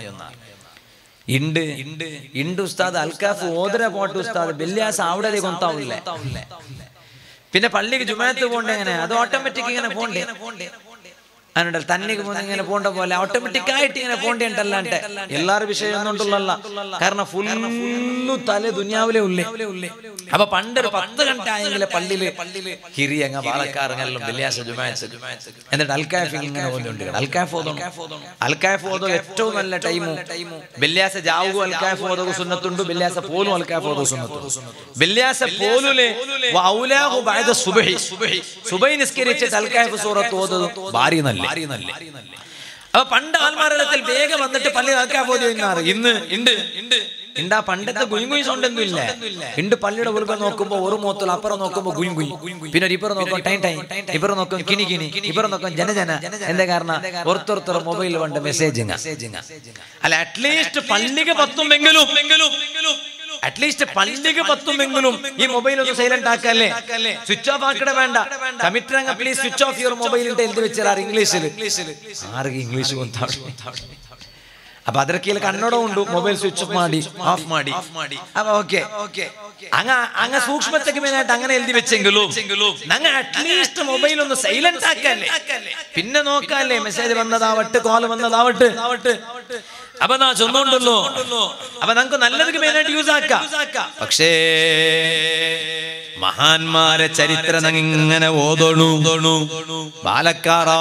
ಇಂಡು ಇಂಡು ഉസ്താദ് അൽക്കാഫ് ഓതര പോട്ട് ഉസ്താദ് ബെല്യാസ് അവിടെ കൊണ്ടാവില്ല പിന്നെ പള്ളിക്ക് ജുമാത്ത് പോണ്ടേ അങ്ങനെ അത് ഓട്ടോമാറ്റിക് ഇങ്ങനെ പോണ്ടേ അതിനുണ്ട് തന്നിക്ക് പോകുന്ന ഇങ്ങനെ പോണ്ട പോലെ ഓട്ടോമാറ്റിക് ആയിട്ട് ഇങ്ങനെ പോണ്ടേണ്ടല്ലാണ്ട് എല്ലാവരും വിഷയം ഒന്നുകൊണ്ടുള്ള കാരണം ഫുള്ളു തല ദുനിയാവിലെ ഉള്ളേ അപ്പൊ പണ്ടൊരു പത്ത് കണ്ട ആയെങ്കിലെ പള്ളിയില് ഹിരിയങ്ങ പാലക്കാറങ്ങെല്ലാം വെള്ളിയാഴ്ച ജുമാഴ്ച എന്നിട്ട് അൽക്കാഫ് ഇങ്ങനെ പോകുന്നുണ്ട് അൽക്കാഫ് ഓതണം അൽക്കാഫ് ഓതോ ഏറ്റവും നല്ല ടൈമു വെള്ളിയാഴ്ച ജാവുകു അൽക്കാഫ് ഓതോ സുന്നത്തുണ്ട് വെള്ളിയാഴ്ച പോലും അൽക്കാഫ് ഓതോ സുന്നത്തുണ്ട് വെള്ളിയാഴ്ച പോലുലെ വൗലാഹു ബഅദ സുബ്ഹി സുബൈ നിസ്കരിച്ചിട്ട് അൽക്കാഫ് സൂറത്ത് ഓതുന്നു ഭാരി നല്ല അപ്പൊ പണ്ട് ആൽമാരത്തിൽ വേഗം വന്നിട്ട് പള്ളി അൽക്കാഫ് ഓതി എന്നാറ് ഇന്ന് ഉണ്ട് ഉണ്ട് ഉണ്ട് ആ പണ്ടത്തെ കുഞ്ഞുകുഞ്ഞു സൗണ്ട് ഒന്നും ഇല്ല ഉണ്ട് പള്ളിയുടെ ഉൾക്ക നോക്കുമ്പോ ഒരു മൂത്തിൽ അപ്പുറം നോക്കുമ്പോ കുഞ്ഞു കുഞ്ഞു പിന്നെ ഒരു ഇപ്പുറം നോക്കും ടൈം ടൈം ഇപ്പുറം നോക്കും കിനി കിനി ഇപ്പുറം നോക്കും ജനജന എന്താ കാരണം ഓരോരുത്തർ മൊബൈൽ വേണ്ട മെസ്സേജിങ് അല്ല അറ്റ്ലീസ്റ്റ് പള്ളിക്ക് പത്തുമെങ്കിലും അറ്റ്ലീസ്റ്റ് പള്ളിക്ക് പത്തുമെങ്കിലും ഈ മൊബൈൽ ഒന്ന് സൈലന്റ് ആക്കല്ലേ സ്വിച്ച് ഓഫ് ആക്കണ വേണ്ട കമ്മിറ്റർ അങ്ങ് please switch off your mobile എഴുതി വെച്ചാൽ ഇംഗ്ലീഷിൽ ആർക്ക് ഇംഗ്ലീഷ് അപ്പൊ ಅದರಕ್ಕೆ ಕನ್ನಡ ಉಂಟು ಮೊಬೈಲ್ ಸ್ವಿಚ್ ಆಫ್ ಮಾಡಿ ಆಫ್ ಮಾಡಿ അപ്പൊ ഓക്കെ അങ്ങ അങ്ങ സൂക്ഷ്മത്തേക്ക് മെയിനായിട്ട് അങ്ങനെ എഴുതി വെച്ചെങ്കിലും ഞങ്ങ അറ്റ്ലീസ്റ്റ് മൊബൈൽ ഒന്ന് സൈലന്റ് ആക്കല്ലേ പിന്നെ നോക്കാല്ലേ മെസ്സേജ് വന്നതാവട്ടെ കോൾ വന്നതാവട്ടെ അപ്പൊ നാ ചൊന്നുണ്ടല്ലോ അപ്പൊ നമുക്ക് നല്ലതൊക്കെ മെയിനായിട്ട് യൂസ് ആക്കാം പക്ഷേ മഹാന്മാരെ ചരിത്രം ഇങ്ങനെ ഓതണു ബാലക്കാറാ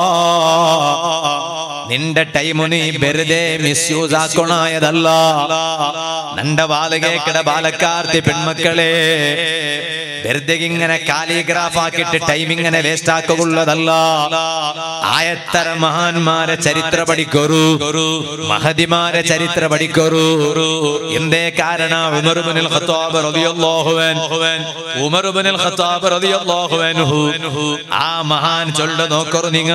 നിന്റെ ടൈമു നീ വെറുതെ മിസ്യൂസ് ആക്കണായതല്ല നന്റെ ബാലകേക്കട ബാലക്കാർത്തി പെൺമക്കളെ വെറുതെ ഇങ്ങനെ കാലിഗ്രാഫ് ആക്കിയിട്ട് ടൈം ഇങ്ങനെ വേസ്റ്റ് ആക്കുള്ളതല്ല ആയത്തര മഹാന്മാരെ ചരിത്ര പഠിക്കൊരു മഹതിമാരെ ചരിത്ര പഠിക്കൊരു എന്തേ കാരണം ഉമർബുനിൽ ഖത്താബ് റളിയല്ലാഹു അൻഹു ഉമർബുനിൽ ഖത്താബ് റളിയല്ലാഹു അൻഹു ആ മഹാൻ ചൊല്ല നോക്കറു നിങ്ങ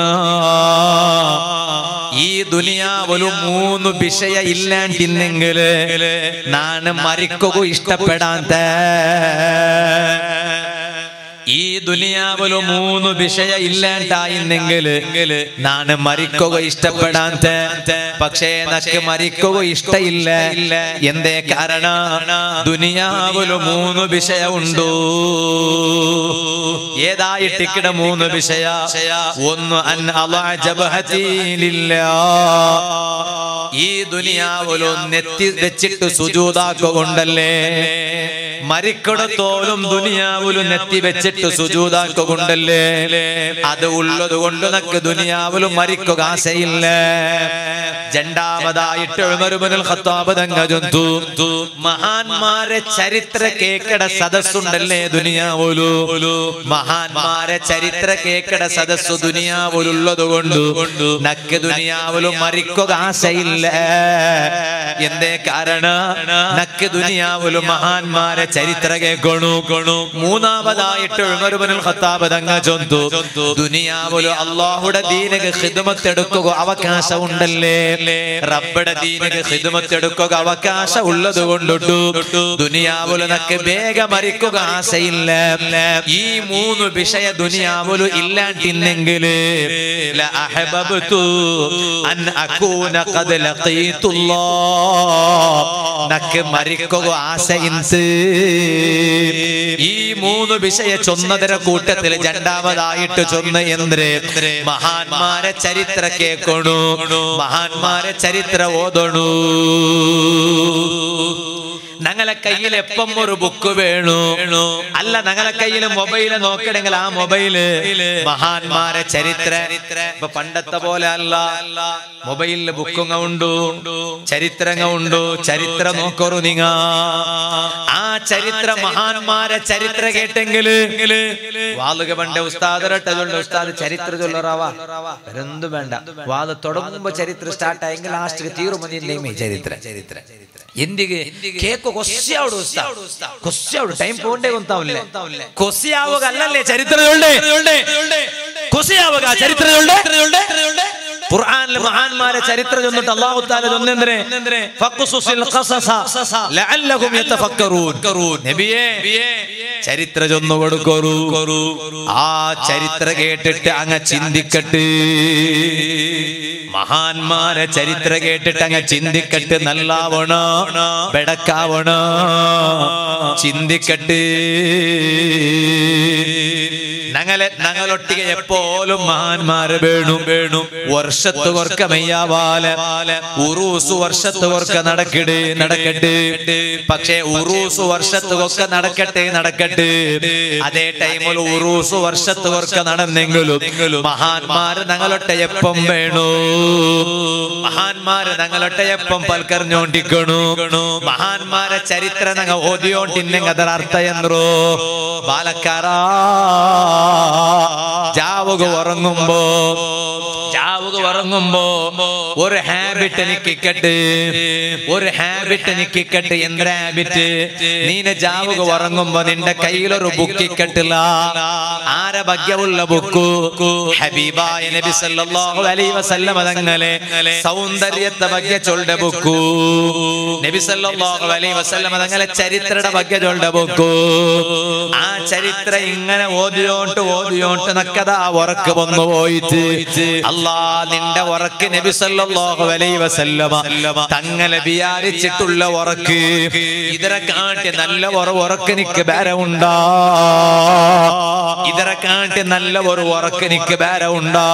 ഈ ദുനിയാവൊരു മൂന്ന് വിഷയ ഇല്ലാണ്ടിന്നെങ്കിൽ നാണ് മരിക്കുക ഇഷ്ടപ്പെടാത്ത ഈ ദുനിയാവില് മൂന്ന് വിഷയ ഇല്ലാണ്ടായിന്നെങ്കിൽ നാണ് മരിക്കുക ഇഷ്ടപ്പെടാത്ത പക്ഷേ നക്ക് മരിക്കുക ഇഷ്ടയില്ല എന്തേ കാരണം ദുനിയാവില് മൂന്ന് വിഷയ ഉണ്ടു ഏതായിട്ടിക്കട മൂന്ന് വിഷയ ഒന്ന് അൻ അലാജബഹത്തിലില്ല ഈ ദുനിയാവിലോ നെത്തി വെച്ചിട്ട് സുജൂതാക്കൊണ്ടല്ലേ മരിക്കടത്തോലും ദുനിയാവിലും നെത്തി വെച്ചിട്ട് സുജൂതാക്കൊണ്ടല്ലേ അത് ഉള്ളത് കൊണ്ട് നക്ക് ദുനിയാവിലും മരിക്കുക ആശയില്ല രണ്ടാമതായിട്ട് ഉമറുബനുൽ ഖത്താബ് തങ്ങ ജന്തു മഹാന്മാരെ ചരിത്ര കേക്കട സദസ്സുണ്ടല്ലേ ദുനിയാവോലു മഹാന്മാരെ ചരിത്ര കേക്കട സദസ്സു ദുനിയാവുലുള്ളത് കൊണ്ട് നക്ക് ദുനിയാവിലും മരിക്കുക ആശയില്ല എന്തേ കാരണം നക്ക് ദുനിയാവിലും മഹാന്മാരെ ചരിത്ര കേൾക്കണു കൊണു മൂന്നാമതായിട്ട് ഉമറുബനുൽ ഖത്താബ് തങ്ങ ജന്തു ദുനിയാവിലും അള്ളാഹുടെ ദീനക്ക് ഹിദമത്ത് എടുക്കുക അവകാശം ഉണ്ടല്ലേ റബ്ബയുടെ ദീനക്ക് ഹിദമത്ത് എടുക്കുക അവകാശം ഉള്ളത് കൊണ്ടിട്ടു ദുനിയാവില് നക്ക് വേഗം മരിക്കുക ആശയില്ല ഈ മൂന്ന് വിഷയ ദുനിയാവിലു ഇല്ലാണ്ടിന്നെങ്കിൽ അൻ അകൂന ഖദ് നക്ക് മരിക്കുക ആശയിന്ത് ഈ മൂന്ന് വിഷയ ചൊന്നതര കൂട്ടത്തിൽ രണ്ടാമതായിട്ട് ചൊന്ന എന്ത് മഹാന്മാരെ ചരിത്ര കേൾക്കണു മഹാന്മാരെ ചരിത്ര ഓതണു ഞങ്ങളെ കയ്യിൽ എപ്പം ഒരു ബുക്ക് വേണു അല്ല ഞങ്ങളെ കയ്യിൽ മൊബൈല് നോക്കണെങ്കിൽ ആ മൊബൈല് മഹാന്മാരെ ചരിത്ര ഇപ്പൊ പണ്ടത്തെ പോലെ അല്ല മൊബൈലില് ബുക്കുങ്ങ ഉണ്ടു ചരിത്രങ്ങ ഉണ്ടു ചരിത്ര നോക്കറു നിങ്ങ ആ ചരിത്ര മഹാന്മാരെ ചരിത്ര കേട്ടെങ്കിൽ വാളുക പണ്ട് ഉസ്താദരട്ടെ ഉസ്താദ് ചരിത്ര ചൊല്ലറാവാ എന്തും വേണ്ട വാത് തുടങ്ങുമ്പോ ചരിത്ര സ്റ്റാർട്ട് ആയെങ്കിൽ ലാസ്റ്റ് തീരുമതി ചരിത്ര ചരിത്ര ಎಂದಿಗೆ ಕೇಕು ಕೊಸ್ಯಾವಡು ಕೊಸ್ಯಾವಡು ಟೈಮ್ ಪೋಂಡೆ ಗೊಂತಾವಲ್ಲೇ ಕೊಸ್ಯಾವಾಗ ಅಲ್ಲಲ್ಲೇ ಚರಿತ್ರೆಯುಳ್ಳೆ കൊസിയാവുക ചരിത്രമുണ്ട് ഖുർആനിലെ മഹാന്മാരെ ചരിത്രം ചൊന്നിട്ട് അല്ലാഹു തആല ചൊന്നെന്തരെ ഫഖ്സുസിൽ ഖസസ ലഅല്ലഹും യതഫക്കറൂൻ നബിയേ ചരിത്ര ചൊന്നു കൊടുക്കറു ആ ചരിത്ര കേട്ടിട്ട് അങ്ങ് ചിന്തിക്കട്ട് മഹാന്മാരെ ചരിത്ര കേട്ടിട്ട് അങ്ങ് ചിന്തിക്കട്ട് നല്ലാവണ ബെടക്കാവണ ചിന്തിക്കട്ട് ഞങ്ങളെ ഞങ്ങളൊട്ടിಗೆ എപ്പോലും മഹാന്മാര് വേണു വേണു വർഷത്ത് കൊർക്ക മെയ്യാവാല ഉറൂസ് വർഷത്ത് കൊർക്ക നടക്കട് നടക്കട്ടെ പക്ഷേ ഉറൂസ് വർഷത്ത് കൊക്ക നടക്കട്ടെ നടക്കട്ടെ അതേ ടൈമിൽ ഉറൂസ് വർഷത്ത് കൊർക്ക നടന്നെങ്കിലും മഹാന്മാര് ഞങ്ങളൊട്ടെ എപ്പം വേണു മഹാന്മാര് ഞങ്ങളൊട്ടെ എപ്പം പൽക്കറിഞ്ഞോണ്ടിക്കണു മഹാന്മാരെ ചരിത്ര ഞങ്ങ ഓതിയോണ്ടിന്നെങ്ക ಅದರ ಅರ್ಥ ಎಂದ್ರು ಬಾಲಕಾರ ജാവുക ഉറങ്ങുമ്പോ ജാവുക ഉറങ്ങുമ്പോ ഒരു ഹാബിറ്റ് എനിക്ക് ഇക്കട്ട് ഒരു ഹാബിറ്റ് എനിക്ക് ഇക്കട്ട് എന്തൊരു ഹാബിറ്റ് നീന ജാവുക ഉറങ്ങുമ്പോ നിന്റെ കയ്യിലൊരു ബുക്ക് ഇക്കട്ടില്ല ആരെ ഭാഗ്യമുള്ള ബുക്കു ഹബീബായ നബി സല്ലല്ലാഹു അലൈഹി വസല്ലം തങ്ങളെ സൗന്ദര്യത്തെ ഭാഗ്യ ചൊല്ലുടെ ബുക്കു നബി സല്ലല്ലാഹു അലൈഹി വസല്ലം തങ്ങളെ ചരിത്രയുടെ ഭാഗ്യ ചൊല്ലുടെ ബുക്കു ആ ചരിത്ര ഇങ്ങനെ ഓതിയോട്ട് ഓതിയോട്ട് നക്കതാ ഉറക്ക് വന്നു പോയിട്ട് അല്ലാ നിന്റെ ഉറക്ക് നബി സല്ലല്ലാഹു അലൈഹി വസല്ലമ തങ്ങളെ വിചാരിച്ചിട്ടുള്ള ഉറക്ക് ഇതിനെ കാട്ടി നല്ല ഒരു ഉറക്ക് എനിക്ക് ബേരമുണ്ടാ ഇതിനെ കാട്ടി നല്ല ഒരു ഉറക്ക് എനിക്ക് ബേരമുണ്ടാ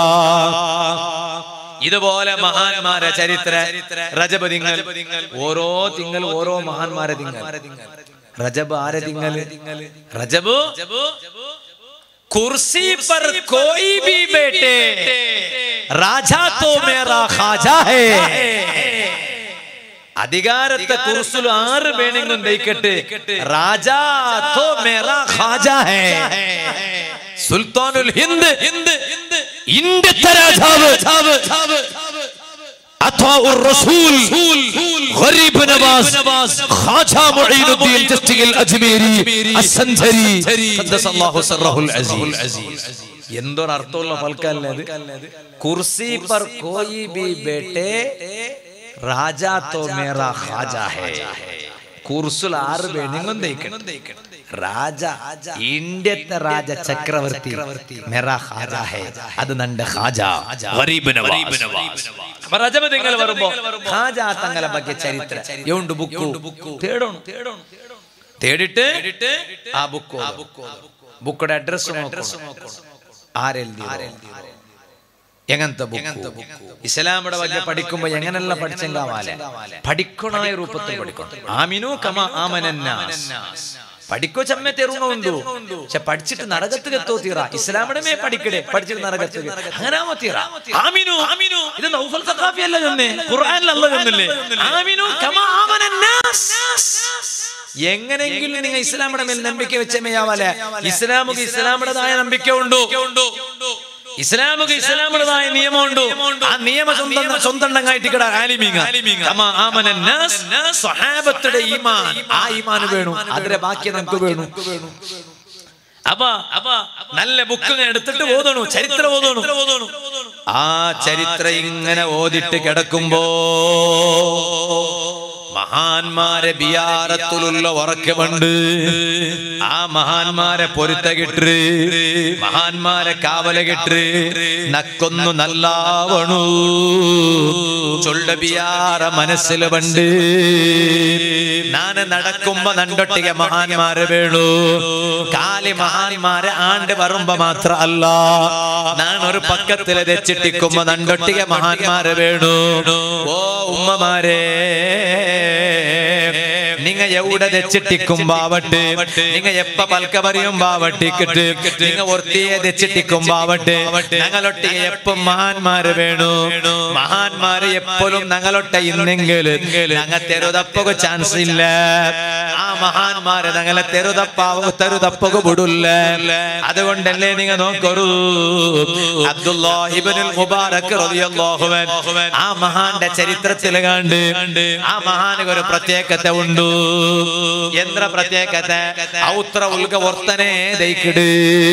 ഇതുപോലെ മഹാന്മാരെ ചരിത്ര രജബ് തിങ്ങൾ ഓരോ തിങ്കൾ ഓരോ മഹാന്മാരെ തിങ്ങൾ रजब आरे दिंगल रजब कुर्सी पर कोई भी बैठे राजा तो मेरा खाजा है അധികാരത്തെ കുറിച്ചിൽ ആറ് വേണമെങ്കിലും ദയിക്കട്ടെ രാജാ തോ മേരാ ഖാജ ഹേ സുൽത്താനുൽ ഹിന്ദ് ഹിന്ദ് ഇന്ത്യത്തെ രാജാവ് അത്വാഉർ റസൂൽ ഗരീബ് നവാസ് ഖാജ മുഈനുദ്ദീൻ ചിശ്തിയിൽ അജ്മീരി അസ്സഞ്ചരി ഖദ്ദസല്ലാഹു സർറഹുൽ അസീസ് എന്തൊരു അർത്ഥമുള്ള പൽക്കല്ലേ അത് കുർസി പർ കോയി ബി ബേട്ടെ രാജാ തോ മേരാ ഖാജ ഹേ കുർസുൽ ആറ് വേണമെങ്കിലും ദയിക്കണം രാജ ഇന്ത്യത്തെ രാജ ചക്രവർത്തി മെറാ ഖാജ ഹേ അത് നന്റെ ഖാജ ഗരീബ് നവാസ് അപ്പൊ രജബ തിങ്കൾ വരുമ്പോ ഖാജ തങ്ങളെ ಬಗ್ಗೆ ചരിത്ര എവുണ്ട് ബുക്ക് തേടണം തേടിട്ട് ആ ബുക്ക് ബുക്കുടെ അഡ്രസ് നോക്കണം ആരെഴുതി എങ്ങനത്തെ ബുക്ക് ഇസ്ലാമിയുടെ ಬಗ್ಗೆ പഠിക്കുമ്പോ എങ്ങനെല്ലാം പഠിച്ചെങ്കാവാലെ പഠിക്കണായ രൂപത്തിൽ പഠിക്കണം ആമിനു കമ ആമനന്നാസ് പഠിക്കോ ചമ്മ തെറുങ്ങ ഉണ്ടു പക്ഷെ പഠിച്ചിട്ട് നരകത്ത് എത്തോ തീറ ഇസ്ലാമിടെ മേ പഠിക്കടേ പഠിച്ചിട്ട് നരകത്ത് അങ്ങനാമോ തീറ ആമിനു ആമിനു ഇത് നൗഫൽ സഖാഫി അല്ല ചെന്നേ ഖുർആനിലല്ല ചെന്നില്ലേ ആമിനു കമ ആമനന്നാസ് എങ്ങനെങ്കിലും നിങ്ങൾ ഇസ്ലാമിയുടെ മേൽ നമ്പിക്ക വെച്ചമയാവലെ ഇസ്ലാമുക്ക് ഇസ്ലാമിയുടേതായ നമ്പിക്ക ഉണ്ടോ ഇസ്ലാമുക്ക് ഇസ്ലാമിയുടേതായ നിയമമുണ്ട് ആ നിയമ സ്വന്തം സ്വന്തണ്ടായിട്ട് കിട സ്വഹാബത്തുടെ ഈമാൻ ആ ഈമാൻ വേണു അതിന്റെ ബാക്കി നമുക്ക് വേണു അപ്പൊ അപ്പൊ നല്ല ബുക്ക് എടുത്തിട്ട് ഓതണു ചരിത്രം ഓതണു ആ ചരിത്രം ഇങ്ങനെ ഓതിട്ട് കിടക്കുമ്പോ മഹാന്മാരെ ബിയാറത്തിലുള്ള ഉറക്കമുണ്ട് ആ മഹാന്മാരെ പൊരുത്ത കിട്ട് മഹാന്മാരെ കാവല കിട്ട് നക്കൊന്നു നല്ലാവണു ചൊല്ല ബിയാറ മനസ്സിൽ പണ്ട് നാന് നടക്കുമ്പോ നണ്ടൊട്ടിക മഹാന്മാര് വേണു കാലി മഹാന്മാരെ ആണ്ട് വരുമ്പോ മാത്ര അല്ല ഞാൻ ഒരു പക്കത്തില് തെച്ചിട്ടിക്കുമ്പോ നണ്ടൊട്ടിക മഹാന്മാര് വേണു ഓ ഉമ്മമാരെ നിങ്ങ എവിടെ തെച്ചിട്ടിക്കുമ്പാവട്ടെ നിങ്ങ എപ്പ പൽക്ക പറയുമ്പാവട്ടിക്കിട്ട് നിങ്ങ ഒർത്തിയെ തെച്ചിട്ടിക്കുമ്പാവട്ടെ ഞങ്ങളൊട്ടിಗೆ എപ്പം മഹാന്മാര് വേണു മഹാന്മാര് എപ്പോഴും ഞങ്ങളൊട്ട ഇന്നെങ്കിൽ ഞങ്ങ തെരുതപ്പക ചാൻസ് ഇല്ല ആ മഹാന്മാര് ഞങ്ങളെ തെരുതപ്പാവ തെരുതപ്പക വിടില്ല അതുകൊണ്ടല്ലേ നിങ്ങ നോക്കൊരു അബ്ദുല്ലാഹിബിനുൽ മുബാറക് റളിയല്ലാഹു അൻഹു ആ മഹാന്റെ ചരിത്രത്തിൽ കണ്ട് ആ മഹാന് ഒരു പ്രത്യേകത ഉണ്ട് എന്ത്ര പ്രത്യേകത ഔത്ര ഉൽക വർത്തനെ ദയിക്കിട്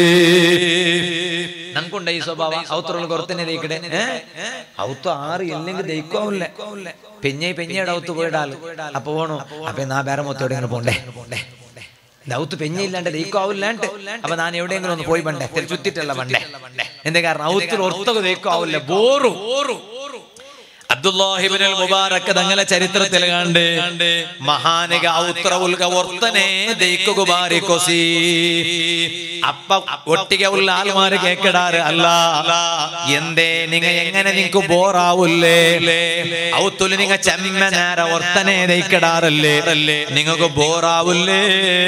നങ്കുണ്ട ഈ സ്വഭാവ ഔത്ര ഉൽക വർത്തനെ ദയിക്കിടെ ഔത്ത ആറ് ഇല്ലെങ്കിൽ ദയിക്കാവില്ല പെഞ്ഞെ പെഞ്ഞയുടെ ഔത്ത് പോയിടാൽ അപ്പൊ പോണു അപ്പൊ നാ വേറെ മൊത്തം എവിടെയെങ്കിലും പോണ്ടേ പോണ്ടേ ദൗത്ത് പെഞ്ഞയില്ലാണ്ട് ദയിക്കാവില്ലാണ്ട് അപ്പൊ ഞാൻ എവിടെയെങ്കിലും ഒന്ന് പോയി പണ്ടേ ചുറ്റിട്ടല്ല പണ്ടേ എന്താ കാരണം ഔത്തിൽ ഒർത്തക ദയിക്കാവില്ല ബോറു അബ്ദുല്ലാഹിബിൻ മുബാറക്ക് തങ്ങളെ ചരിത്രത്തിൽ കണ്ട് മഹാനിക ഔത്ര ഉൽക ഒർത്തനെ ദൈക്കുക ബാരിക്കൊസി അപ്പ ഒട്ടിക ഉള്ള ആൾമാര് കേക്കടാറ് അല്ല എന്തേ നിങ്ങ എങ്ങനെ നിങ്ങക്ക് ബോറാവൂല്ലേ ഔത്തുല് നിങ്ങ ചെമ്മ നേര ഒർത്തനെ ദൈക്കടാറല്ലേ നിങ്ങൾക്ക് ബോറാവൂല്ലേ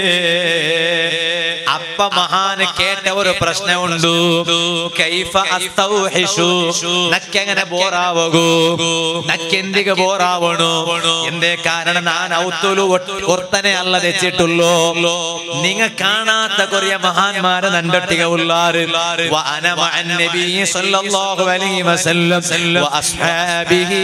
അപ്പ മഹാന് കേട്ട ഒരു പ്രശ്നമുണ്ട് കൈഫ അസ്തൗഹിഷു നക്കെങ്ങനെ ബോറാവകൂ നക്കെന്തിക ബോറാവണു എന്തേ കാരണം ഞാൻ ഔത്തുലു ഒർത്തനെ അല്ല തെച്ചിട്ടുള്ളൂ നിങ്ങ കാണാത്ത കൊറിയ മഹാന്മാരെ നണ്ടൊട്ടിക ഉള്ളാറ് വഅന മഅൻ നബി സല്ലല്ലാഹു അലൈഹി വസല്ലം വഅസ്ഹാബിഹി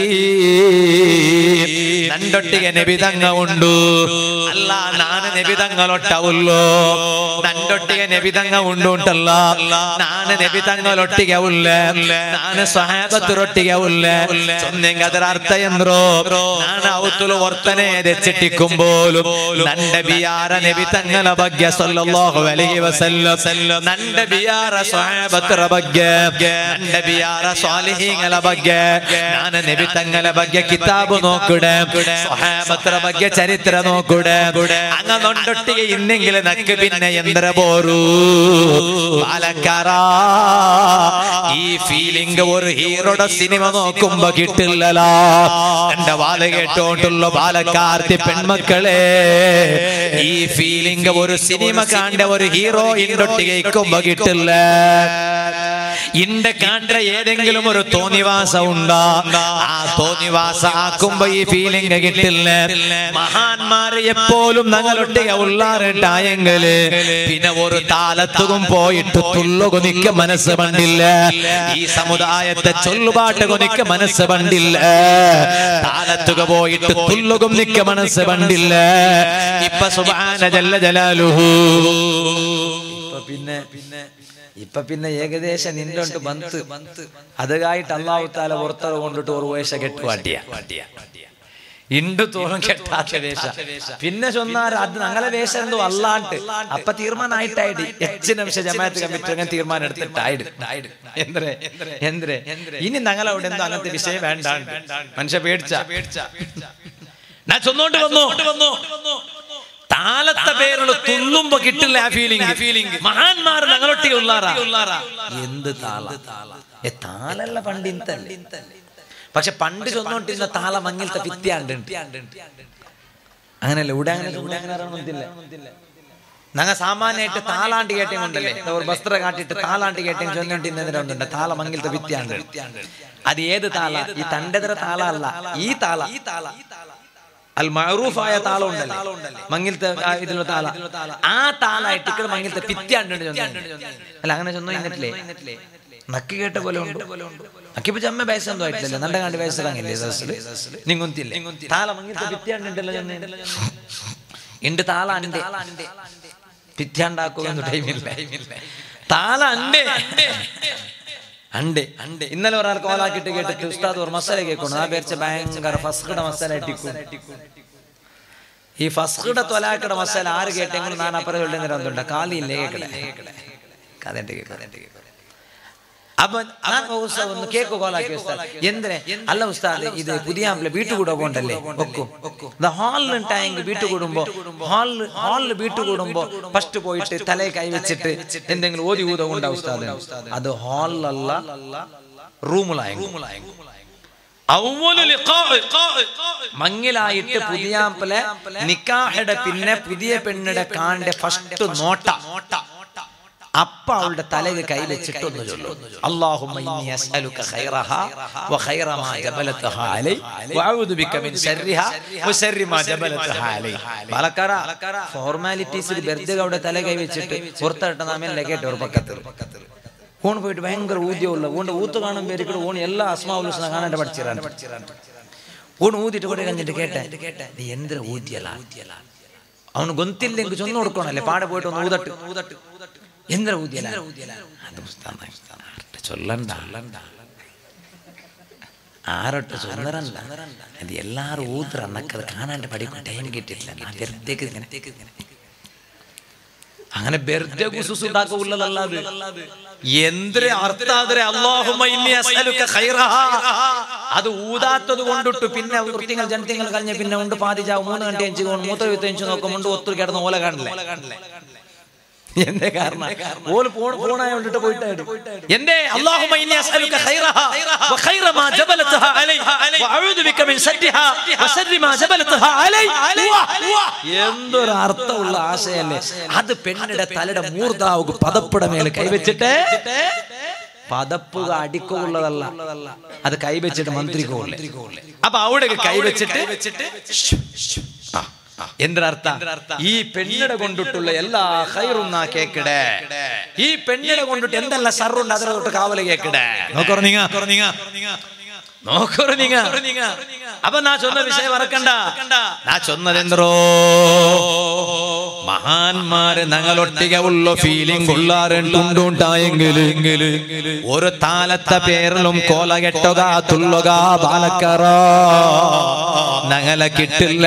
നണ്ടൊട്ടിക നബി തങ്ങ ഉണ്ട് അല്ല നാന് നബി തങ്ങളൊട്ടവുള്ളൂ നണ്ടൊട്ടിക നബി തങ്ങ ഉണ്ടുണ്ടല്ല നാന് നബി തങ്ങളൊട്ടിക ഉള്ള നാന് സ്വഹാബത്തിരൊട്ടിക ഉള്ള ചൊന്നെങ്ക ಅದರ ಅರ್ಥ ಎಂದ್ರು ನಾನು ಅವತ್ತಲು ವರ್ತನೆ ದೆಚ್ಚಿಟ್ಟಿಕ್ಕೊಂಬೋಲು ನಂಡ ಬಿಯಾರ ನೆಬಿ ತಂಗನ ಬಗ್ಗೆ ಸಲ್ಲಲ್ಲಾಹು ಅಲೈಹಿ ವಸಲ್ಲಂ ನಂಡ ಬಿಯಾರ ಸ್ವಹಾಬತರ ಬಗ್ಗೆ ನಂಡ ಬಿಯಾರ ಸ್ವಾಲಿಹೀಗಳ ಬಗ್ಗೆ ನಾನು ನೆಬಿ ತಂಗನ ಬಗ್ಗೆ ಕಿತಾಬು നോക്കുടെ സ്വഹാബത്ര ಬಗ್ಗೆ ചരിത്ര നോക്കുടെ അങ്ങനൊണ്ടൊട്ടിಗೆ ഇന്നെങ്കിലും നക്ക് പിന്നെ എന്ത്ര പോരൂ പാലക്കാര ഈ ഫീലിംഗ് ഒരു ഹീറോയുടെ സിനിമ നോക്കുമ്പോ കിട്ടില്ലല എന്റെ വാല കേട്ടോണ്ടുള്ള പാലക്കാർത്തി പെൺമക്കളെ ഈ ഫീലിംഗ് ഒരു സിനിമ കാണ്ട ഒരു ഹീറോയിൻ്റെ ഒട്ടിಗೆ ഇക്കുമ്പോ കിട്ടില്ല ഇന്റെ കാണ്ട ഏതെങ്കിലും ഒരു തോന്നിവാസ ഉണ്ടാ ആ തോന്നിവാസ ആക്കുമ്പോ ഈ ഫീലിംഗ് കിട്ടില്ല മഹാന്മാര് എപ്പോഴും ഞങ്ങളൊട്ടിക ഉള്ളാറിട്ടായെങ്കില് പിന്നെ ഒരു താലത്തുകും പോയിട്ട് തുള്ളുകൊനിക്ക് മനസ്സ് പണ്ടില്ല ഈ സമുദായത്തെ ചൊല്ലുപാട്ട് കൊനിക്ക് മനസ്സ് പണ്ടില്ല താലത്തുക പോയിട്ട് തുള്ളുകും നിക്ക് മനസ്സ് പണ്ടില്ല ഇപ്പൊ സുബാന ജല്ല ജലാലുഹു ഇപ്പൊ പിന്നെ പിന്നെ ഇപ്പൊ പിന്നെ ഏകദേശം നിന്നോണ്ട് ബന്ത് അതുകായിട്ട് അള്ളാഹു താല പുറത്തറ കൊണ്ടിട്ട് ഒരു വേഷ കെട്ടുവാട്ടിയ ഇണ്ട് തോറും കെട്ടാത്ത വേഷ പിന്നെ ചൊന്നാർ അത് ഞങ്ങളെ വേഷം എന്തോ അല്ലാണ്ട് അപ്പൊ തീർമാനമായിട്ടായിട്ട് എച്ച് നിമിഷം ജമാഅത്ത് കമ്മിറ്റി അങ്ങനെ തീർമാനം എടുത്തിട്ടായിട്ട് എന്തേ എന്തേ ഇനി ഞങ്ങളെ അവിടെ എന്തോ അങ്ങനത്തെ വിഷയം വേണ്ടാണ്ട് മനുഷ്യ പേടിച്ച ഞാൻ ചൊന്നോണ്ട് വന്നു വന്നു താലത്തെ പേരുള്ള തുള്ളുമ്പോ കിട്ടില്ല ആ ഫീലിംഗ് ഫീലിംഗ് മഹാന്മാർ ഞങ്ങളൊട്ടി ഉള്ളാറാ എന്ത് താള ഏ താളല്ല പണ്ട് ഇന്നത്തല്ലേ പക്ഷെ പണ്ട് ചൊന്നോണ്ടിരുന്ന താള മങ്ങിലത്തെ വിത്യാണ്ട് അങ്ങനല്ല ഇവിടെ അങ്ങനെ ഇവിടെ അങ്ങനെ അറിയണമെന്നില്ല ഞങ്ങൾ സാമാന്യമായിട്ട് താളാണ്ട് കേട്ടേം കൊണ്ടല്ലേ ഒരു വസ്ത്ര കാട്ടിട്ട് താളാണ്ട് കേട്ടേം ചൊന്നോണ്ടിരുന്നതിനുണ്ട് താള മങ്ങിലത്തെ വിത്യാണ്ട് അത് ഏത് താള ഈ തണ്ടെതര താള അല്ല ഈ താള ഈ താള അൽ മഅറൂഫായ താളം ഉണ്ടല്ലേ മങ്ങിലത്തെ ആ ഇതിലുള്ള താള ആ താളായിട്ട് ഇവിടെ മങ്ങിലത്തെ പിത്യാണ്ട് അല്ല അങ്ങനെ ചൊന്നു ഇന്നിട്ടില്ലേ നക്ക് കേട്ട പോലെ ഉണ്ട് നക്കിപ്പോ ചമ്മ വയസ്സൊന്നും ആയിട്ടില്ല നണ്ടകാണ്ട് വയസ്സിറങ്ങില്ലേ സദസ്സില് നിങ്ങുന്തില്ലേ താള മങ്ങിലത്തെ പിത്യാണ്ടുണ്ടല്ലോ ചൊന്നേ ഉണ്ട് താള ഉണ്ട് പിത്യാണ്ടാക്കുക ടൈമില്ല താള ഉണ്ട് അണ്ട് അണ്ട് ഇന്നലെ ഒരാൾ കോലാക്കിട്ട് കേട്ടിട്ട് ഉസ്താദ് ഒരു മസാല കേൾക്കണം ആ പേരിച്ച ഭയങ്കര ഫസ്കട മസാല ഇട്ടിക്കും ഈ ഫസ്കട തൊലാക്കട മസാല ആര് കേട്ടെങ്കിലും ഞാൻ അപ്പുറം ചൊല്ലുന്നതുണ്ട് കാലിയില്ലേ കേക്കടേ കഥണ്ട് കേൾക്കതെ അപ്പൊ ഞാൻ ഉസ്താദ് ഒന്ന് കേക്ക് കോലാക്കി ഉസ്താദ് എന്തിനെ അല്ല ഉസ്താദ് ഇത് പുതിയ വീട്ടു കൂടെ പോണ്ടല്ലേ ഒക്കും ഹാളിൽ ഉണ്ടായെങ്കിൽ വീട്ടു കൂടുമ്പോ ഹാളിൽ ഹാളിൽ വീട്ടു കൂടുമ്പോ ഫസ്റ്റ് പോയിട്ട് തലയെ കൈവച്ചിട്ട് എന്തെങ്കിലും ഓതി ഊത ഉണ്ടാവും ഉസ്താദ് അത് ഹാളിലല്ല റൂമിലായ മങ്ങിലായിട്ട് പുതിയാമ്പലെ നിക്കാഹയുടെ പിന്നെ പുതിയ പെണ്ണിടെ കാണ്ട ഫസ്റ്റ് നോട്ട നോട്ട അപ്പ അവളുടെ തലയിൽ കൈ വെച്ചിട്ട് ഒന്ന് ചൊല്ലു അല്ലാഹുമ്മ ഇന്നി അസ്അലുക ഖൈറഹാ വഖൈറ മാ ജബലതഹാ അലൈ വഅഊദു ബിക മിൻ ശർരിഹാ വശർരി മാ ജബലതഹാ അലൈ പാലക്കാര ഫോർമാലിറ്റീസിൽ ബെർദ് അവിടെ തല കൈ വെച്ചിട്ട് പുറത്തിട്ട നാമല്ലേ കേട്ടോ ഒരു പക്കത്ത് ഊൺ പോയിട്ട് ഭയങ്കര ഊദ്യമുള്ള ഊണ്ട് ഊത്ത് കാണും പേരിക്കൂടെ ഊണ് എല്ലാ അസ്മാവുലുസ്ന കാണാണ്ട് പഠിച്ചിരാൻ ഊണ് ഊതിട്ട് കൂടെ കഴിഞ്ഞിട്ട് കേട്ടെ നീ എന്തിനാ ഊദ്യല അവന് ഗൊന്തില്ലെങ്കിൽ ചൊന്നു കൊടുക്കണല്ലേ പാടെ പോയിട്ട് ഒന്ന് ഊതട്ട് ഊതട്ട് എന്തിനാ ഊദ്യല അത് ഉസ്താദ്, ഉസ്താദ്, ആരുടെ ചൊല്ലണ്ട ആരൊട്ട് ചൊന്നറല്ല അത് എല്ലാരും ഊത്ര എന്നൊക്കെ അത് കാണാണ്ട് പഠിക്കും ടൈം കിട്ടിയിട്ടില്ല ഞാൻ വെറുതേക്ക് ഇങ്ങനെ അങ്ങനെ ബെർജ കുസുസ് ഉണ്ടാക്കുള്ളതല്ല അത് എന്തൊരു അർത്ഥാതരെ അല്ലാഹുമ്മ ഇന്നി അസ്അലുക ഖൈറഹാ അത് ഊതാത്തത് കൊണ്ടിട്ട് പിന്നെ വൃത്തിങ്ങൾ ജനത്തിങ്ങൾ കഴിഞ്ഞ പിന്നെ ഉണ്ട് പാതിജാവ് മൂന്ന് ഗಂಟೆ അഞ്ച് മൂത്ര വിത്തഞ്ച് നോക്കുമ്പോൾ ഒത്തു കിടന്ന് ഓല കാണില്ലേ എന്തേ കാരണം ഓല് ഫോൺ ഫോണായോണ്ടിട്ട് പോയിട്ട് എന്തേ അല്ലാഹുമ്മ ഇന്നി അസ്അലുക ഖൈറഹാ വ ഖൈറ മാ ജബലതഹാ അലൈ വ അഊദു ബിക മിൻ ശർരിഹാ വ ശർരി മാ ജബലതഹാ അലൈ എന്തൊരു അർത്ഥമുള്ള ആശയല്ലേ അത് പെണ്ണിടെ തലയുടെ മൂർധാവ് പദപ്പുട മേലെ കൈവച്ചിട്ട് പതപ്പുക അടിക്കുള്ളതല്ല അത് കൈവച്ചിട്ട് മന്ത്രിക്കുള്ളേ അപ്പൊ അവിടെ കൈവച്ചിട്ട് ആ, ആ. എന്തിനർത്ഥ ഈ പെണ്ണിടെ കൊണ്ടിട്ടുള്ള എല്ലാ ഹൈറും നാ കേക്കിടേ ഈ പെണ്ണിടെ കൊണ്ടിട്ട് എന്തെല്ലാം ഷറുണ്ട് അതിനെ തൊട്ട് കാവല് കേക്കിടേ നോക്കറ നിങ്ങ നോക്കറ നിങ്ങ അപ്പൊ നാ ചൊന്ന വിഷയം മറക്കണ്ട നാ ചൊന്നതെന്തോ മഹാന്മാര് ഞങ്ങളൊട്ടിക ഉള്ള ഫീലിംഗ് ഉള്ളാറുണ്ടുണ്ടായെങ്കിൽ ഒരു താലത്തെ പേരിലും കോല കെട്ടുക തുള്ളുക ബാലക്കറ ഞങ്ങളെ കിട്ടില്ല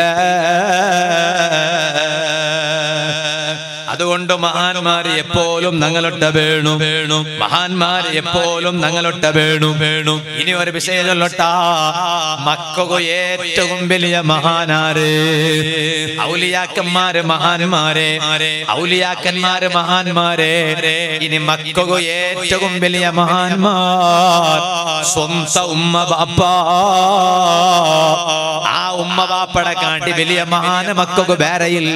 അതുകൊണ്ട് മഹാന്മാര് എപ്പോഴും ഞങ്ങളൊട്ട വേണു വേണു മഹാന്മാര് എപ്പോഴും ഞങ്ങളൊട്ട വേണു വേണു ഇനി ഒരു വിഷയം ചൊല്ലട്ടാ മക്കോ ഏറ്റവും വലിയ മഹാനാര് ഔലിയാക്കന്മാര് മഹാന്മാരെ ഔലിയാക്കന്മാര് മഹാന്മാരെ ഇനി മക്കോ ഏറ്റവും വലിയ മഹാന്മാർ സ്വന്തം ഉമ്മ ബാപ്പ ആ ഉമ്മ ബാപ്പടെ കാട്ടി വലിയ മഹാന മക്കൾക്ക് വേറെയില്ല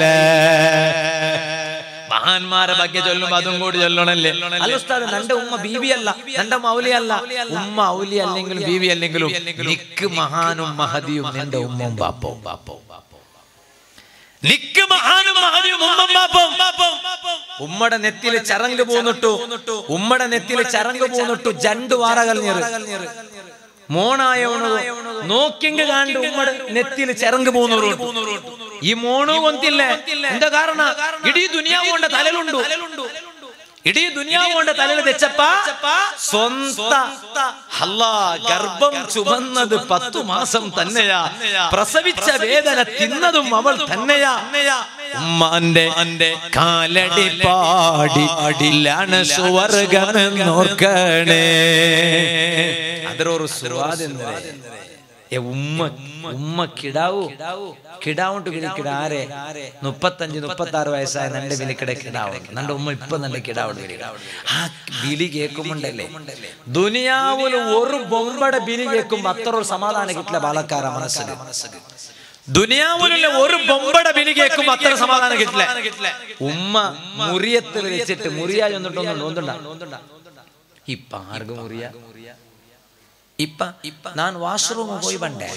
മഹാന്മാരെ ಬಗ್ಗೆ ചൊല്ലുമ്പോ അതും കൂടി ചൊല്ലണല്ലേ അല്ല ഉസ്താദ് നന്റെ ഉമ്മ ബീവി അല്ല നന്റെ മൗലി അല്ല ഉമ്മ ഔലി അല്ലെങ്കിലും ബീവി അല്ലെങ്കിലും നിക്ക് മഹാനും മഹദിയും നിന്റെ ഉമ്മയും ബാപ്പവും ബാപ്പവും നിക്ക് മഹാനും മഹദിയും ഉമ്മം ബാപ്പവും ഉമ്മടെ നെത്തില് ചരങ്ക് പോന്നിട്ടു ഉമ്മടെ നെത്തില് ചരങ്ക് പോന്നിട്ടു ജണ്ട് വാറ കലഞ്ഞേറ് മോണായോണു നോക്കിങ് കാണ്ട് ഉമ്മടെ നെത്തില് ചരങ്ക് പോന്നൂറ് ഈ മോണു കൊന്തില്ലേ എന്താ കാരണ ഇടീ ദുനിയാവ് കൊണ്ട് തലലുണ്ടു ഇടീ ദുനിയാവ് കൊണ്ട് തലയിൽ തെച്ചപ്പ സ്വന്ത അല്ലാ ഗർഭം ചുമന്നത് പത്തു മാസം തന്നെയാ പ്രസവിച്ച വേദന തിന്നതും അവൾ തന്നെയാ ഉമ്മാന്റെ കാലടി പാടി അടിലാണ് സുവർഗമെന്നോർക്കണേ അതിലൊരു സ്വാതന്ത്ര്യ ഏ ഉമ്മ ഉമ്മ കിടാവു കിടാവുണ്ട് വിളിക്കിടാരെ മുപ്പത്തഞ്ച് മുപ്പത്തി ആറ് വയസ്സായ നന്റെ വിളിക്കിട കിടാവ് നന്റെ ഉമ്മ ഇപ്പൊ നല്ല കിടാവുണ്ട് വിളി ആ വിളി കേൾക്കുമ്പോണ്ടല്ലേ ദുനിയാവില് ഒരു ബൊമ്പടെ വിളി കേൾക്കുമ്പോ അത്ര ഒരു സമാധാനം കിട്ടില്ല ബാലക്കാര മനസ്സിൽ ദുനിയാവിലുള്ള ഒരു ബൊമ്പടെ വിളി കേൾക്കുമ്പോ അത്ര സമാധാനം കിട്ടില്ല ഉമ്മ മുറിയത്തിൽ വെച്ചിട്ട് മുറിയാ ചെന്നിട്ടൊന്നും തോന്നുന്നുണ്ടാ ഇപ്പ ആർക്കും മുറിയ ಇಪ್ಪ ಇಪ್ಪ ನಾನು ವಾಶ್ರೂಮ್ ಹೋಗಿ ಬಂಡೆ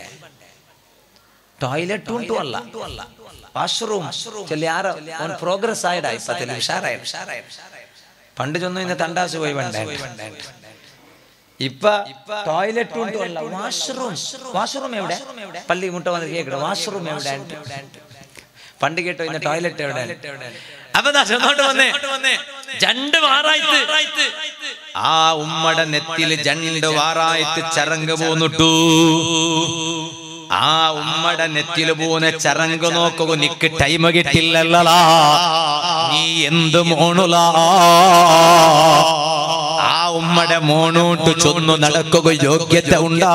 ಟಾಯ್ಲೆಟ್ ಉಂಟು ಅಲ್ಲ ವಾಶ್ರೂಮ್ ചെല്ലി ആരോ അവൻ പ്രോഗ്രസ് ആയിടാ ഇപ്പത്തിൽ ഉഷാറായി പണ്ട് ചൊന്നു ഇന്ന് തണ്ടാസ് പോയി വേണ്ട ഇപ്പ ടോയ്ലറ്റ് ഉണ്ടു അല്ല വാഷ്റൂം വാഷ്റൂം എവിടെ പള്ളി മുട്ട വന്ന് കേക്കട്ടെ വാഷ്റൂം എവിടെ പണ്ട് കേട്ടോ ഇന്ന് ടോയ്ലറ്റ് എവിടെ അപ്പൊ ദാ ചെന്നോട്ട് വന്നേ ജണ്ട് മാറായിട്ട് ആ ഉമ്മടെ നെത്തില് ജണ്ട് വാറായിട്ട് ചരങ്ക് പോന്നിട്ടു ആ ഉമ്മടെ നെത്തില് പോന്ന ചരങ്ക് നോക്കുക നിക്ക് ടൈം കിട്ടില്ലല്ലടാ നീ എന്ത് മോണുലാ ആ ഉമ്മടെ മോണോട്ട് ചൊന്നു നടക്കുക യോഗ്യത ഉണ്ടാ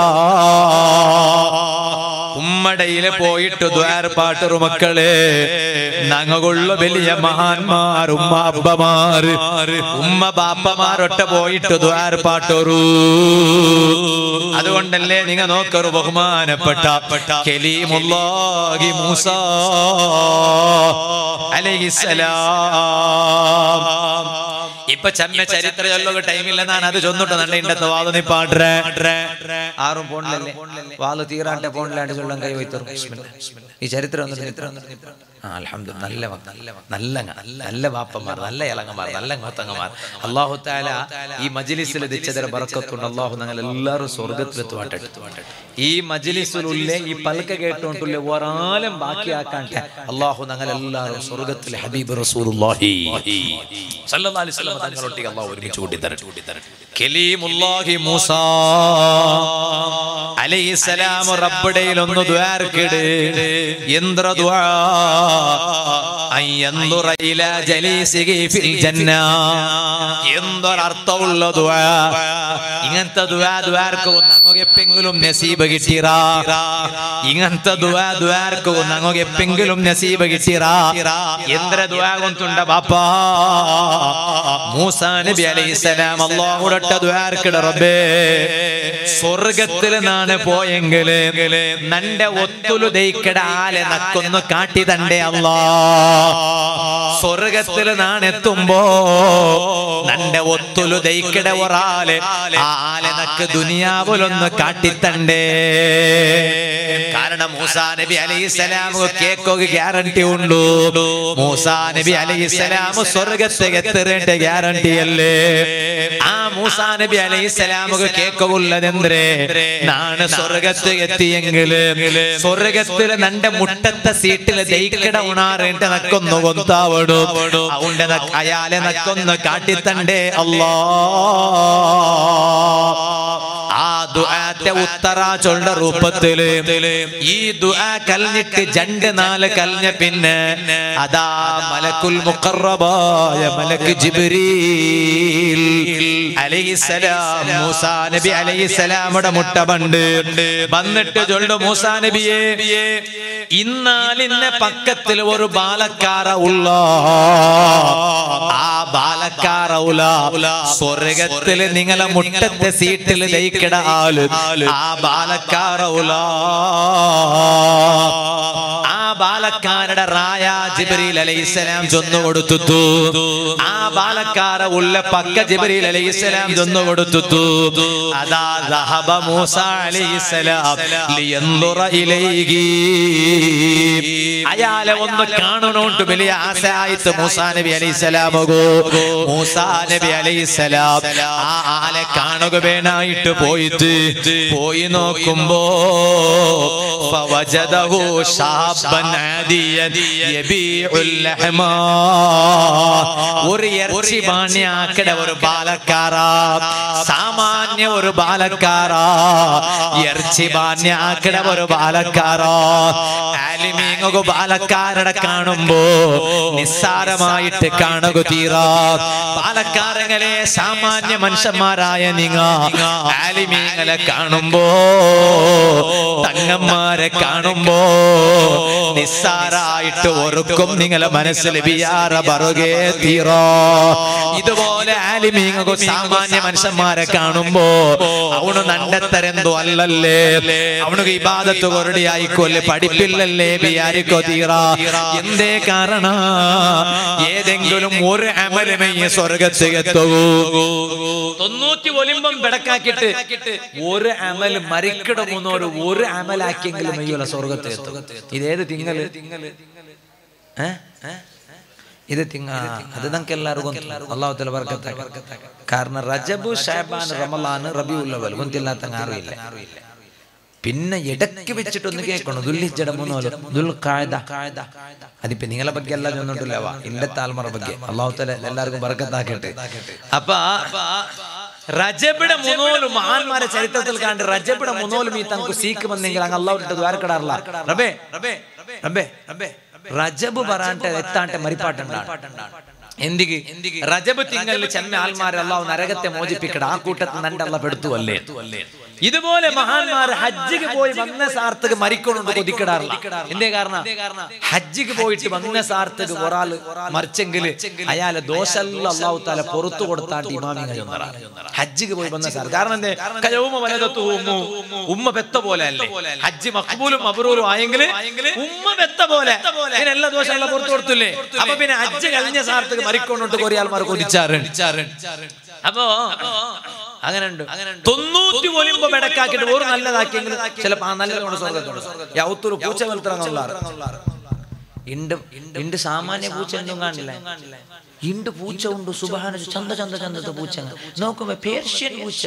ഉമ്മടയില് പോയിട്ട് ദ്വാരപ്പാട്ടറു മക്കളെ ഞങ്ങളുള്ള വലിയ മഹാന്മാർ ഉമ്മ അബ്ബമാര് ഉമ്മ ബാപ്പമാരൊട്ട പോയിട്ട് ദ്വാരപ്പാട്ടൊരു അതുകൊണ്ടല്ലേ നിങ്ങ നോക്കറു ബഹുമാനപ്പെട്ട കലീമുല്ലാഹി മൂസ അലൈഹിസ്സലാം ഇപ്പൊ ചെമ്മ ചരിത്ര ചൊല്ലുക ടൈമില്ല ഞാൻ അത് ചൊന്നിട്ട് നല്ല ഇണ്ടത്തെ വാത് നീ പാട്രേ ആറും പോണില്ലല്ലേ വാല് തീരാട്ടെ പോണില്ലാണ്ട് ചൊല്ലാൻ കൈ വയ്ത്തറും ഈ ചരിത്രം ഒന്ന് ചരിത്രം ഒന്ന് ആ അൽഹംദു നല്ല വ- നല്ല വ- നല്ല അങ്ങ് നല്ല നല്ല വാപ്പന്മാർ നല്ല ഇളങ്ങന്മാർ നല്ല ngotangമാർ അല്ലാഹു തആല ഈ മജ്ലിസിൽ എത്തിച്ചതിന് ബറക്കത്തുണ്ട് അല്ലാഹു ഞങ്ങൾ എല്ലാവരും സ്വർഗ്ഗത്തിലെത്തുവാട്ടെ ഈ മജ്ലിസിലുള്ള ഈ പൽക്ക കേട്ടുകൊണ്ടുള്ള ഒരാളും ബാക്കിയാക്കാട്ടെ അല്ലാഹു ഞങ്ങൾ എല്ലാവരും സ്വർഗ്ഗത്തിൽ ഹബീബ് റസൂലുള്ളാഹി സല്ലല്ലാഹു അലൈഹി വസല്ലം തങ്ങളൊട്ടി അള്ളാഹു ഒരുമിച്ച് കൂട്ടി തരട്ടെ കലീമുല്ലാഹി മൂസ അലൈഹിസ്സലാം റബ്ബിടയിൽ ഒന്ന് ദ്വാർക്കിട് യന്ത്ര ദ്വാ അൻ യൻദുറ ഇലാ ജലീസിഹി ഫിൽ ജന്ന എന്തൊരർത്ഥമുള്ള ദ്വാ ഇങ്ങനത്തെ ദ്വാ ദ്വാർക്ക് ഞങ്ങൾക്ക് എപ്പെങ്കിലും നസീബ് കിട്ടിറാ ഇങ്ങനത്തെ ദ്വാ ദ്വാർക്ക് ഞങ്ങൾക്ക് എപ്പെങ്കിലും നസീബ് കിട്ടിറാ എന്ത്ര ദ്വാ കൊണ്ടുണ്ട ബാപ്പാ മൂസാ നബി അലൈഹിസ്സലാം അല്ലാഹുടെ ദ്വാർക്കിട റബ്ബേ സ്വർഗത്തിൽ നാണ് പോയെങ്കില് നന്റെ ഒത്തുലു ദയിക്കട ആലെ നക്കൊന്ന് കാട്ടി തന്റെ അല്ലാ സ്വർഗത്തിൽ നാണ് എത്തുമ്പോ നന്റെ ഒത്തുലു ദയിക്കട ഒരാള് ആ ആലെ നക്ക് ദുനിയാവിലൊന്ന് കാട്ടിത്തണ്ടേ കാരണം മൂസാ നബി അലൈഹിസ്സലാം കേക്കൊക്കെ ഗ്യാരണ്ടി ഉണ്ടു മൂസാ നബി അലൈഹിസ്സലാം സ്വർഗത്തെ എത്തറേണ്ട ഗ്യാരണ്ടി അല്ലേ ആ മൂസാ നബി അലൈഹിസ്സലാമുക്ക് കേക്കുള്ളതെന്തേ നാണ് സ്വർഗത്ത് എത്തിയെങ്കില് സ്വർഗത്തില് നന്റെ മുട്ടത്തെ സീറ്റില് ദയിക്കട ഉണാറേണ്ട നക്കൊന്നു കൊന്താവടു അവന്റെ നക്ക് അയാളെ നക്കൊന്ന് കാട്ടിത്തണ്ടേ അല്ലാ ആ ദുആന്റെ ഉത്തറ ചൊണ്ട രൂപത്തില് ഈ ദുആ കൽഞ്ഞിട്ട് രണ്ട് നാല് കൽഞ്ഞ പിന്നെ അതാ മലക്കുൽ മുഖറബായ മലക്ക് ജിബ്രീൽ അലൈഹിസ്സലാം മൂസാ നബി അലൈഹിസ്സലാമുടെ മുട്ട പണ്ട് വന്നിട്ട് ചൊല്ലു മൂസാ നബിയെ ഇന്നാലിന്ന പക്കത്തിൽ ഒരു ബാലക്കാര ഉള്ള ആ ബാലക്കാര ഉല സ്വർഗത്തില് നിങ്ങളെ മുട്ടത്തെ സീറ്റിൽ ലയിക്കട ആള് ആ ബാലക്കാര ഉല ആ ബാലക്കാരുടെ റായ ജിബ്രീൽ അലൈഹിസ്സലാം ചൊന്നു കൊടുത്തു ആ ബാലക്കാര ഉള്ള പക്ക ജിബ്രീൽ അലൈഹിസ്സലാം ചൊന്നു കൊടുത്തു അതാ ദഹബ മൂസ അലൈഹിസ്സലാം ലിയൻദുറ ഇലൈഹി അയാളെ ഒന്ന് കാണണോണ്ട് വലിയ ആശയായിട്ട് മൂസാ നബി അലൈഹിസ്സലാമകോ മൂസാ നബി അലൈഹിസ്സലാം ആ ആളെ കാണുക വേണായിട്ട് പോയിട്ട് പോയി നോക്കുമ്പോ فوجده شابا عاديا يبيع اللحم ഒരു ഇറച്ചി പാണ്യാക്കട ഒരു ബാലക്കാര സാമാന്യ ഒരു ബാലക്കാര ഇറച്ചി പാണ്യാക്കട ഒരു ബാലക്കാര ആലിമീങ്ങു ബാലക്കാരടെ കാണുമ്പോ നിസ്സാരമായിട്ട് കാണുക തീരാ ബാലക്കാരങ്ങളെ സാമാന്യ മനുഷ്യന്മാരായ നിങ്ങ ആലിമീങ്ങളെ കാണുമ്പോ തങ്ങന്മാരെ കാണുമ്പോ നിസ്സാരായിട്ട് ഒരുക്കും നിങ്ങളെ മനസ്സിൽ വിയാറ ബറുകേ തീറോ ഇതുപോലെ ആലിമീങ്ങോ സാമാന്യ മനുഷ്യന്മാരെ കാണുമ്പോ അവണ് നണ്ടെത്തരെന്തോ അല്ലല്ലേ അവനുക്ക് ഇബാദത്ത് കൊറടി ആയിക്കോല്ലേ പഠിപ്പില്ലല്ലേ വിചാരിക്കോ തീറാ എന്തേ കാരണ ഏതെങ്കിലും ഒരു അമലമയ സ്വർഗത്ത് എത്തൂ തൊണ്ണൂറ്റി ഒലിമ്പം ബെടക്കാക്കിട്ട് ഒരു അമൽ മരിക്കിടമുന്നോര് ഒരു അമലാക്കിയെങ്കിലും മെയ്യുള്ള സ്വർഗത്ത് എത്തും ഇതേത് തിങ്ങല് ഏ? ഇത് തിങ്ങ അത് നമുക്ക് എല്ലാവർക്കും അള്ളാഹു തല വർക്കത്തെ കാരണം റജബു ഷാബാൻ റമലാൻ റബിയുള്ളവൽ ഗൊന്തില്ലാത്ത അറിയില്ല പിന്നെ ഇടയ്ക്ക് വെച്ചിട്ടൊന്ന് കേൾക്കണം ദുൽഹിജയുടെ മൂന്നോലും ദുൽ കായത അതിപ്പോ നിങ്ങളെ ಬಗ್ಗೆ ಎಲ್ಲ ചൊന്നിട്ടില്ല ഇന്റെ താൽമറ ಬಗ್ಗೆ അള്ളാഹു തല എല്ലാവർക്കും ബർക്കത്താക്കട്ടെ അപ്പൊ റജബിടെ മൂന്നോലും മഹാന്മാരെ ചരിത്രത്തിൽ കണ്ട് റജബിടെ മൂന്നോലും ഈ തങ്കു സീക്ക് വന്നെങ്കിൽ അങ്ങ് അള്ളാഹു ഇട്ട് ദ്വാരക്കിടാറില്ല റബേ റബേ റബേ റബേ റജബ് പറയാണ്ട് എത്താണ്ട് മരിപ്പാട്ടുണ്ടാണ് എന്തിക്ക് റജബ് തിങ്കളിൽ ചെമ്മ ആൽമാരെ അള്ളാഹു നരകത്തെ മോചിപ്പിക്കട ആ കൂട്ടത്തിൽ നന്റെ അള്ള പെടുത്തു അല്ലേ ഇതുപോലെ മഹാന്മാർ ഹജ്ജിക്ക് പോയി വന്ന സാർത്തക്ക് മരിക്കണുണ്ട് കൊതിക്കിടാറില്ല എന്തേ കാരണം ഹജ്ജിക്ക് പോയിട്ട് വന്ന സാർത്തക്ക് ഒരാൾ മറിച്ചെങ്കിൽ അയാളെ ദോഷല്ല അള്ളാഹു താല പുറത്തു കൊടുത്താണ്ട് ഇമാമിങ്ങൾ ചൊന്നറാണ് ഹജ്ജിക്ക് പോയി വന്ന സാർ കാരണം എന്തേ കയവുമ വലതത്തു ഉമ്മു ഉമ്മ പെത്ത പോലെ അല്ലേ ഹജ്ജ് മക്ബൂലും മബറൂലും ആയെങ്കിൽ ഉമ്മ പെത്ത പോലെ ഇങ്ങനെ എല്ലാ ദോഷം എല്ലാം പുറത്തു കൊടുത്തില്ലേ അപ്പൊ പിന്നെ ഹജ്ജ് കഴിഞ്ഞ സാർത്തക്ക് മരിക്കൊണ്ടിട്ട് കുറെ ആൾമാർ കൊതിച്ചാറ് അപ്പോ അങ്ങനെ ഉണ്ട് തൊണ്ണൂറ്റി ഒലിമ്പോ മെടക്കാക്കിട്ട് ഒരു നല്ലതാക്കിയെങ്കിൽ ചിലപ്പോ ആ നല്ലതുകൊണ്ട് സ്വർഗത്തുണ്ട് യൗത്തൊരു പൂച്ച വെളുത്തിറങ്ങുള്ള ഇണ്ട് ഇണ്ട് സാമാന്യ പൂച്ച എന്തും കാണില്ല ഇണ്ട് പൂച്ച ഉണ്ട് സുബാന ചന്ത ചന്ത ചന്തത്തെ പൂച്ച നോക്കുമ്പോ പേർഷ്യൻ പൂച്ച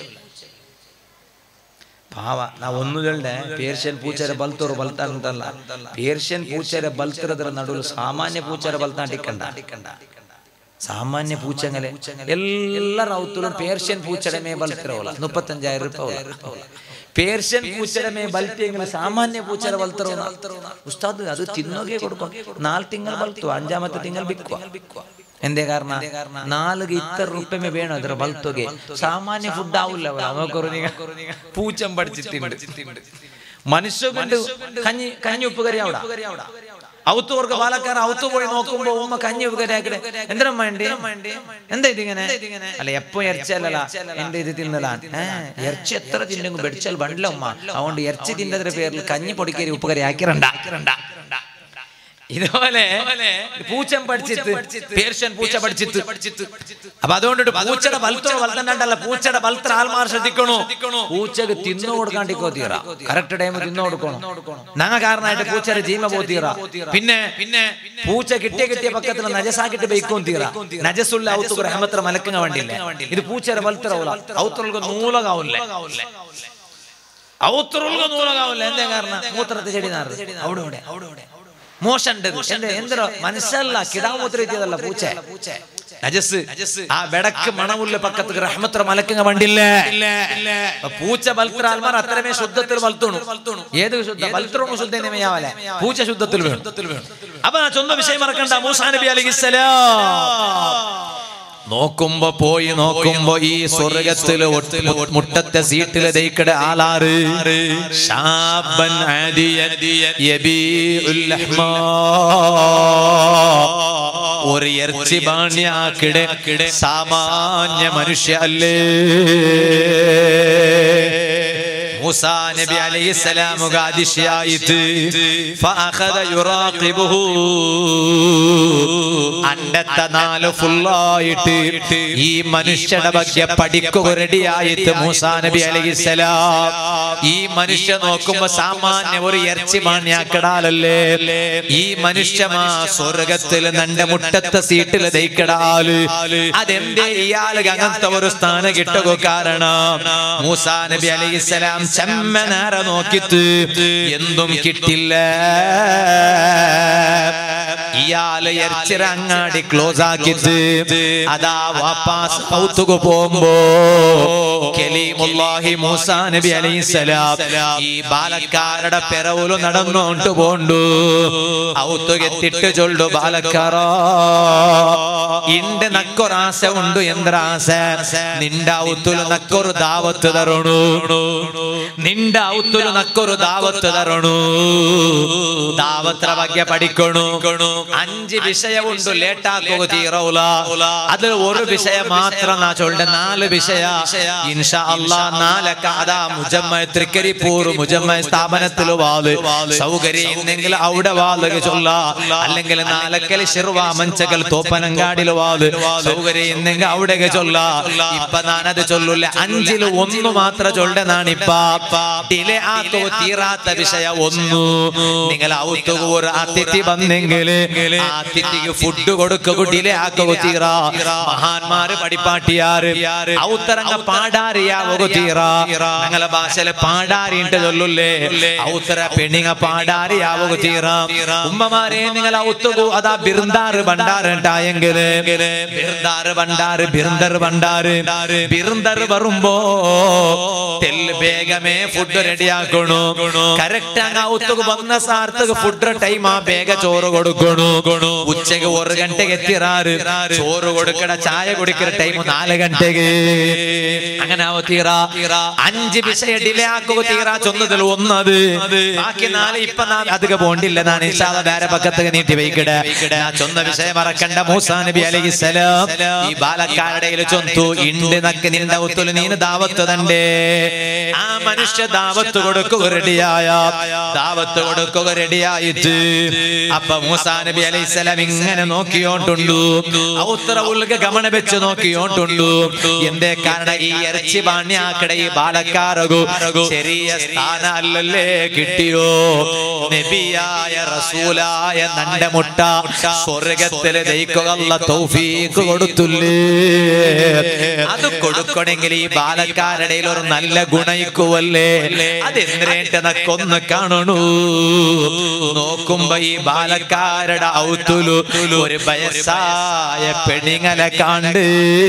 ಪಾವ ನಾವು ಒಂದುಗಳ್ಡೆ ಪೇರ್ಷಿಯನ್ ಪೂಚರ ಬಲ್ತೋರು ಬಲ್ತಾ ಅಂತಲ್ಲ ಪೇರ್ಷಿಯನ್ ಪೂಚರ ಬಲ್ತಿರೋದ್ರ ನಡುವೆ ಸಾಮಾನ್ಯ ಪೂಚರ ಬಲ್ತಾ ಟಿಕ್ಕಂಡ സാമാന്യ പൂച്ചങ്ങളെ എല്ലാ റൗത്തിലും പേർഷ്യൻ പൂച്ചയുടെ മേ ബൽത്തിറോല മുപ്പത്തഞ്ചായിരം രൂപ പേർഷ്യൻ പൂച്ചയുടെ മേ ബൽത്തിയെങ്കിൽ സാമാന്യ പൂച്ചയുടെ ബൽത്തിറോന ഉസ്താദ് അത് തിന്നോകെ കൊടുക്കും നാല് തിങ്കൾ ബൽത്തു അഞ്ചാമത്തെ തിങ്കൾ ബിക്കുക എന്തേ കാരണ നാലുക ഇത്ര റുപ്യമേ വേണം അത്ര ബൽത്തുകെ സാമാന്യ ഫുഡ് ആവില്ല നോക്കൊരു പൂച്ചം പഠിച്ചിട്ടുണ്ട് മനുഷ്യ കൊണ്ട് കഞ്ഞി കഞ്ഞി ഉപ്പ് കറി അവിടെ ഔത്തുവർക്ക് പാലക്കാർ ഔത്തു പോയി നോക്കുമ്പോ ഉമ്മ കഞ്ഞി ഉപ്പ് കറി ആക്കടെ എന്തിനും വേണ്ടി എന്താ ഇതിങ്ങനെ അല്ല എപ്പോ ഇറച്ചല്ല എന്റെ ഇത് തിന്നലാണ് ഏഹ് ഇറച്ചി എത്ര തിന്നെങ്കിൽ വെടിച്ചാൽ വണ്ടില്ല ഉമ്മ അതുകൊണ്ട് ഇറച്ചി തിന്നതിന്റെ പേരിൽ കഞ്ഞി പൊടിക്കരി ഉപ്പ് കറി ആക്കിരണ്ട ഇതുപോലെ പൂച്ചൻ പഠിച്ചിട്ട് പേർഷ്യൻ പൂച്ച പഠിച്ചിട്ട് അപ്പൊ അതുകൊണ്ട് പൂച്ചയുടെ ബൽത്തോ വളർത്തണ്ടല്ല പൂച്ചയുടെ ബൽത്ര ആൾമാർ ശ്രദ്ധിക്കണു പൂച്ചക്ക് തിന്നു കൊടുക്കാണ്ടിക്കോ തീറ കറക്റ്റ് ടൈം തിന്നു കൊടുക്കണം നങ്ങ കാരണമായിട്ട് പൂച്ചയുടെ ജീമ പോ തീറ പിന്നെ പിന്നെ പൂച്ച കിട്ടിയ കിട്ടിയ പക്കത്തിൽ നജസാക്കിട്ട് ബൈക്കോൻ തീറ നജസുള്ള ഔത്തുക്ക് റഹമത്ര മലക്കുന്ന വണ്ടിയില്ല ഇത് പൂച്ചയുടെ ബൽത്ര ഔത്തുകൾക്ക് നൂലകാവില്ലേ ഔത്തുറുക നൂലകാവില്ല എന്തേ കാരണം മൂത്രത്തെ ചെടി നാറ് അവിടെ അവിടെ അവിടെ മോശണ്ട് എന്തേ എന്തോ മനസ്സല്ല കിടാമൂത്ര എത്തിയതല്ല പൂച്ച നജസ് ആ വെടക്ക് മണമുള്ള പക്കത്ത് റഹ്മത്ര മലക്കുന്ന വണ്ടില്ലേ പൂച്ച ബൽത്ര ആൽമാർ അത്രമേ ശുദ്ധത്തിൽ വളർത്തുണു ഏത് ശുദ്ധ ബൽത്രോണു ശുദ്ധമയാവലെ പൂച്ച ശുദ്ധത്തിൽ വേണം അപ്പൊ ആ ചൊന്ന വിഷയം മറക്കണ്ട മൂസാ നബി അലൈഹിസ്സലാം നോക്കുമ്പോ പോയി നോക്കുമ്പോ ഈ സ്വർഗത്തില് ഒട്ട് മുട്ടത്തെ സീറ്റില് ദയിക്കട ആളാറ് ശാബൻ ആദിയൻ യബീഉൽ ലഹ്മാ. ഒരു ഇറച്ചി ബാണ്യാക്കിടെ സാമാന്യ മനുഷ്യ അല്ലേ മൂസാ നബി അലൈഹി സ്വലാമുക അതിശയായിട്ട് ഫഅഖദ യുറാഖിബുഹു അണ്ടത്തെ നാല് ഫുള്ളായിട്ട് ഈ മനുഷ്യന്റെ ಬಗ್ಗೆ പഠിക്കുക റെഡിയായിട്ട് മൂസാ നബി അലൈഹി സ്വലാം ഈ മനുഷ്യ നോക്കുമ്പോ സാമാന്യ ഒരു ഇറച്ചി മാണ്യാക്കടാലല്ലേ ഈ മനുഷ്യമാ സ്വർഗത്തിൽ നന്റെ മുട്ടത്തെ സീറ്റിൽ ദയിക്കടാല് അതെന്തേ ഇയാൾക്ക് അങ്ങനത്തെ ഒരു സ്ഥാനം കിട്ടുക കാരണം മൂസാ നബി അലൈഹി സ്വലാം ചെമ്മനാര നോക്കിത്ത് എന്തും കിട്ടില്ല ഇയാള് എർച്ചിറ അങ്ങാടി ക്ലോസ് ആക്കിട്ട് അതാ വാപ്പാസ് ഔത്തുക പോകുമ്പോ കലീമുല്ലാഹി മൂസാ നബി അലൈഹിസ്സലാം ഈ ബാലക്കാരുടെ പെറവുല് നടന്നോണ്ട് പോണ്ടു ഔത്തുകെത്തിട്ട് ചൊല്ലു ബാലക്കാറ ഇണ്ട് നക്കൊരാസ ഉണ്ട് എന്തൊരാസ നിന്റെ ഔത്തുല് നക്കൊരു ദാവത്ത് തരണു നിന്റെ ഔത്തുല് നക്കൊരു ദാവത്ത് തരണു ദാവത്ര ಬಗ್ಗೆ പഠിക്കണു അഞ്ച് വിഷയമുണ്ട് ലേട്ടാക്കുക തീറൗല അതിൽ ഒരു വിഷയം മാത്രം നാ ചൊല്ലെ നാല് വിഷയ ഇൻഷാ അല്ലാ നാലക്ക അതാ മുജമ്മ തൃക്കരിപ്പൂർ മുജമ്മ സ്ഥാപനത്തിൽ വാല് സൗകര്യം ഉണ്ടെങ്കിൽ അവിടെ വാല് ചൊല്ല അല്ലെങ്കിൽ നാലക്കൽ ശിർവ മഞ്ചകൽ തോപ്പനങ്കാടിൽ വാല് സൗകര്യം ഉണ്ടെങ്കിൽ അവിടെ ചൊല്ല ഇപ്പൊ ഞാനത് ചൊല്ലൂല അഞ്ചിൽ ഒന്ന് മാത്രം ചൊല്ലെ നാണിപ്പ ഡിലെ ആക്കോ തീരാത്ത വിഷയ ഒന്നു നിങ്ങൾ ഔത്തുക ഒരു അതിഥി വന്നെങ്കിൽ ആ അതിഥിക്ക് ഫുഡ് കൊടുക്കുക ഡിലെ ആക്കുക തീറ മഹാന്മാര് പഠിപ്പാട്ടിയാറ് ഔത്തരങ്ങ പാടാറിയാവുക തീറ ഞങ്ങളെ ഭാഷയില് പാടാറിയിട്ട് ചൊല്ലുല്ലേ ഔത്തര പെണ്ണിങ്ങ പാടാറിയാവുക തീറ ഉമ്മമാരെ നിങ്ങൾ ഔത്തുകു അതാ ബിർന്താറ് ഭണ്ടാറുണ്ടായെങ്കില് ബിർന്താറ് ഭണ്ടാറ് ബിർന്ദർ ഭണ്ടാറ് ബിർന്ദർ വരുമ്പോ തെല്ല് വേഗമേ ഫുഡ് റെഡിയാക്കണു കറക്റ്റ് അങ്ങ് ഔത്തുകു വന്ന സാർത്തക്ക് ഫുഡ് ടൈം ആ വേഗ ചോറ് കൊടുക്കണു ഉച്ചക്ക് ഒരു ഗಂಟೆಗೆ എത്തിറാറ് ചോറ് കൊടുക്കണ ചായ കുടിക്കുന്ന ടൈം നാല് ഗಂಟೆಗೆ അങ്ങനെ ആവോ തീറ അഞ്ച് വിഷയ ഡിലേ ആക്കുക തീറ ചൊന്നതിൽ ഒന്നത് ബാക്കി നാല് ഇപ്പൊ നാ അധികം പോണ്ടില്ല ഞാൻ ഇൻഷാല്ല വേറെ പക്കത്ത് നീട്ടി വയ്ക്കട ഞാൻ ചൊന്ന വിഷയം മറക്കണ്ട മൂസാ നബി അലൈഹി സലാം ഈ ബാലക്കാരുടെ ചൊന്തു ഇണ്ട് നക്ക് നിന്റെ ഒത്തുല് നീന് ദാവത്ത് തണ്ടേ ആ മനുഷ്യ ദാവത്ത് കൊടുക്കുക റെഡിയായ ദാവത്ത് കൊടുക്കുക റെഡിയായിട്ട് അപ്പൊ മൂസാ നബി അലൈഹി സ്വലാം ഇങ്ങനെ നോക്കിയോണ്ടുണ്ടു ഔത്ര ഉൽക ഗമന വെച്ച് നോക്കിയോണ്ടുണ്ടു എന്തേ കാരണം ഈ ഇറച്ചി പാണ്യാക്കട ഈ ബാലക്കാരകു ചെറിയ സ്ഥാന അല്ലല്ലേ കിട്ടിയോ നബിയായ റസൂലായ നന്റെ മുട്ട സ്വർഗത്തില് ദയിക്കുക തൗഫീക്ക് കൊടുത്തുല്ലേ അത് കൊടുക്കണമെങ്കിൽ ഈ ബാലക്കാരുടെ ഒരു നല്ല ഗുണയിക്കുവല്ലേ അതെന്തിനേറ്റ് നക്കൊന്ന് കാണു കാണൂ നോക്കുമ്പോ ഈ ബാലക്കാരുടെ ഔത്തുലു ഒരു വയസ്സായ പെണിങ്ങല കാണ്ട്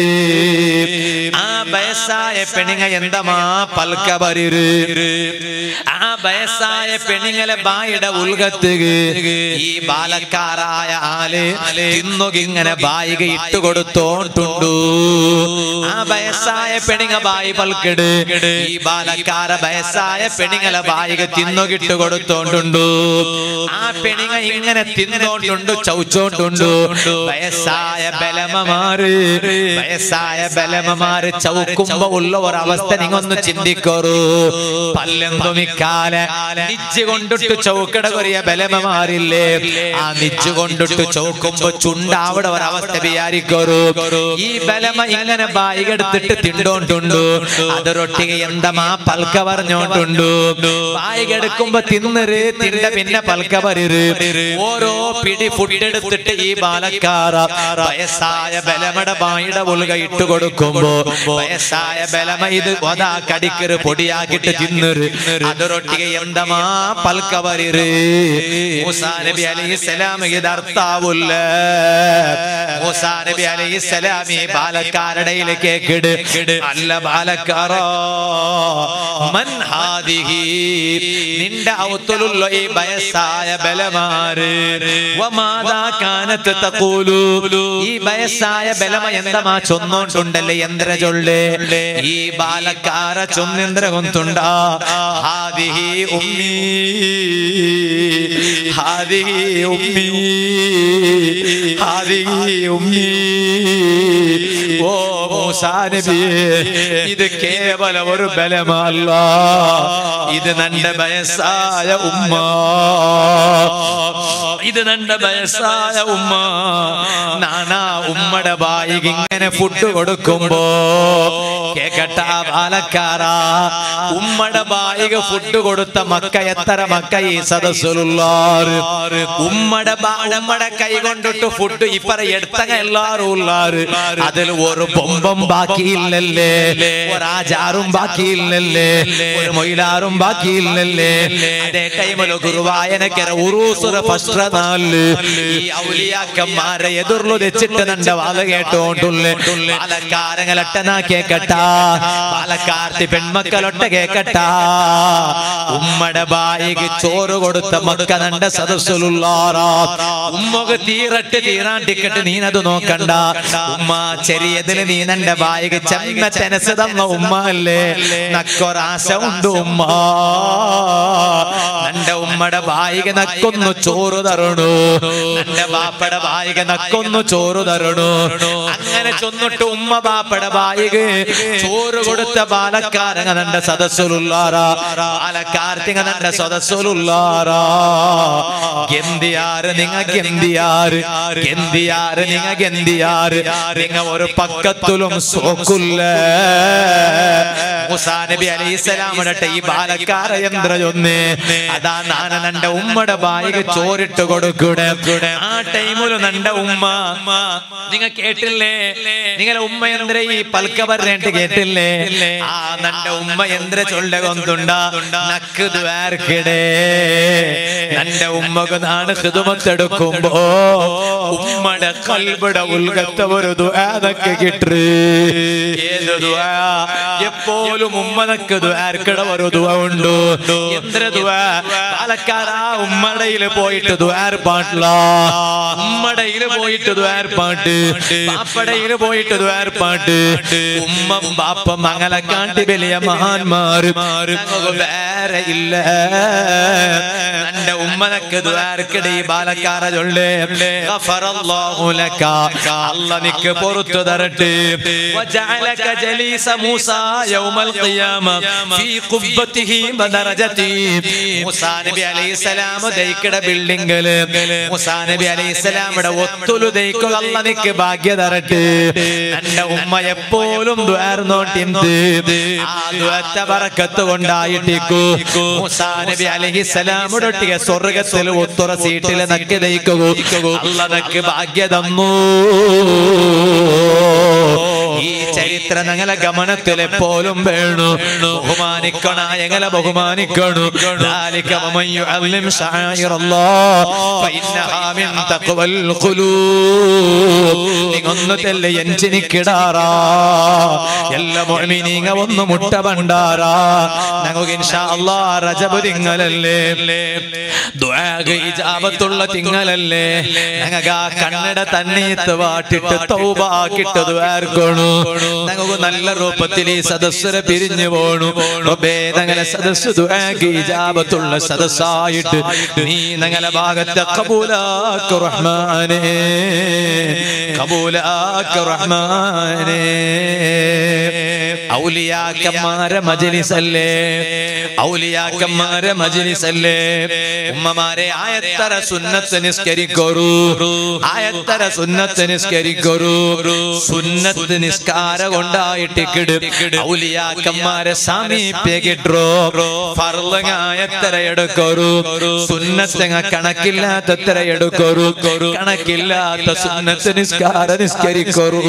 ആ വയസ്സായ പെണിങ്ങ എന്തമാ പൽക്ക പരിര് ആ വയസ്സായ പെണിങ്ങലെ ബായുടെ ഉൽഗത്തുക ഈ ബാലക്കാരായ ആല് തിന്നുകിങ്ങനെ ബായിക ഇട്ടുകൊടുത്തോണ്ടുണ്ടു ആ വയസ്സായ പെണിങ്ങ ബായി പൽക്കെട് ഈ ബാലക്കാര വയസ്സായ പെണിങ്ങല ബായിക തിന്നുകിട്ട് കൊടുത്തോണ്ടുണ്ടു ആ പെണിങ്ങ ഇങ്ങനെ തിന്നോണ്ടുണ്ട് ചൗച്ചോണ്ടുണ്ട് വയസ്സായ ബലമമാര് വയസ്സായ ബലമമാര് ചൗക്കുമ്പോ ഉള്ള ഒരവസ്ഥ നിങ്ങൊന്ന് ചിന്തിക്കോറു പല്ലെന്തുമിക്കാല നിച്ച് കൊണ്ടിട്ട് ചൗക്കട കൊറിയ ബലമമാരില്ലേ ആ നിച്ച് കൊണ്ടിട്ട് ചൗക്കുമ്പോ ചുണ്ട അവിടെ ഒരവസ്ഥ വിചാരിക്കോറു ഈ ബലമ ഇങ്ങനെ ബായികെടുത്തിട്ട് തിണ്ടോണ്ടുണ്ട് അതൊരൊട്ടിക എന്തമാ പൽക്ക പറഞ്ഞോണ്ടുണ്ട് ബായികെടുക്കുമ്പോ തിന്നര് തിണ്ട പിന്നെ പൽക്ക പറയര് ഓരോ പിടി ഫുഡ് എടുത്തിട്ട് ഈ ബാലക്കാറ വയസ്സായ ബലമട ബായിയുടെ ഉൾക ഇട്ട് കൊടുക്കുമ്പോ വയസ്സായ ബലമ ഇത് ഒതാ കടിക്കറ് പൊടിയാക്കിട്ട് തിന്നര് അതൊരൊട്ടിക എന്തമാ പൽക്ക പറയര് മൂസാ നബി അലൈഹി സ്വലാം ഇത് അർത്ഥാവൂല്ല മൂസാ നബി അലൈഹി സ്വലാം ഈ ബാലക്കാരുടെ കേക്കിട് അല്ല ബാലക്കാറോ മൻ ഹാദിഹി നിന്റെ ഔത്തുലുള്ള ഈ വയസ്സായ ബലമാര് വമാദാ കാനത്ത് തഖൂലു ഈ വയസ്സായ ബലമ എന്തമാ ചൊന്നോണ്ടുണ്ടല്ലേ യന്ത്ര ചൊല്ലേ ഈ ബാലക്കാര ചൊന്നെന്ത്ര കൊന്തുണ്ടാ ഹാദിഹി ഉമ്മി ഹാദിഹി ഉമ്മി ഹാദിഹി ഉമ്മി ഓ മൂസാ നബിയേ ഇത് കേവലം ഒരു ബലമല്ല ഇത് നണ്ട വയസ്സായ ഉമ്മ ഇത് നണ്ട വയസ്സായ ഉമ്മ നാനാ ഉമ്മടെ ബായിക്ക് ഇങ്ങനെ ഫുഡ് കൊടുക്കുമ്പോ കേക്കട്ട പാലക്കാര ഉമ്മടെ ബായിക ഫുഡ് കൊടുത്ത മക്ക എത്ര മക്ക ഈ സദസ്സിലുള്ളാറ് ഉമ്മടെ ബാ- ഉമ്മടെ കൈ കൊണ്ടിട്ട് ഫുഡ് ഇപ്പറ എടുത്തങ്ങ എല്ലാരും ഉള്ളാറ് അതിൽ ഒരു ബൊമ്പം ബാക്കിയില്ലല്ലേ ഒരാചാറും ബാക്കിയില്ലല്ലേ ഒരു മൊയിലാറും ബാക്കിയില്ലല്ലേ അതേ ടൈമില് ഗുരുവായനക്കര ഉറൂസുര ഫസ്റ്റ് നാല് ഈ ഔലിയാക്കന്മാരെ എതിർന്നു വെച്ചിട്ട് നന്റെ വാല കേട്ടോണ്ടുള്ളേ പാലക്കാരങ്ങളൊട്ടനാ കേക്കട്ട പാലക്കാർത്തി പെൺമക്കളൊട്ട കേക്കട്ട ഉമ്മടെ ബായിക്ക് ചോറ് കൊടുത്ത മക്ക നന്റെ സദസ്സിലുള്ളാറാ ഉമ്മക്ക് തീരട്ട് തീരാണ്ടിക്കട്ട് നീനത് നോക്കണ്ട ഉമ്മ ചെറിയതില് നീ നന്റെ ബായിക്ക് ചെമ്മ തെനസ് തന്ന ഉമ്മ അല്ലേ നക്കൊരാശ ഉണ്ട് ഉമ്മ നന്റെ ഉമ്മടെ ബായിക നക്കൊന്നു ചോറ് തരണു നന്റെ ബാപ്പയുടെ ബായിക നക്കൊന്നു ചോറ് തരണു അങ്ങനെ ചൊന്നിട്ട് ഉമ്മ ബാപ്പയുടെ ബായിക ചോറ് കൊടുത്ത ബാലക്കാരങ്ങ നന്റെ സദസ്സിലുള്ളാറാ ബാലക്കാർത്തിങ്ങ നന്റെ സദസ്സിലുള്ളാറാ ഗന്തിയാറ് നിങ്ങ ഗന്തിയാറ് ഗന്തിയാറ് നിങ്ങ ഗന്തിയാറ് നിങ്ങ ഒരു പക്കത്തിലും സോക്കുല്ല മുസാ നബി അലൈഹിസ്സലാമിടെ ഈ ബാലക്കാര യന്ത്ര ചൊന്ന് അതാ നാന നന്റെ ഉമ്മയുടെ ബായിക ചോറിട്ട് കൊടുക്കൂടെ ആ ടൈമില് നന്റെ ഉമ്മ നിങ്ങ കേട്ടില്ലേ നിങ്ങളെ ഉമ്മ എന്ത്ര ഈ പൽക്ക പറഞ്ഞിട്ട് കേട്ടില്ലേ ആ നന്റെ ഉമ്മ എന്ത്ര ചൊല്ല കൊന്തുണ്ട നക്ക് ദ്വാർക്കിടേ നന്റെ ഉമ്മക്ക് നാണ് ഹിതുമത്തെടുക്കുമ്പോ ഉമ്മയുടെ കൽബിടെ ഉൽഗത്ത ഒരു ദ്വാതൊക്കെ കിട്ടു ഏത് ദ്വാ എപ്പോഴും ഉമ്മനക്ക് ദ്വാർക്കിട ഒരു ദ്വാ ഉണ്ട് എന്ത്ര ദ്വാ പാലക്കാരാ ഉമ്മടയില് പോയിട്ട് ദ്വാർ പാട്ടില്ല ഉമ്മടയില് പോയിട്ട് ദ്വാർ പാട്ട് പാപ്പടയില് പോയിട്ട് ദ്വാർ പാട്ട് ഉമ്മം ബാപ്പ മംഗല കാട്ടി വലിയ മഹാന്മാര് ഞങ്ങൾക്ക് വേറെ ഇല്ല എന്റെ ഉമ്മനക്ക് ദ്വാർക്കിടെ ഈ ബാലക്കാര ചൊല്ലേ ഗഫറല്ലാഹു ലക അല്ല നിക്ക് പൊറുത്തു തരട്ടെ വജഅലക ജലീസ മൂസ യൗമൽ ഖിയാമ ഫീ ഖുബ്ബതിഹി വദറജതി മൂസാ നബി അലൈഹിസ്സലാം ദൈക്കട ബിൽഡിംഗില് മൂസാ നബി അലൈഹിസ്സലാമിടെ ഒത്തുലു ദൈക്കുക അല്ല നിക്ക് ഭാഗ്യ തരട്ടെ എന്റെ ഉമ്മ എപ്പോഴും ദ്വാർന്നോട്ടിന്ത് ആ ദ്വത്ത ബറക്കത്ത് കൊണ്ടായിട്ടിക്കു മൂസാ നബി അലൈഹിസ്സലാമുടെ ഒട്ടിಗೆ സ്വർഗത്തിൽ ഒത്തുറ സീറ്റിൽ നക്കി ദയിക്കുക അല്ല നക്ക് ഭാഗ്യ തന്നു ഈ ചരിത്ര ചരിത്രം ഞങ്ങളെ ഗമനത്തിൽ എപ്പോഴും വേണു ബഹുമാനിക്കണ ഞങ്ങളെ ബഹുമാനിക്കണു ذلك ومن يعلم شعائر الله فإنها من تقوى القلوب നിങ്ങൊന്നു തെല്ല് എഞ്ചിനിക്കിടാറാ എല്ലാ മുഅ്മിനീങ്ങ ഒന്ന് മുട്ട ഭണ്ടാറാ ഞങ്ങൾക്ക് ഇൻഷാ അല്ലാഹ് റജബ് തിങ്ങലല്ലേ ദുആക്ക് ഇജാബത്തുള്ള തിങ്ങലല്ലേ ഞങ്ങൾക്ക് ആ കണ്ണട തണ്ണീത്ത് വാട്ടിട്ട് തൗബാക്കിട്ട് ദുആർക്കണു ഞങ്ങൾക്ക് നല്ല രൂപത്തിൽ ഈ സദസ്സരെ പിരിഞ്ഞു പോണു റബ്ബേ ഞങ്ങളെ സദസ്സ് ദുആക്ക് ഇജാബത്തുള്ള സദസ്സായിട്ട് നീ ഞങ്ങളെ ഭാഗത്തെ കബൂലാക്ക് റഹ്മാനേ കബൂലാക്ക് റഹ്മാനേ ഔലിയാക്കന്മാരെ മജലിസല്ലേ ഔലിയാക്കന്മാരെ മജലിസല്ലേ ഉമ്മമാരെ ആയത്തര സുന്നത്ത് നിസ്കരിക്കൊരു ആയത്തര സുന്നത്ത് നിസ്കരിക്കൊരു സുന്നത്ത് നിസ്കാര കൊണ്ടായിട്ടിക്കിട് ഔലിയാക്കന്മാരെ സാമീപ്യ കിട്ടോ ഫർലങ്ങായത്തര എടുക്കൊരു സുന്നത്തങ്ങ കണക്കില്ലാത്തത്ര എടുക്കൊരു കണക്കില്ലാത്ത സുന്നത്ത് നിസ്കാര നിസ്കരിക്കൊരു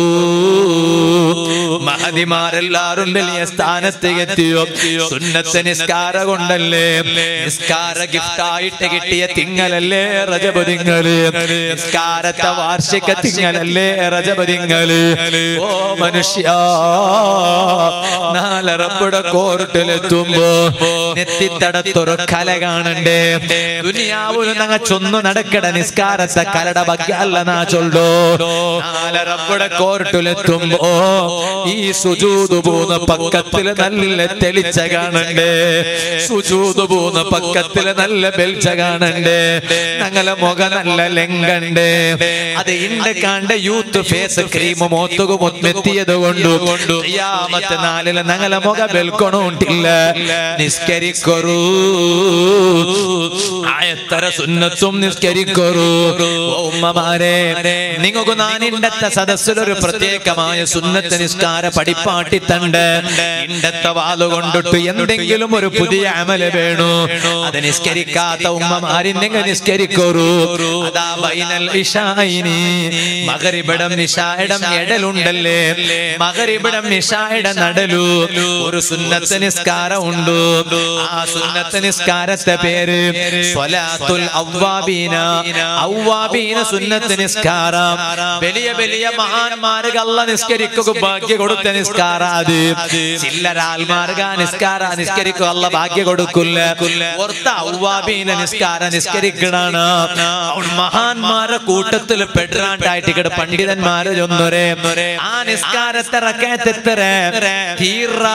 മഹതിമാരെല്ലാരും വലിയ സ്ഥാനത്ത് എത്തിയോ സുന്നത്ത് നിസ്കാര കൊണ്ടല്ലേ നിസ്കാര ഗിഫ്റ്റായിട്ട് കിട്ടിയ തിങ്ങലല്ലേ രജപ തിങ്ങള് നിസ്കാരത്തെ വാർഷിക തിങ്ങലല്ലേ രജപ തിങ്ങള് ഓ മനുഷ്യ നാളെ റബ്ബുടെ കോർട്ടിലെത്തുമ്പോ നെത്തിത്തടത്തൊരു കല കാണണ്ടേ ദുനിയാവിലും ഞങ്ങ ചൊന്നു നടക്കട നിസ്കാരത്തെ കലട ബഗ്യല്ല നാ ചൊല്ലോ നാളെ റബ്ബുടെ കോർട്ടിലെത്തുമ്പോ ഈ സുജൂത് പോകുന്ന പക്കത്തില് നല്ല തെളിച്ച കാണണ്ടേ സുജൂത് പോകുന്ന പക്കത്തില് നല്ല ബെൽച്ച കാണണ്ടേ ഞങ്ങളെ മുഖ നല്ല ലെങ്കണ്ടേ അത് ഇണ്ട് കാണ്ട യൂത്ത് ഫേസ് ക്രീം മോത്തുക മുത്മെത്തിയത് കൊണ്ടു യാമത്തെ നാലില് ഞങ്ങളെ മുഖ ബെൽക്കൊണോണ്ടില്ല നിസ്കരിക്കൊറു ആയത്തര സുന്നത്തും നിസ്കരിക്കൊറു ഉമ്മമാരെ നിങ്ങൾക്ക് നാനിണ്ടത്തെ സദസ്സിലൊരു പ്രത്യേകമായ സുന്നത്ത് നിസ്കാര പഠിപ്പാട്ടി തണ്ട് ഇണ്ടത്തെ വാലുകൊണ്ടിട്ട് എന്തെങ്കിലും ഒരു പുതിയ അമല് വേണു അത് നിസ്കരിക്കാത്ത ഉമ്മമാരിന്നെങ്കിൽ നിസ്കരിക്കൊരു അതാ ബൈനൽ ഇഷായിനി മകരിബിടം നിഷായിടം എടലുണ്ടല്ലേ മകരിബിടം നിഷായിട നടലു ഒരു സുന്നത്ത് നിസ്കാരം ഉണ്ട് ആ സുന്നത്ത് നിസ്കാരത്തെ പേര് സ്വലാത്തുൽ അവ്വാബീന അവ്വാബീന സുന്നത്ത് നിസ്കാരം വലിയ വലിയ മഹാന്മാർക്ക് അല്ല നിസ്കരിക്കുക ഭാഗ്യ കൊടുത്ത നിസ്കാരാത് ചില്ലരാൽമാർഗ നിസ്കാര നിസ്കരിക്കുക അല്ല ഭാഗ്യ കൊടുക്കില്ല ഓർത്ത ഔവാബീന നിസ്കാര നിസ്കരിക്കണാണ് മഹാന്മാരെ കൂട്ടത്തിൽ പെടാണ്ടായിട്ട് ഇവിടെ പണ്ഡിതന്മാര് ചൊന്നൊരേ ആ നിസ്കാരത്തെ റക്കത്തെത്തര തീറാ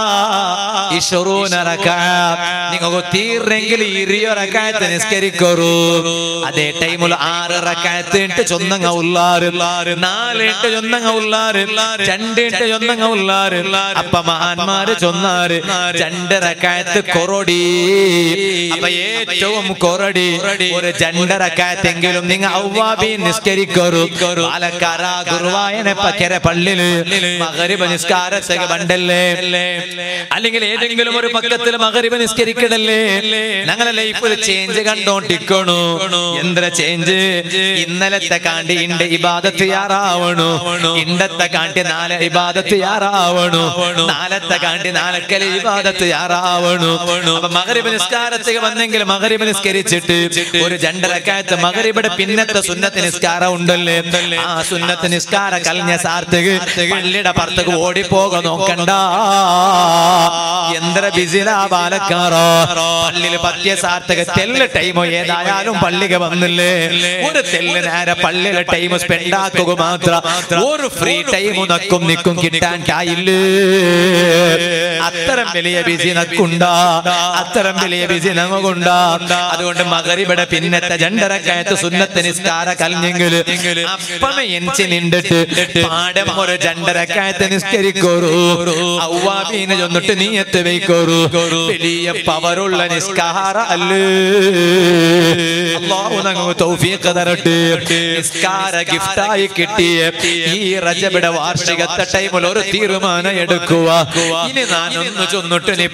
നിങ്ങൾക്ക് തീർന്നെങ്കിൽ ഇരിയോ റക്കായത്ത് നിസ്കരിക്കറു അതേ ടൈമിൽ ആറ് റക്കായത്ത് ഇട്ട് ചൊന്നങ്ങ ഉള്ളാറ് നാല് ഇട്ട് ചൊന്നങ്ങ ഉള്ളാറ് രണ്ട് ഇട്ട് ചൊന്നങ്ങ ഉള്ളാറ് അപ്പ മഹാന്മാര് ചൊന്നാറ് രണ്ട് റക്കായത്ത് കൊറോടി അപ്പൊ ഏറ്റവും കൊറടി ഒരു രണ്ട് റക്കായത്തെങ്കിലും നിങ്ങ ഔവാബി നിസ്കരിക്കറു പാലക്കാര ഗുരുവായനെ പക്കര പള്ളില് മകരിബ നിസ്കാരത്തൊക്കെ ബണ്ടല്ലേ അല്ലെങ്കിൽ ഏതെങ്കിലും ഒരു പക്കത്തിൽ മകരിബ നിസ്കരിക്കണല്ലേ ഞങ്ങളെ ലൈഫിൽ ചേഞ്ച് കണ്ടോണ്ടിക്കണു എന്ത്ര ചേഞ്ച് ഇന്നലത്തെ കാണ്ടി ഇണ്ട് ഇബാദത്ത് യാറാവണു ഇണ്ടത്തെ കാണ്ടി നാളെ ഇബാദത്ത് യാറാവണു നാലത്തെ കാണ്ടി നാലക്കല് ഇബാദത്ത് യാറാവണു അപ്പൊ മകരിബ് നിസ്കാരത്തേക്ക് വന്നെങ്കിൽ മകരിബ് നിസ്കരിച്ചിട്ട് ഒരു രണ്ടരക്കാലത്ത് മകരിബിടെ പിന്നത്തെ സുന്നത്ത് നിസ്കാരം ഉണ്ടല്ലേ ആ സുന്നത്ത് നിസ്കാരം കലിഞ്ഞ സാർത്തക്ക് പള്ളിയുടെ പുറത്തേക്ക് ഓടിപ്പോക നോക്കണ്ട എന്ത്ര ബിസിലാ പാലക്കാറോ പള്ളിയിൽ പത്തിയ സാർത്ഥക തെല്ല് ടൈമോ ഏതായാലും പള്ളിക്ക് വന്നില്ലേ ഒരു തെല്ല് നേരെ പള്ളിയിലെ ടൈം സ്പെൻഡ് ആക്കുക മാത്രം ഒരു ഫ്രീ ടൈം നക്കും നിക്കും കിട്ടാൻ കായില്ലേ അത്തരം വലിയ ബിസി നക്കുണ്ടാ അത്തരം വലിയ ബിസി നമുക്കുണ്ടാ അതുകൊണ്ട് മകരിബടെ പിന്നത്തെ രണ്ടരക്കായത്ത് സുന്നത്ത് നിസ്കാര കലിഞ്ഞെങ്കിൽ അപ്പമേ എൻച്ച് നിണ്ടിട്ട് പാടം ഒരു രണ്ടരക്കായത്ത് നിസ്കരിക്കോറു ഔവാബീനെ ചൊന്നിട്ട് നീയത്ത് വയ്ക്കോറു വലിയ പവറുള്ള നിസ്കാര അല്ലേ അള്ളാഹു നമുക്ക് തൗഫീഖ് തരട്ടെ നിസ്കാര ഗിഫ്റ്റായി കിട്ടിയ ഈ റജബിടെ വാർഷികത്തെ ടൈമിൽ ഒരു തീരുമാനം എടുക്കുക ഇനി ഞാനൊന്ന് ചൊന്നിട്ട് നിപ്പാട്ടട്ടെ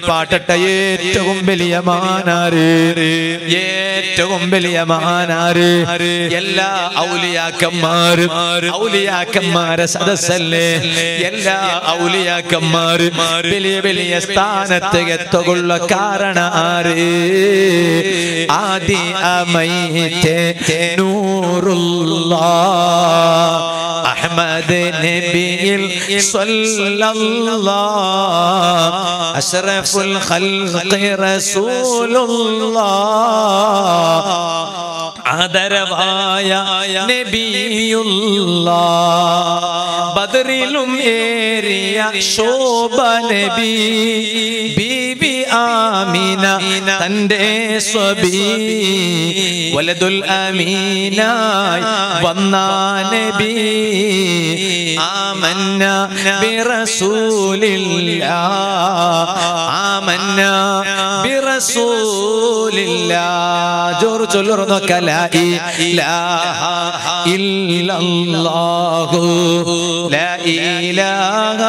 പാട്ടട്ടെ ഏറ്റവും വലിയ മാനാര് ഏറ്റവും വലിയ മാനാര് എല്ലാ ഔലിയാക്കന്മാരും ഔലിയാക്കന്മാരെ സദസ്സല്ലേ എല്ലാ ഔലിയാക്കന്മാരും വലിയ വലിയ സ്ഥാനത്ത് എത്തുകൊള്ള കാരണ ആര് ആദി അമൈത്തെ നൂറുള്ള അഹമ്മദ് നബിയിൽ സ്വല്ലല്ലാഹ് അഷ്റഫുൽ ഖൽഖി റസൂലുള്ളാഹ് ആദരവായ നബിയുള്ള ബദറിലും ഏറിയ ശോഭ നബി ബീബി ആമീന തന്റെ സ്വബി വലതുൽ അമീനായി വന്ന നബി ആമന്ന ബിറസൂലില്ല ആമന്ന ബിറസൂലില്ല ജോറ് ചൊല്ലുറന്നോ കല ഇലാഹ ഇല്ലല്ലാഹു ലാ ഇലാഹ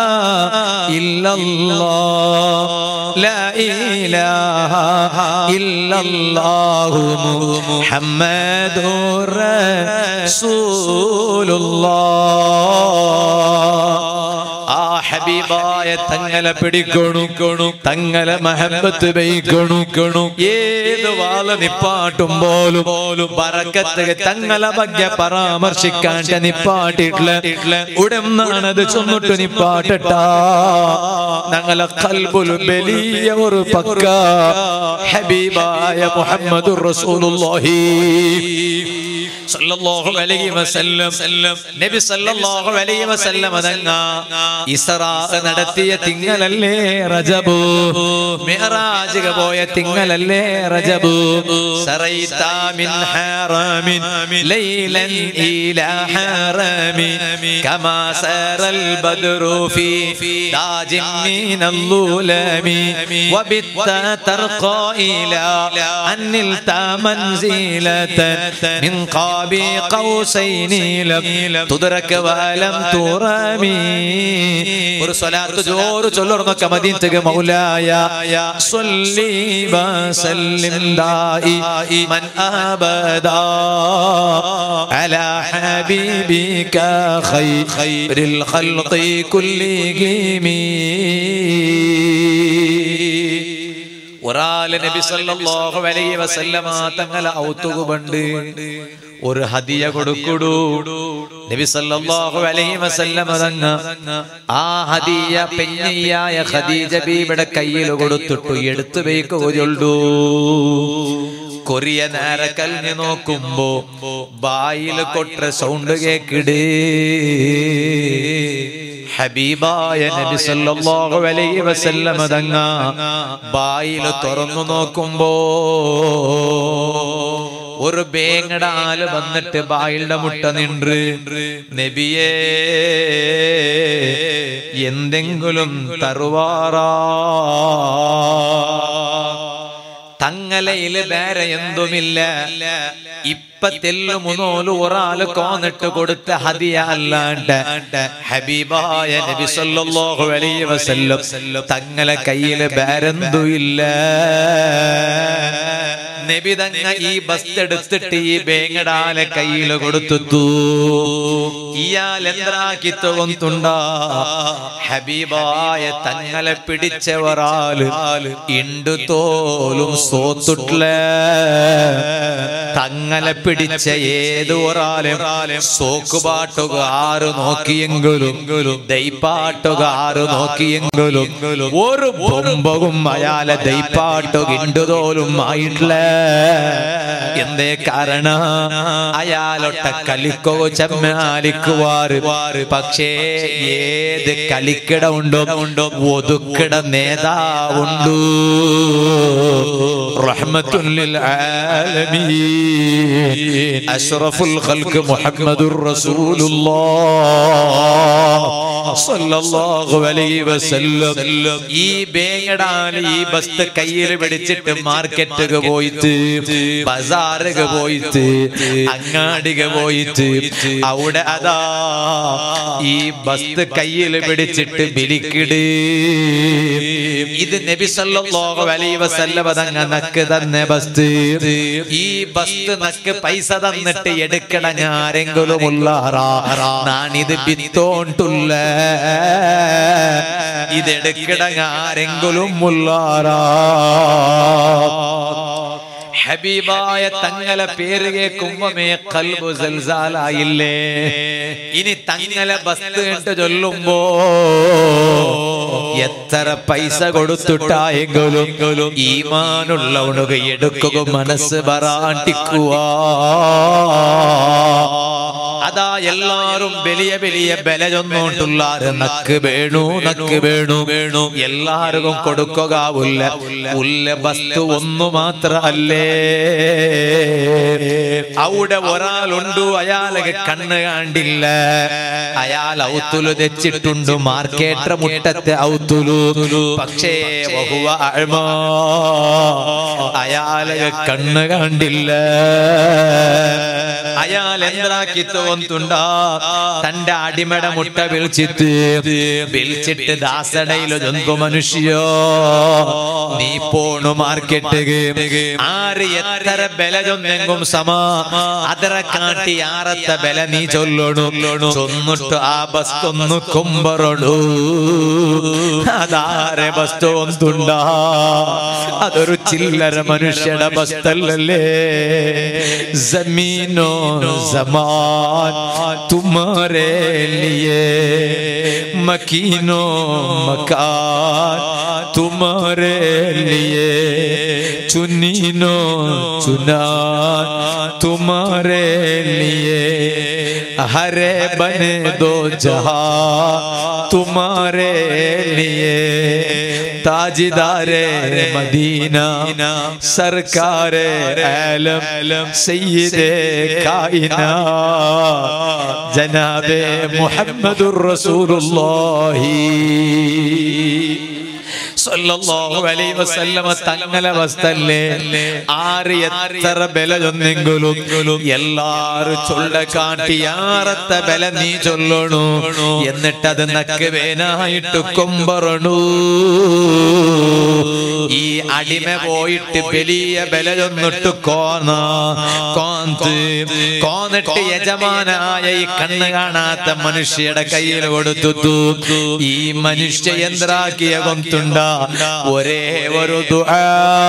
ഇല്ലല്ലാഹ് ലാ ഇലാഹ ഇല്ലല്ലാഹു മുഹമ്മദുർ റസൂലുള്ളാഹ് ആ ഹബീബായ തങ്ങളെ പിടിക്കണു തങ്ങളെ മഹബത്ത് വയ്ക്കണു ഏത് വാള നിപ്പാട്ടും പോലും പോലും പറക്കത്ത് തങ്ങളെ ഭാഗ്യ പരാമർശിക്കാണ്ട് നിപ്പാട്ടിട്ടുള്ള ഉടന്നാണത് ചൊന്നിട്ട് നിപ്പാട്ടട്ട ഞങ്ങളെ കൽബുൽ വലിയ ഒരു പക്ക ഹബീബായ മുഹമ്മദ് റസൂലുള്ളാഹി സല്ലല്ലാഹു അലൈഹി വസല്ലം നബി സല്ലല്ലാഹു അലൈഹി വസല്ലം തങ്ങ ഇസ്റാ നടത്തിയ തിങ്കളല്ലേ റജബു മിഅറാജ് പോയ തിങ്കളല്ലേ റജബു സറൈത മിൻ ഹറമിൻ ലൈലൻ ഇലാ ഹറമി കമാ സറൽ ബദ്റു ഫീ ദാജിൻ മിൻ اللولمي وبت ترقى إلى أن نلت منزلة من قاب قوسين لم تدرك ولم ترمي ഒരു സ്വലാത്ത് ജോറ് ചൊല്ലുറന്നൊക്കെ മദീനത്തുക മൗലായ സ്വല്ലി വസല്ലിം ദായി മൻ അബദാ അലാ ഹബീബിക ഖൈറിൽ ഖൽഖി കുല്ലിഹിമീ ഒരാള് നബി സല്ലല്ലാഹു അലൈഹി വസല്ലമ തങ്ങളെ ഔത്തുകുബണ്ട് ഒരു ഹദിയ കൊടുക്കുടു നബി സല്ലല്ലാഹു അലൈഹി വസല്ലമ തങ്ങ ആ ഹദിയ പെഞ്ഞിയായ ഖദീജ ബീബിയുടെ കയ്യിൽ കൊടുത്തിട്ടു എടുത്തു വെയ്ക്കുകയുള്ളൂ കൊറിയ നേരെ കലിഞ്ഞു നോക്കുമ്പോ ബായിൽ കൊട്ട സൗണ്ട് കേക്കിടേ ഹബീബായ നബി സല്ലല്ലാഹു അലൈഹി വസല്ലമ തങ്ങ ബായിൽ തുറന്നു നോക്കുമ്പോ ഒരു ബേങ്ങട ആല് വന്നിട്ട് ബായിയുടെ മുട്ട നിன்று നബിയേ എന്തെങ്കിലും തറുവാറാ തങ്ങലയില് വേറെ എന്തുമില്ല ഇപ്പൊ തെല്ലു മുന്നോല് ഒരാള് കോന്നിട്ട് കൊടുത്ത ഹദിയ അല്ലാണ്ട് ഹബീബായ നബി സല്ലല്ലാഹു അലൈഹി വസല്ലം തങ്ങളെ കയ്യില് വേറെന്തും ഇല്ല നബി തങ്ങ ഈ ബസ് എടുത്തിട്ട് ഈ ബേങ്ങടാലെ കയ്യിൽ കൊടുത്തു ഇയാൾ എന്താക്കി തോന്നുണ്ട ഹബീബായ തങ്ങളെ പിടിച്ചവരാല് ഇണ്ടു തോലും സോത്തുട്ടില്ല തങ്ങളെ പിടിച്ച ഏത് ഒരാളും സോക്കുപാട്ടുക ആറ് നോക്കിയെങ്കിലും ദൈപ്പാട്ടുക ആറ് നോക്കിയെങ്കിലും ഒരു ബൊമ്പകും അയാളെ ദൈപ്പാട്ടുക ഇണ്ടുതോലും ആയിട്ടില്ല എന്തേ കാരണ അയാളൊട്ട കളിക്കോ ചമ്മാലിക്കുവാറ് പക്ഷേ ഏത് കളിക്കിട ഉണ്ടോ ഉണ്ടോ ഒതുക്കിട നേതാവുണ്ടു റഹ്മത്തുല്ലിൽ ആലമീൻ അഷ്റഫുൽ ഖൽഖ് മുഹമ്മദുർ റസൂലുള്ളാഹ് സല്ലല്ലാഹു അലൈഹി വസല്ലം ഈ ബേങ്ങടാൽ ഈ ബസ് കയ്യിൽ പിടിച്ചിട്ട് മാർക്കറ്റുക പോയിട്ട് ബസാറുക പോയിട്ട് അങ്ങാടിക പോയിട്ട് അവിടെ അതാ ഈ ബസ് കയ്യിൽ പിടിച്ചിട്ട് ബിലിക്കിട് ഇത് നബി സല്ലല്ലാഹു അലൈഹി വസല്ലം തങ്ങ നക്ക് തന്നെ ബസ് ഈ ബസ് നക്ക് പൈസ തന്നിട്ട് എടുക്കണ ആരെങ്കിലും ഉള്ളാറാ നാനിത് ബിത്തോണ്ടുള്ള ഇതെടുക്കണ ആരെങ്കിലും ഉള്ളാറാ ഹബീബായ തങ്ങളെ പേര് കേൾക്കുമ്പമേ കൽബു സൽസാലായില്ലേ ഇനി തങ്ങളെ ബസ് കേട്ട് ചൊല്ലുമ്പോ എത്ര പൈസ കൊടുത്തിട്ടായെങ്കിലും ഈമാനുള്ള ഉണുക എടുക്കുക മനസ്സ് ബറാട്ടിക്കുക അതാ എല്ലാരും വലിയ വലിയ ബല ചൊന്നോണ്ടുള്ളാര് നക്ക് വേണു നക്ക് വേണു വേണു എല്ലാവർക്കും കൊടുക്കുക ഉല്ല ഉല്ല ബസ്തു ഒന്നു മാത്രല്ലേ അവിടെ ഒരാളുണ്ടു അയാളെ കണ്ണ് കാണ്ടില്ല അയാൾ ഔത്തുലു തെച്ചിട്ടുണ്ട് മാർക്കേറ്റ മുട്ടത്തെ ഔത്തുലു പക്ഷേ ബഹുവ അഴ്മ അയാളെ കണ്ണ് കണ്ടില്ല അയാൾ എന്താക്കി തോന്നുണ്ടാ തന്റെ അടിമട മുട്ട വിളിച്ചിട്ട് വിളിച്ചിട്ട് ദാസടയിലോ ജന്തു മനുഷ്യോ നീ പോണു മാർക്കറ്റ് ആര് എത്ര ബല ചൊന്നെങ്കും സമ അതര കാട്ടി ആറത്ത ബല നീ ചൊല്ലണു ചൊന്നിട്ട് ആ ബസ്തൊന്നു കൊമ്പറണു അതാരെ ബസ്തു ഒന്നുണ്ടാ അതൊരു ചില്ലര മനുഷ്യയുടെ ബസ്തല്ലേ ജമീനോ जमान तुम्हारे लिए मकीनो मकान तुम्हारे लिए चुनीनो चुना तुम्हारे लिए हरे बने दो जहा तुम्हारे लिए ताजदारे मदीना सरकार आलम सैयदे कायना जनाबे मुहम्मदुर रसूलुल्लाह സല്ലല്ലാഹു അലൈഹി വസല്ലമ തങ്ങളെ വസ്തല്ലേ ആര് എത്ര ബല ചൊന്നെങ്കിലും എല്ലാരും ചൊല്ല കാട്ടി ആറത്ത ബല നീ ചൊല്ലണു എന്നിട്ടത് നക്ക് വേനായിട്ട് കൊമ്പറണു ഈ അടിമ പോയിട്ട് വലിയ ബല ചൊന്നിട്ട് കോന്ന കോന്ത് കോന്നിട്ട് യജമാനായ ഈ കണ്ണ് കാണാത്ത മനുഷ്യയുടെ കയ്യിൽ കൊടുത്തു ഈ മനുഷ്യ യന്ത്രാക്കിയ കൊന്തുണ്ട ഒരേ ഒരു ദുആ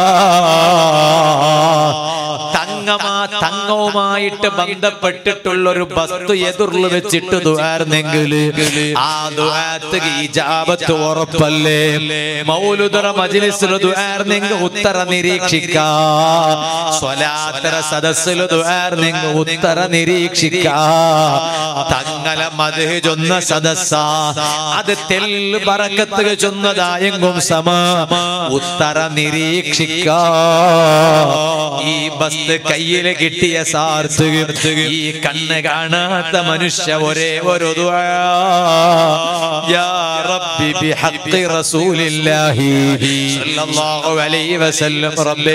തങ്ങമാ തങ്ങവുമായിട്ട് ബന്ധപ്പെട്ടിട്ടുള്ള ഒരു വസ്തു എതിർല് വെച്ചിട്ട് ദുആർന്നെങ്കിൽ ആ ദുആത്ത് ഇജാബത്ത് ഉറപ്പല്ലേ മൗലുദറ മജ്ലിസിൽ ദുആർന്നെങ്കിൽ ഉത്തര നിരീക്ഷിക്കാ സ്വലാത്തര സദസ്സിൽ ദുആർന്നെങ്കിൽ ഉത്തര നിരീക്ഷിക്കാ തങ്ങളെ മധു ചൊന്ന സദസ്സ അത് തെല്ല് പറക്കത്ത് ചൊന്നതായെങ്കും സമ ഉത്തര നിരീക്ഷിക്കാ ഈ ബസ് കയ്യില് കിട്ടിയ സാർത്ത് ഈ കണ്ണ് കാണാത്ത മനുഷ്യ ഒരേ ഒരു ദുആ. യാ റബ്ബി ബിഹഖ് റസൂലില്ലാഹി സ്വല്ലല്ലാഹു അലൈഹി വസല്ലം റബ്ബേ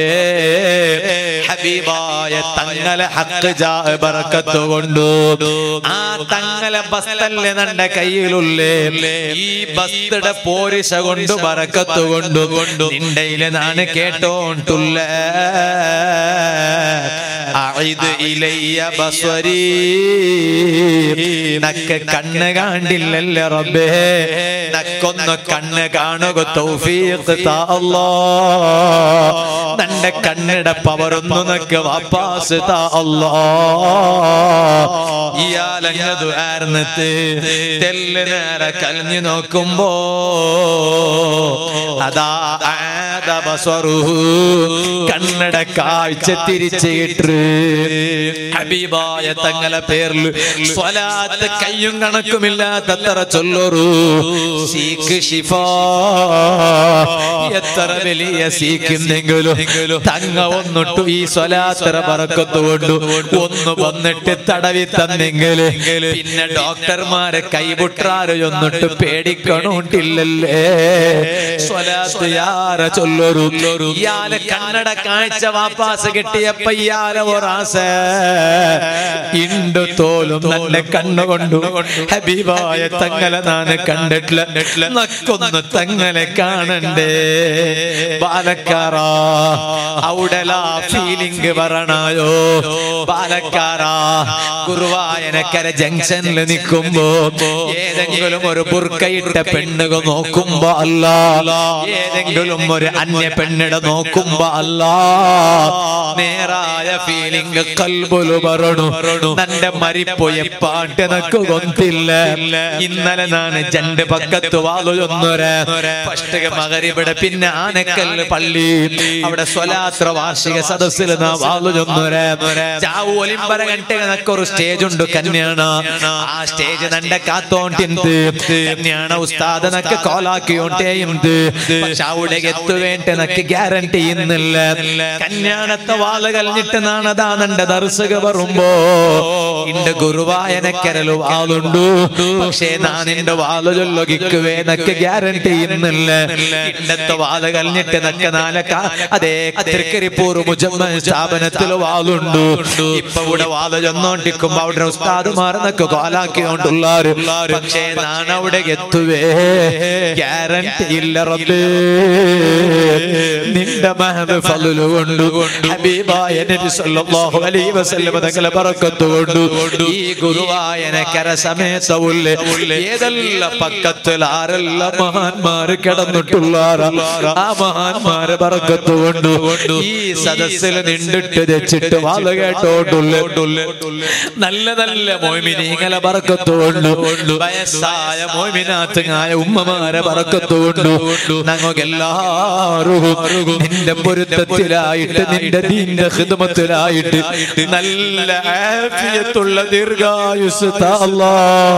ഹബീബായ തങ്ങളെ ഹഖ് ജാ ബറക്കത്ത് കൊണ്ടു ആ തങ്ങളെ ബസ്തല്ലേ നണ്ട കയ്യിലുള്ളേ ഈ ബസ്തയുടെ പോരിശ കൊണ്ട് ബറക്കത്ത് കൊണ്ടു കൊണ്ടു നിണ്ടയിലെ നാണ് കേട്ടോണ്ടുള്ള അഇദ് ഇലയ്യ ബസ്വരീ നക്ക് കണ്ണ് കാണ്ടില്ലല്ലേ റബ്ബേ നക്കൊന്ന് കണ്ണ് കാണുക തൗഫീഖ് താ അല്ലാ നന്റെ കണ്ണിടെ പവറൊന്നു നക്ക് വാപ്പാസ് താ അല്ലാ ഇയാളങ്ങതു ആർന്നിട്ട് തെല്ല് നേരെ കലഞ്ഞു നോക്കുമ്പോ അതാ ആദ ബസ്വറുഹു കണ്ണട കാഴ്ച തിരിച്ചിട്ട് ഹബീബായ തങ്ങളെ പേരിൽ സ്വലാത്ത് കയ്യും കണക്കുമില്ലാത്തത്ര ചൊല്ലൊരു സീക്ക് ഷിഫ എത്ര വലിയ സീക്കുന്നെങ്കിലും തങ്ങ ഒന്നിട്ടു ഈ സ്വലാത്ര പറക്കത്തുകൊണ്ട് ഒന്ന് വന്നിട്ട് തടവി തന്നെങ്കിൽ പിന്നെ ഡോക്ടർമാരെ കൈപുട്ടാറ് ഒന്നിട്ട് പേടിക്കണോണ്ടില്ലല്ലേ സ്വലാത്ത് യാര ചൊല്ലൊരു ഇയാള് കണ്ണട കാഴ്ച വാപ്പാസ് കിട്ടിയപ്പ ഇയാളെ ഒറാസ ഇണ്ട് തോലും നല്ല കണ്ണുകൊണ്ടു ഹബീബായ തങ്ങളെ നാന് കണ്ടിട്ടില്ല നക്കൊന്ന് തങ്ങളെ കാണണ്ടേ ബാലക്കാറ അവിടെലാ ഫീലിംഗ് പറണായോ ബാലക്കാറ ഗുരുവായനക്കര ജംഗ്ഷനിൽ നിൽക്കുമ്പോ ഏതെങ്കിലും ഒരു ബുർക്കയിട്ട പെണ്ണുകൾ നോക്കുമ്പോ അല്ല ഏതെങ്കിലും ഒരു അന്യ പെണ്ണിടെ നോക്കുമ്പോ അല്ല നേരായ ഫീലിംഗ് കൽബുലു പറണു നന്റെ മരിപ്പോ എപ്പാട്ട് എനക്ക് കൊന്തില്ല ഇന്നലെ നാണ് രണ്ട് പക്കത്ത് വാളുചൊന്നൊരു ഫസ്റ്റ് മകരിവിടെ പിന്നെ ആനക്കല്ല് പള്ളി അവിടെ സ്വലാത്ര വാർഷിക സദസ്സിൽ നാ വാളുചൊന്നൊരു ചാവു ഒലിമ്പര ഗಂಟೆ ഒരു സ്റ്റേജ് ഉണ്ട് കന്യാണ ആ സ്റ്റേജ് നന്റെ കാത്തോണ്ടിന്ത് കന്യാണ ഉസ്താദ് നക്ക് കോലാക്കിയോണ്ടേയുണ്ട് പക്ഷെ അവിടെ എത്തുവേണ്ട നക്ക് ഗ്യാരണ്ടി ഇന്നില്ല കല്യാണത്തെ വാള് കഴിഞ്ഞിട്ട് നാണതാ നന്റെ ദർശക വരുമ്പോ ഇന്റെ ഗുരുവായനക്കരല് വാളുണ്ടു പക്ഷേ ഞാൻ എന്റെ വാള് ചൊല്ലൊകിക്കുവേ നക്ക് ഗ്യാരണ്ടി ഇന്നില്ല ഇണ്ടത്തെ വാള് കഴിഞ്ഞിട്ട് നക്ക് നാലക്ക അതേ തൃക്കരിപ്പൂർ മുജമ്മ സ്ഥാപനത്തിൽ വാളുണ്ട് ഇപ്പൊ ഇവിടെ വാള് ചെന്നോണ്ടിരിക്കുമ്പോ അവിടെ ഉസ്താദുമാർ നക്ക് കോലാക്കിയോണ്ടുള്ളാര് പക്ഷേ ഞാൻ അവിടെ എത്തുവേ ഗ്യാരണ്ടി ഇല്ല റബ്ബേ നിന്റെ മഹദ് ഫളലു കൊണ്ട് ഹബീബായ നബി സല്ലല്ലാഹു അലൈഹി വസല്ലം തങ്ങളെ ബറക്കത്ത് കൊണ്ട് ഈ ഗുരുവായനക്കര സമേതവുlle ഏതെല്ലാം പക്കത്തിൽ ആരെല്ലാം മഹാന്മാര് കിടന്നിട്ടുള്ളാര ആ മഹാന്മാരെ ബറക്കത്ത് കൊണ്ട് ഈ സദസ്സിൽ നിണ്ടിട്ട് രച്ചിട്ട് വാള കേട്ടോണ്ടുള്ള നല്ല നല്ല മോമിനീങ്ങളെ ബറക്കത്ത് കൊണ്ട് വയസ്സായ മോമിനാത്തുങ്ങായ ഉമ്മമാരെ ബറക്കത്ത് കൊണ്ട് ഞങ്ങൾക്കെല്ലാവരും നിന്റെ പൊരുത്തത്തിലായിട്ട് നിന്റെ ദീന്റെ ഹിദമത്തിലായിട്ട് നല്ല ആഫിയത്തുള്ള ദീർഘായുസ് താ അല്ലാ.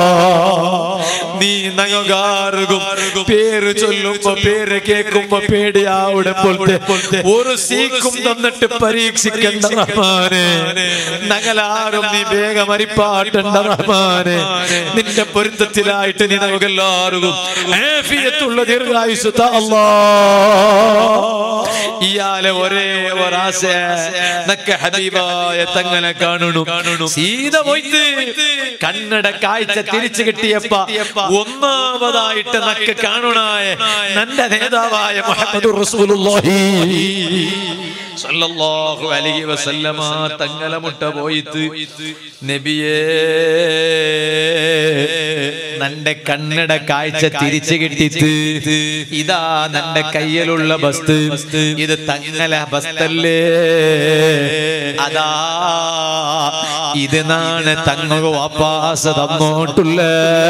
നീ ഞങ്ങൾക്കാർക്കും പേര് ചൊല്ലുമ്പോ പേര് കേൾക്കുമ്പോ പേടിയാവിടെ പോലത്തെ ഒരു സീക്കും തന്നിട്ട് പരീക്ഷിക്കണ്ട റഹ്മാനെ ഞങ്ങളാരും നീ വേഗം അരിപ്പാട്ടണ്ട റഹ്മാനെ നിന്റെ പൊരുത്തത്തിലായിട്ട് നീ ഞങ്ങൾക്കെല്ലാവർക്കും ആഫിയത്തുള്ള ദീർഘായുസ് താ അല്ലാ. ഇയാളെ ഒരേ ഒരാശ നക്ക ഹബീബായ തങ്ങനെ കാണണു സീത പോയിട്ട് കണ്ണട കാഴ്ച തിരിച്ചു കിട്ടിയപ്പ ഒന്നാമതായിട്ട് നക്ക് കാണുണായ നന്റെ നേതാവായ മുഹമ്മദ് റസൂലുള്ളാഹി സല്ലല്ലാഹു അലൈഹി വസല്ലമ തങ്ങളെ മുട്ട പോയിട്ട് നബിയേ നന്റെ കണ്ണട കാഴ്ച തിരിച്ചു കിട്ടിത്ത് ഇതാ നന്റെ കയ്യിലുള്ള ബസ്ത് ഇത് തങ്ങല ബസ്തല്ലേ അതാ ഇത് നാണ് തങ്ങ വാപ്പാസ് തന്നോട്ടുള്ള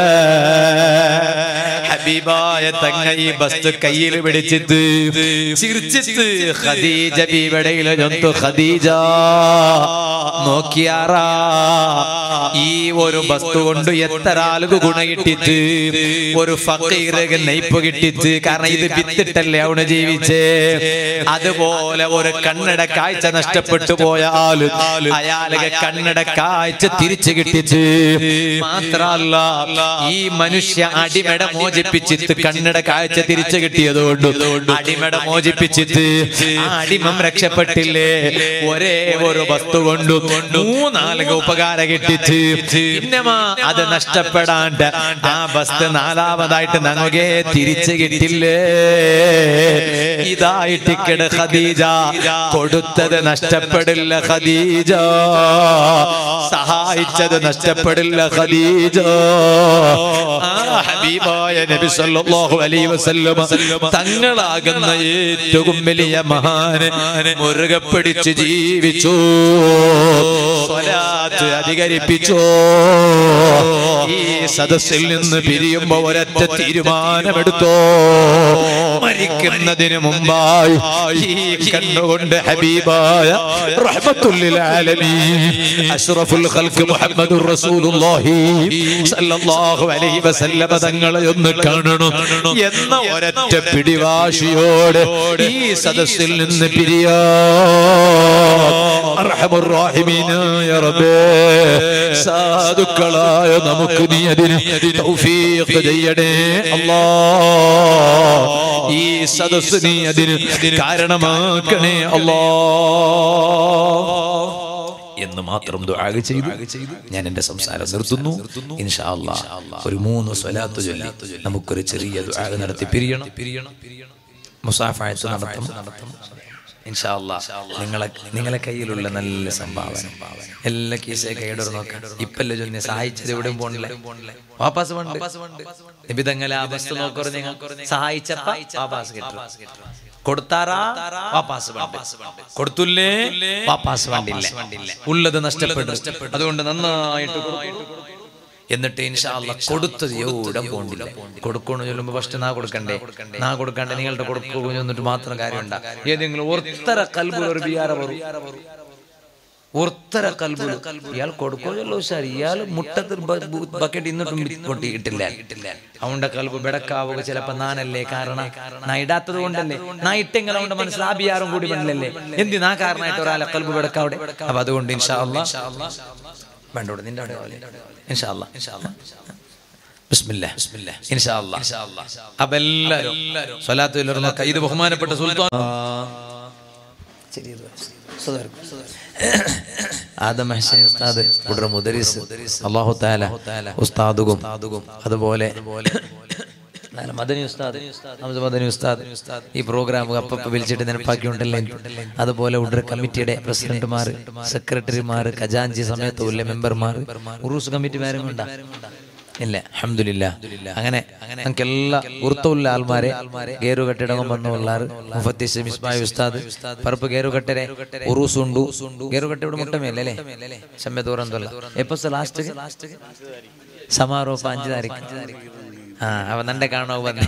ഹബീബായ തങ്ങ ഈ ബസ് കയ്യിൽ പിടിച്ചിട്ട് ചിരിച്ചിട്ട് ഖദീജ ബീവടയിലെ ജന്തു ഖദീജ നോക്കിയാറാ ഈ ഒരു വസ്തു കൊണ്ട് എത്ര ആളുകൾ ഗുണ കിട്ടിച്ച് ഒരു ഫക്കീറക നെയ്പ്പ് കിട്ടിച്ച് കാരണം ഇത് വിത്തിട്ടല്ലേ അവിടെ ജീവിച്ചേ അതുപോലെ ഒരു കണ്ണട കാഴ്ച നഷ്ടപ്പെട്ടു പോയ ആള് അയാളെ കണ്ണട കാഴ്ച തിരിച്ചു കിട്ടിച്ച് മാത്രല്ല ഈ മനുഷ്യ അടിമട മോചിപ്പിച്ചിട്ട് കണ്ണട കാഴ്ച തിരിച്ചു കിട്ടിയതുകൊണ്ട് അടിമട മോചിപ്പിച്ചിട്ട് ആ അടിമം രക്ഷപ്പെട്ടില്ലേ ഒരേ ഒരു വസ്തു കൊണ്ട് മൂന്നാളുക ഉപകാരം കിട്ടിച്ച് പിന്നെമാ അത് നഷ്ടപ്പെടാണ്ട് ആ വസ്തു നാലാമതായിട്ട് ഞങ്ങൾക്കേ തിരിച്ചു കിട്ടില്ലേ ഇതായിട്ട് കിട ഖദീജ കൊടുത്തത് നഷ്ടപ്പെടില്ല ഖദീജ സഹായിച്ചത് നഷ്ടപ്പെടില്ല ഖദീജ ആ ഹബീബായ നബി സല്ലല്ലാഹു അലൈഹി വസല്ലമ തങ്ങളാകുന്ന ഏറ്റവും വലിയ മഹാന് മുറുകെ പിടിച്ച് ജീവിച്ചു സ്വലാത്ത് അധികരിപ്പിച്ചു ഈ സദസ്സിൽ നിന്ന് പിരിയുമ്പോ ഒരൊറ്റ തീരുമാനമെടുത്തോ മരിക്കുന്നതിന് മുമ്പായി ഈ കണ്ണുകൊണ്ട് ഹബീബായ റഹ്മത്തുല്ലിൽ ആലമീൻ അഷ്റഫുൽ ഖൽഖ് മുഹമ്മദുർ റസൂലുള്ളാഹി സല്ലല്ലാഹു അലൈഹി വസല്ലമ തങ്ങളെ ഒന്ന് കാണണം എന്ന ഒരൊറ്റ പിടിവാശിയോടെ ഈ സദസ്സിൽ നിന്ന് പിരിയാ അർഹമുറാഹിമീനായ റബ്ബേ സാധുക്കളായ നമുക്ക് നീ അതിന് തൗഫീഖ് ചെയ്യണേ അല്ലാ ഈ സദസ്സ് നീ അതിന് കാരണമാക്കണേ അല്ലാ എന്ന് മാത്രം ദുആ ചെയ്തു ഞാൻ എന്റെ സംസാരം നിർത്തുന്നു ഇൻഷാ അല്ലാ ഒരു മൂന്ന് സ്വലാത്ത് ചൊല്ലി നമുക്കൊരു ചെറിയ ദുആ നടത്തി പിരിയണം പിരിയണം മുസാഫായത്ത് നടത്തണം ഇൻഷാ അല്ലാ നിങ്ങളെ നിങ്ങളെ കയ്യിലുള്ള നല്ല സംഭാവന എല്ലാ കീസേ കൈയിടർ നോക്കാം ഇപ്പല്ലേ ചൊന്നെ സഹായിച്ചത് എവിടെയും പോണില്ല വാപ്പാസ് പണ്ട് നിബിതങ്ങളെ ആ ബസ് നോക്കറ് നിങ്ങൾ സഹായിച്ചപ്പ വാപ്പാസ് കിട്ടും കൊടുത്താറാ വാപ്പാസ് വേണ്ട കൊടുത്തില്ലേ വാപ്പാസ് വേണ്ടില്ല ഉള്ളത് നഷ്ടപ്പെട്ടു അതുകൊണ്ട് നന്നായിട്ട് കൊടുത്തു. എന്നിട്ട് ഇൻഷാല്ല കൊടുത്തത് എവിടെ പോണ്ടില്ല കൊടുക്കണു ചൊല്ലുമ്പോ ഫസ്റ്റ് നാ കൊടുക്കണ്ടേ നാ കൊടുക്കണ്ടേ നിങ്ങളുടെ കൊടുക്കൂ എന്നിട്ട് മാത്രം കാര്യമുണ്ട ഏതെങ്കിലും ഒത്തര കൽബുൽ ഒരു ബിയാറ വരും ഒത്തര കൽബുൽ ഇയാൾ കൊടുക്കോ ചൊല്ലോ സാർ ഇയാൾ മുട്ടത്തിൽ ബക്കറ്റ് ഇന്നിട്ടും പൊട്ടി ഇട്ടില്ല അവന്റെ കൽബ് ബെടക്കാവുക ചിലപ്പോ നാനല്ലേ കാരണം നാ ഇടാത്തത് കൊണ്ടല്ലേ നാ ഇട്ടെങ്കിൽ അവന്റെ മനസ്സിൽ ആ ബിയാറും കൂടി പണില്ലല്ലേ എന്തി നാ കാരണമായിട്ട് ഒരാളെ കൽബ് ബെടക്കാവിടെ അപ്പൊ അതുകൊണ്ട് ഇൻഷാ അല്ലാ വേണ്ട ഇവിടെ നിന്റെ അവിടെ ഇൻഷാ അല്ലാ ബിസ്മില്ലാ ബിസ്മില്ലാ ഇൻഷാ അല്ലാ അപ്പൊ എല്ലാരും സ്വലാത്ത് ചൊല്ലണം ഇത് ബഹുമാനപ്പെട്ട സുൽത്താൻ ആദം ഹസനി ഉസ്താദ് ഉടറ മുദരിസ് അല്ലാഹു തആല ഉസ്താദുകും അതുപോലെ നാല് മദനി ഉസ്താദ് ഹംസ മദനി ഉസ്താദ് ഈ പ്രോഗ്രാം അപ്പപ്പ വിളിച്ചിട്ട് നെനപ്പാക്കിയുണ്ടല്ലേ അതുപോലെ ഉടറ കമ്മിറ്റിയുടെ പ്രസിഡന്റുമാർ സെക്രട്ടറിമാർ ഖജാൻജി സമയത്ത് ഉള്ള മെമ്പർമാർ ഉറൂസ് കമ്മിറ്റിമാരും ഉണ്ടാ ഇല്ല അഹമ്മദില്ല അങ്ങനെ നമുക്ക് എല്ലാ ഗുർത്തുള്ള ആൾമാരെ ഗേരു കെട്ടിടം വന്നു ഉള്ളാറ് മുഫത്തിസ് മിസ്ബായ് ഉസ്താദ് പറപ്പ് ഗേരു കെട്ടരെ ഉറൂസ് ഉണ്ടു ഗേരു കെട്ട ഇവിടെ മുട്ടമേലേ അല്ലേ സമയ ദൂരം തൊല്ല എപ്പോ ലാസ്റ്റ് സമാരോഹ അഞ്ചു താരീഖ് ആ അവ നന്റെ കാണോ വന്നേ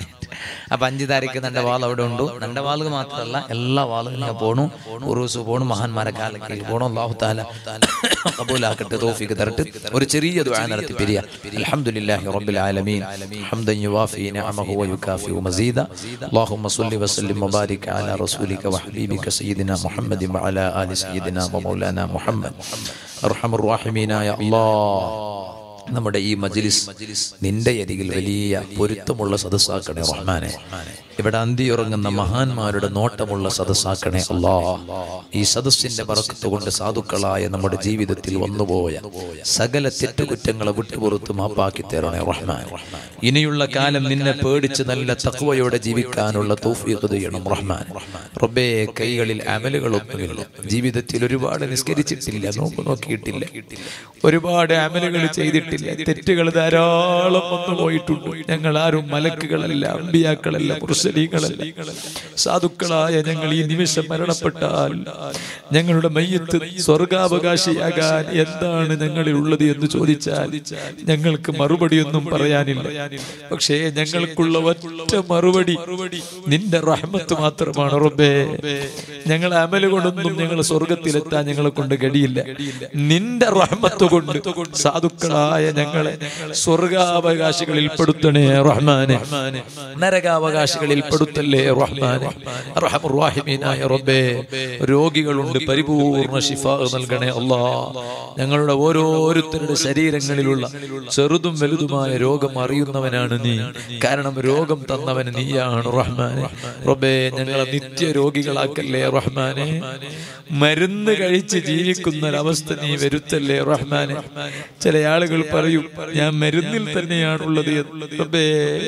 അപ്പൊ അഞ്ചു താരീഖ് നന്റെ വാൾ അവിടെ ഉണ്ട് നന്റെ വാളുകൾ മാത്രമല്ല എല്ലാ വാളുകളും പോണു ഉറൂസ് പോണു മഹാന്മാരെ കാലക്ക് പോണു അള്ളാഹു താല കബൂലാക്കട്ടെ തോഫിക്ക് തരട്ട് ഒരു ചെറിയ ദുആ നടത്തി പിരിയ അൽഹംദുലില്ലാഹി റബ്ബിൽ ആലമീൻ ഹംദൻ യുവാഫി നിഅമഹു വയുകാഫി മസീദ اللهم صل وسلم وبارك على رسولك وحبيبك سيدنا محمد وعلى آل سيدنا ومولانا محمد أرحم الراحمين يا الله നമ്മുടെ ഈ മജ്ലിസ് നിന്റെ അരികിൽ വലിയ പൊരുത്തമുള്ള സദസ്സാക്കണേ റഹ്മാനെ ഇവിടെ അന്തിയുറങ്ങുന്ന മഹാന്മാരുടെ നോട്ടമുള്ള സദസ്സാക്കണേ അല്ലാ ഈ സദസ്സിന്റെ പറക്കത്ത് കൊണ്ട് സാധുക്കളായ നമ്മുടെ ജീവിതത്തിൽ വന്നുപോയ സകല തെറ്റുകുറ്റങ്ങളെ വിട്ടുപുറത്ത് മാപ്പാക്കി തരണേ റഹ്മാൻ ഇനിയുള്ള കാലം നിന്നെ പേടിച്ച് നല്ല തക്വയോടെ ജീവിക്കാനുള്ള തൗഫീഖ് ചെയ്യണം റഹ്മാൻ റബ്ബേ കൈകളിൽ അമലുകളൊന്നുമില്ല ജീവിതത്തിൽ ഒരുപാട് നിസ്കരിച്ചിട്ടില്ല നോക്ക് നോക്കിയിട്ടില്ല ഒരുപാട് അമലുകൾ ചെയ്തിട്ടില്ല തെറ്റുകൾ ധാരാളം വന്നു പോയിട്ടുണ്ട് ഞങ്ങൾ ആരും മലക്കുകളല്ല അമ്പിയാക്കളല്ല മുർസലീങ്ങളല്ല സാധുക്കളായ ഞങ്ങൾ ഈ നിമിഷം മരണപ്പെട്ടാൽ ഞങ്ങളുടെ മയ്യത്ത് സ്വർഗാവകാശിയാകാൻ എന്താണ് ഞങ്ങളിൽ ഉള്ളത് എന്ന് ചോദിച്ചാൽ ഞങ്ങൾക്ക് മറുപടിയൊന്നും പറയാനില്ല പക്ഷേ ഞങ്ങൾക്കുള്ള ഒറ്റ മറുപടി നിന്റെ റഹ്മത്ത് മാത്രമാണ് റബ്ബേ ഞങ്ങൾ അമല് കൊണ്ടൊന്നും ഞങ്ങൾ സ്വർഗത്തിലെത്താൻ ഞങ്ങളെ കൊണ്ട് കഴിയില്ല നിന്റെ റഹ്മത്ത് കൊണ്ട് സാധുക്കളായ ഞങ്ങളെ സ്വർഗാവകാശികളിൽ പെടുത്തണേ റഹ്മാനെ നരകാവകാശികളിൽ പെടുത്തല്ലേ റഹ്മാനെ റഹമുറാഹിമീനായ റബ്ബേ രോഗികളുണ്ട് പരിപൂർണ ശിഫ നൽകണേ അല്ലാ ഞങ്ങളുടെ ഓരോരുത്തരുടെ ശരീരങ്ങളിലുള്ള ചെറുതും വലുതുമായ രോഗം അറിയുന്നവനാണ് നീ കാരണം രോഗം തന്നവൻ നീയാണ് റഹ്മാനെ റബ്ബേ ഞങ്ങളെ നിത്യ രോഗികളാക്കല്ലേ റഹ്മാനെ മരുന്ന് കഴിച്ച് ജീവിക്കുന്ന ഒരവസ്ഥ നീ വരുത്തല്ലേ റഹ്മാനെ ചില ആളുകൾ പറയും ഞാൻ മരുന്നിൽ തന്നെയാണുള്ളത് എന്ന്. റബ്ബേ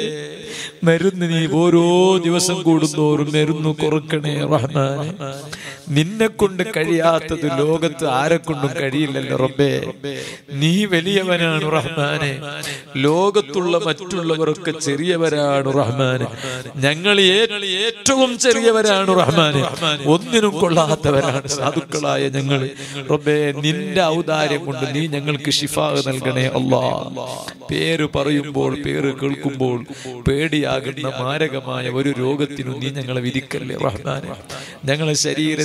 മരുന്ന് നീ ഓരോ ദിവസം കൂടുന്തോറും മരുന്ന് കുറക്കണേ റഹ്മാനെ നിന്നെ കൊണ്ട് കഴിയാത്തത് ലോകത്ത് ആരെ കൊണ്ടും കഴിയില്ലല്ലോ റബ്ബേ നീ വലിയവനാണ് റഹ്മാനെ ലോകത്തുള്ള മറ്റുള്ളവരൊക്കെ ചെറിയവരാണ് റഹ്മാനെ ഞങ്ങൾ ഏ- ഏറ്റവും ചെറിയവരാണ് റഹ്മാനെ ഒന്നിനും കൊള്ളാത്തവരാണ് സാധുക്കളായ ഞങ്ങൾ റബ്ബേ നിന്റെ ഔദാര്യം കൊണ്ട് നീ ഞങ്ങൾക്ക് ഷിഫാ നൽകണേ അല്ലാ പേര് പറയുമ്പോൾ പേര് കേൾക്കുമ്പോൾ പേടിയാകുന്ന മാരകമായ ഒരു രോഗത്തിനും നീ ഞങ്ങളെ വിധിക്കല്ലേ റഹ്മാനെ ഞങ്ങളെ ശരീരത്തിൽ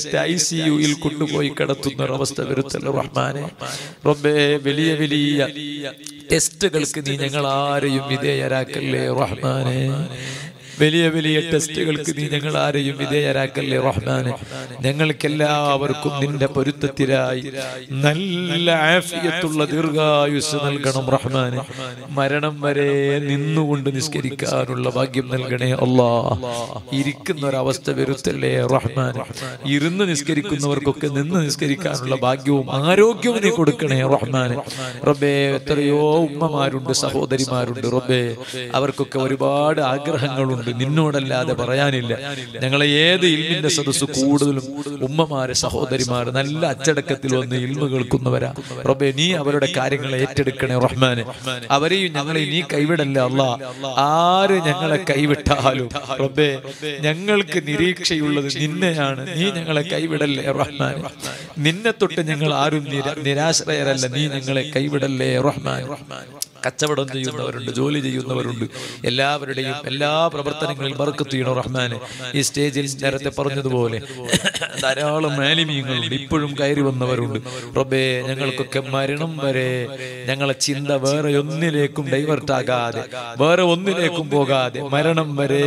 എന്നിട്ട് ഐ സി യുയിൽ കൊണ്ടുപോയി കിടത്തുന്ന ഒരവസ്ഥ വരുത്തല്ലോ റഹ്മാനെ റബ്ബേ വലിയ വലിയ ടെസ്റ്റുകൾക്ക് നീ ഞങ്ങൾ ആരെയും വിധേയരാക്കല്ലേ റഹ്മാനെ വലിയ വലിയ ടെസ്റ്റുകൾക്ക് നീ ഞങ്ങൾ ആരെയും വിധേയരാക്കല്ലേ റഹ്മാനെ ഞങ്ങൾക്കെല്ലാവർക്കും നിന്റെ പൊരുത്തത്തിലായി നല്ല ആഫിയത്തുള്ള ദീർഘായുസ് നൽകണം റഹ്മാനെ മരണം വരെ നിന്നുകൊണ്ട് നിസ്കരിക്കാനുള്ള ഭാഗ്യം നൽകണേ അല്ലാ ഇരിക്കുന്ന ഒരവസ്ഥ വരുത്തല്ലേ റഹ്മാൻ ഇരുന്ന് നിസ്കരിക്കുന്നവർക്കൊക്കെ നിന്ന് നിസ്കരിക്കാനുള്ള ഭാഗ്യവും ആരോഗ്യവും നീ കൊടുക്കണേ റഹ്മാൻ റബ്ബേ എത്രയോ ഉമ്മമാരുണ്ട് സഹോദരിമാരുണ്ട് റബ്ബേ അവർക്കൊക്കെ ഒരുപാട് ആഗ്രഹങ്ങളുണ്ട് നിന്നോടല്ലാതെ പറയാനില്ല ഞങ്ങളെ ഏത് ഇൽമിന്റെ സദസ്സ് കൂടുതലും ഉമ്മമാര് സഹോദരിമാര് നല്ല അച്ചടക്കത്തിൽ വന്ന് ഇൽമ കേൾക്കുന്നവരാ റബ്ബേ നീ അവരുടെ കാര്യങ്ങൾ ഏറ്റെടുക്കണേ റഹ്മാനെ അവരെയും ഞങ്ങളെ നീ കൈവിടല്ല അല്ല ആര് ഞങ്ങളെ കൈവിട്ടാലും റബ്ബേ ഞങ്ങൾക്ക് നിരീക്ഷയുള്ളത് നിന്നെയാണ് നീ ഞങ്ങളെ കൈവിടല്ലേ റഹ്മാൻ നിന്നെ തൊട്ട് ഞങ്ങൾ ആരും നിര- നിരാശ്രയരല്ല നീ ഞങ്ങളെ കൈവിടല്ലേ റഹ്മാൻ കച്ചവടം ചെയ്യുന്നവരുണ്ട് ജോലി ചെയ്യുന്നവരുണ്ട് എല്ലാവരുടെയും എല്ലാ പ്രവർത്തനങ്ങളിൽ ബർക്കത്ത് ചെയ്യണം റഹ്മാന് ഈ സ്റ്റേജിൽ നേരത്തെ പറഞ്ഞതുപോലെ ധാരാളം മാലിന്യങ്ങളുണ്ട് ഇപ്പോഴും കയറി വന്നവരുണ്ട് റബ്ബേ ഞങ്ങൾക്കൊക്കെ മരണം വരെ ഞങ്ങളെ ചിന്ത വേറെ ഒന്നിലേക്കും ഡൈവേർട്ട് ആകാതെ വേറെ ഒന്നിലേക്കും പോകാതെ മരണം വരെ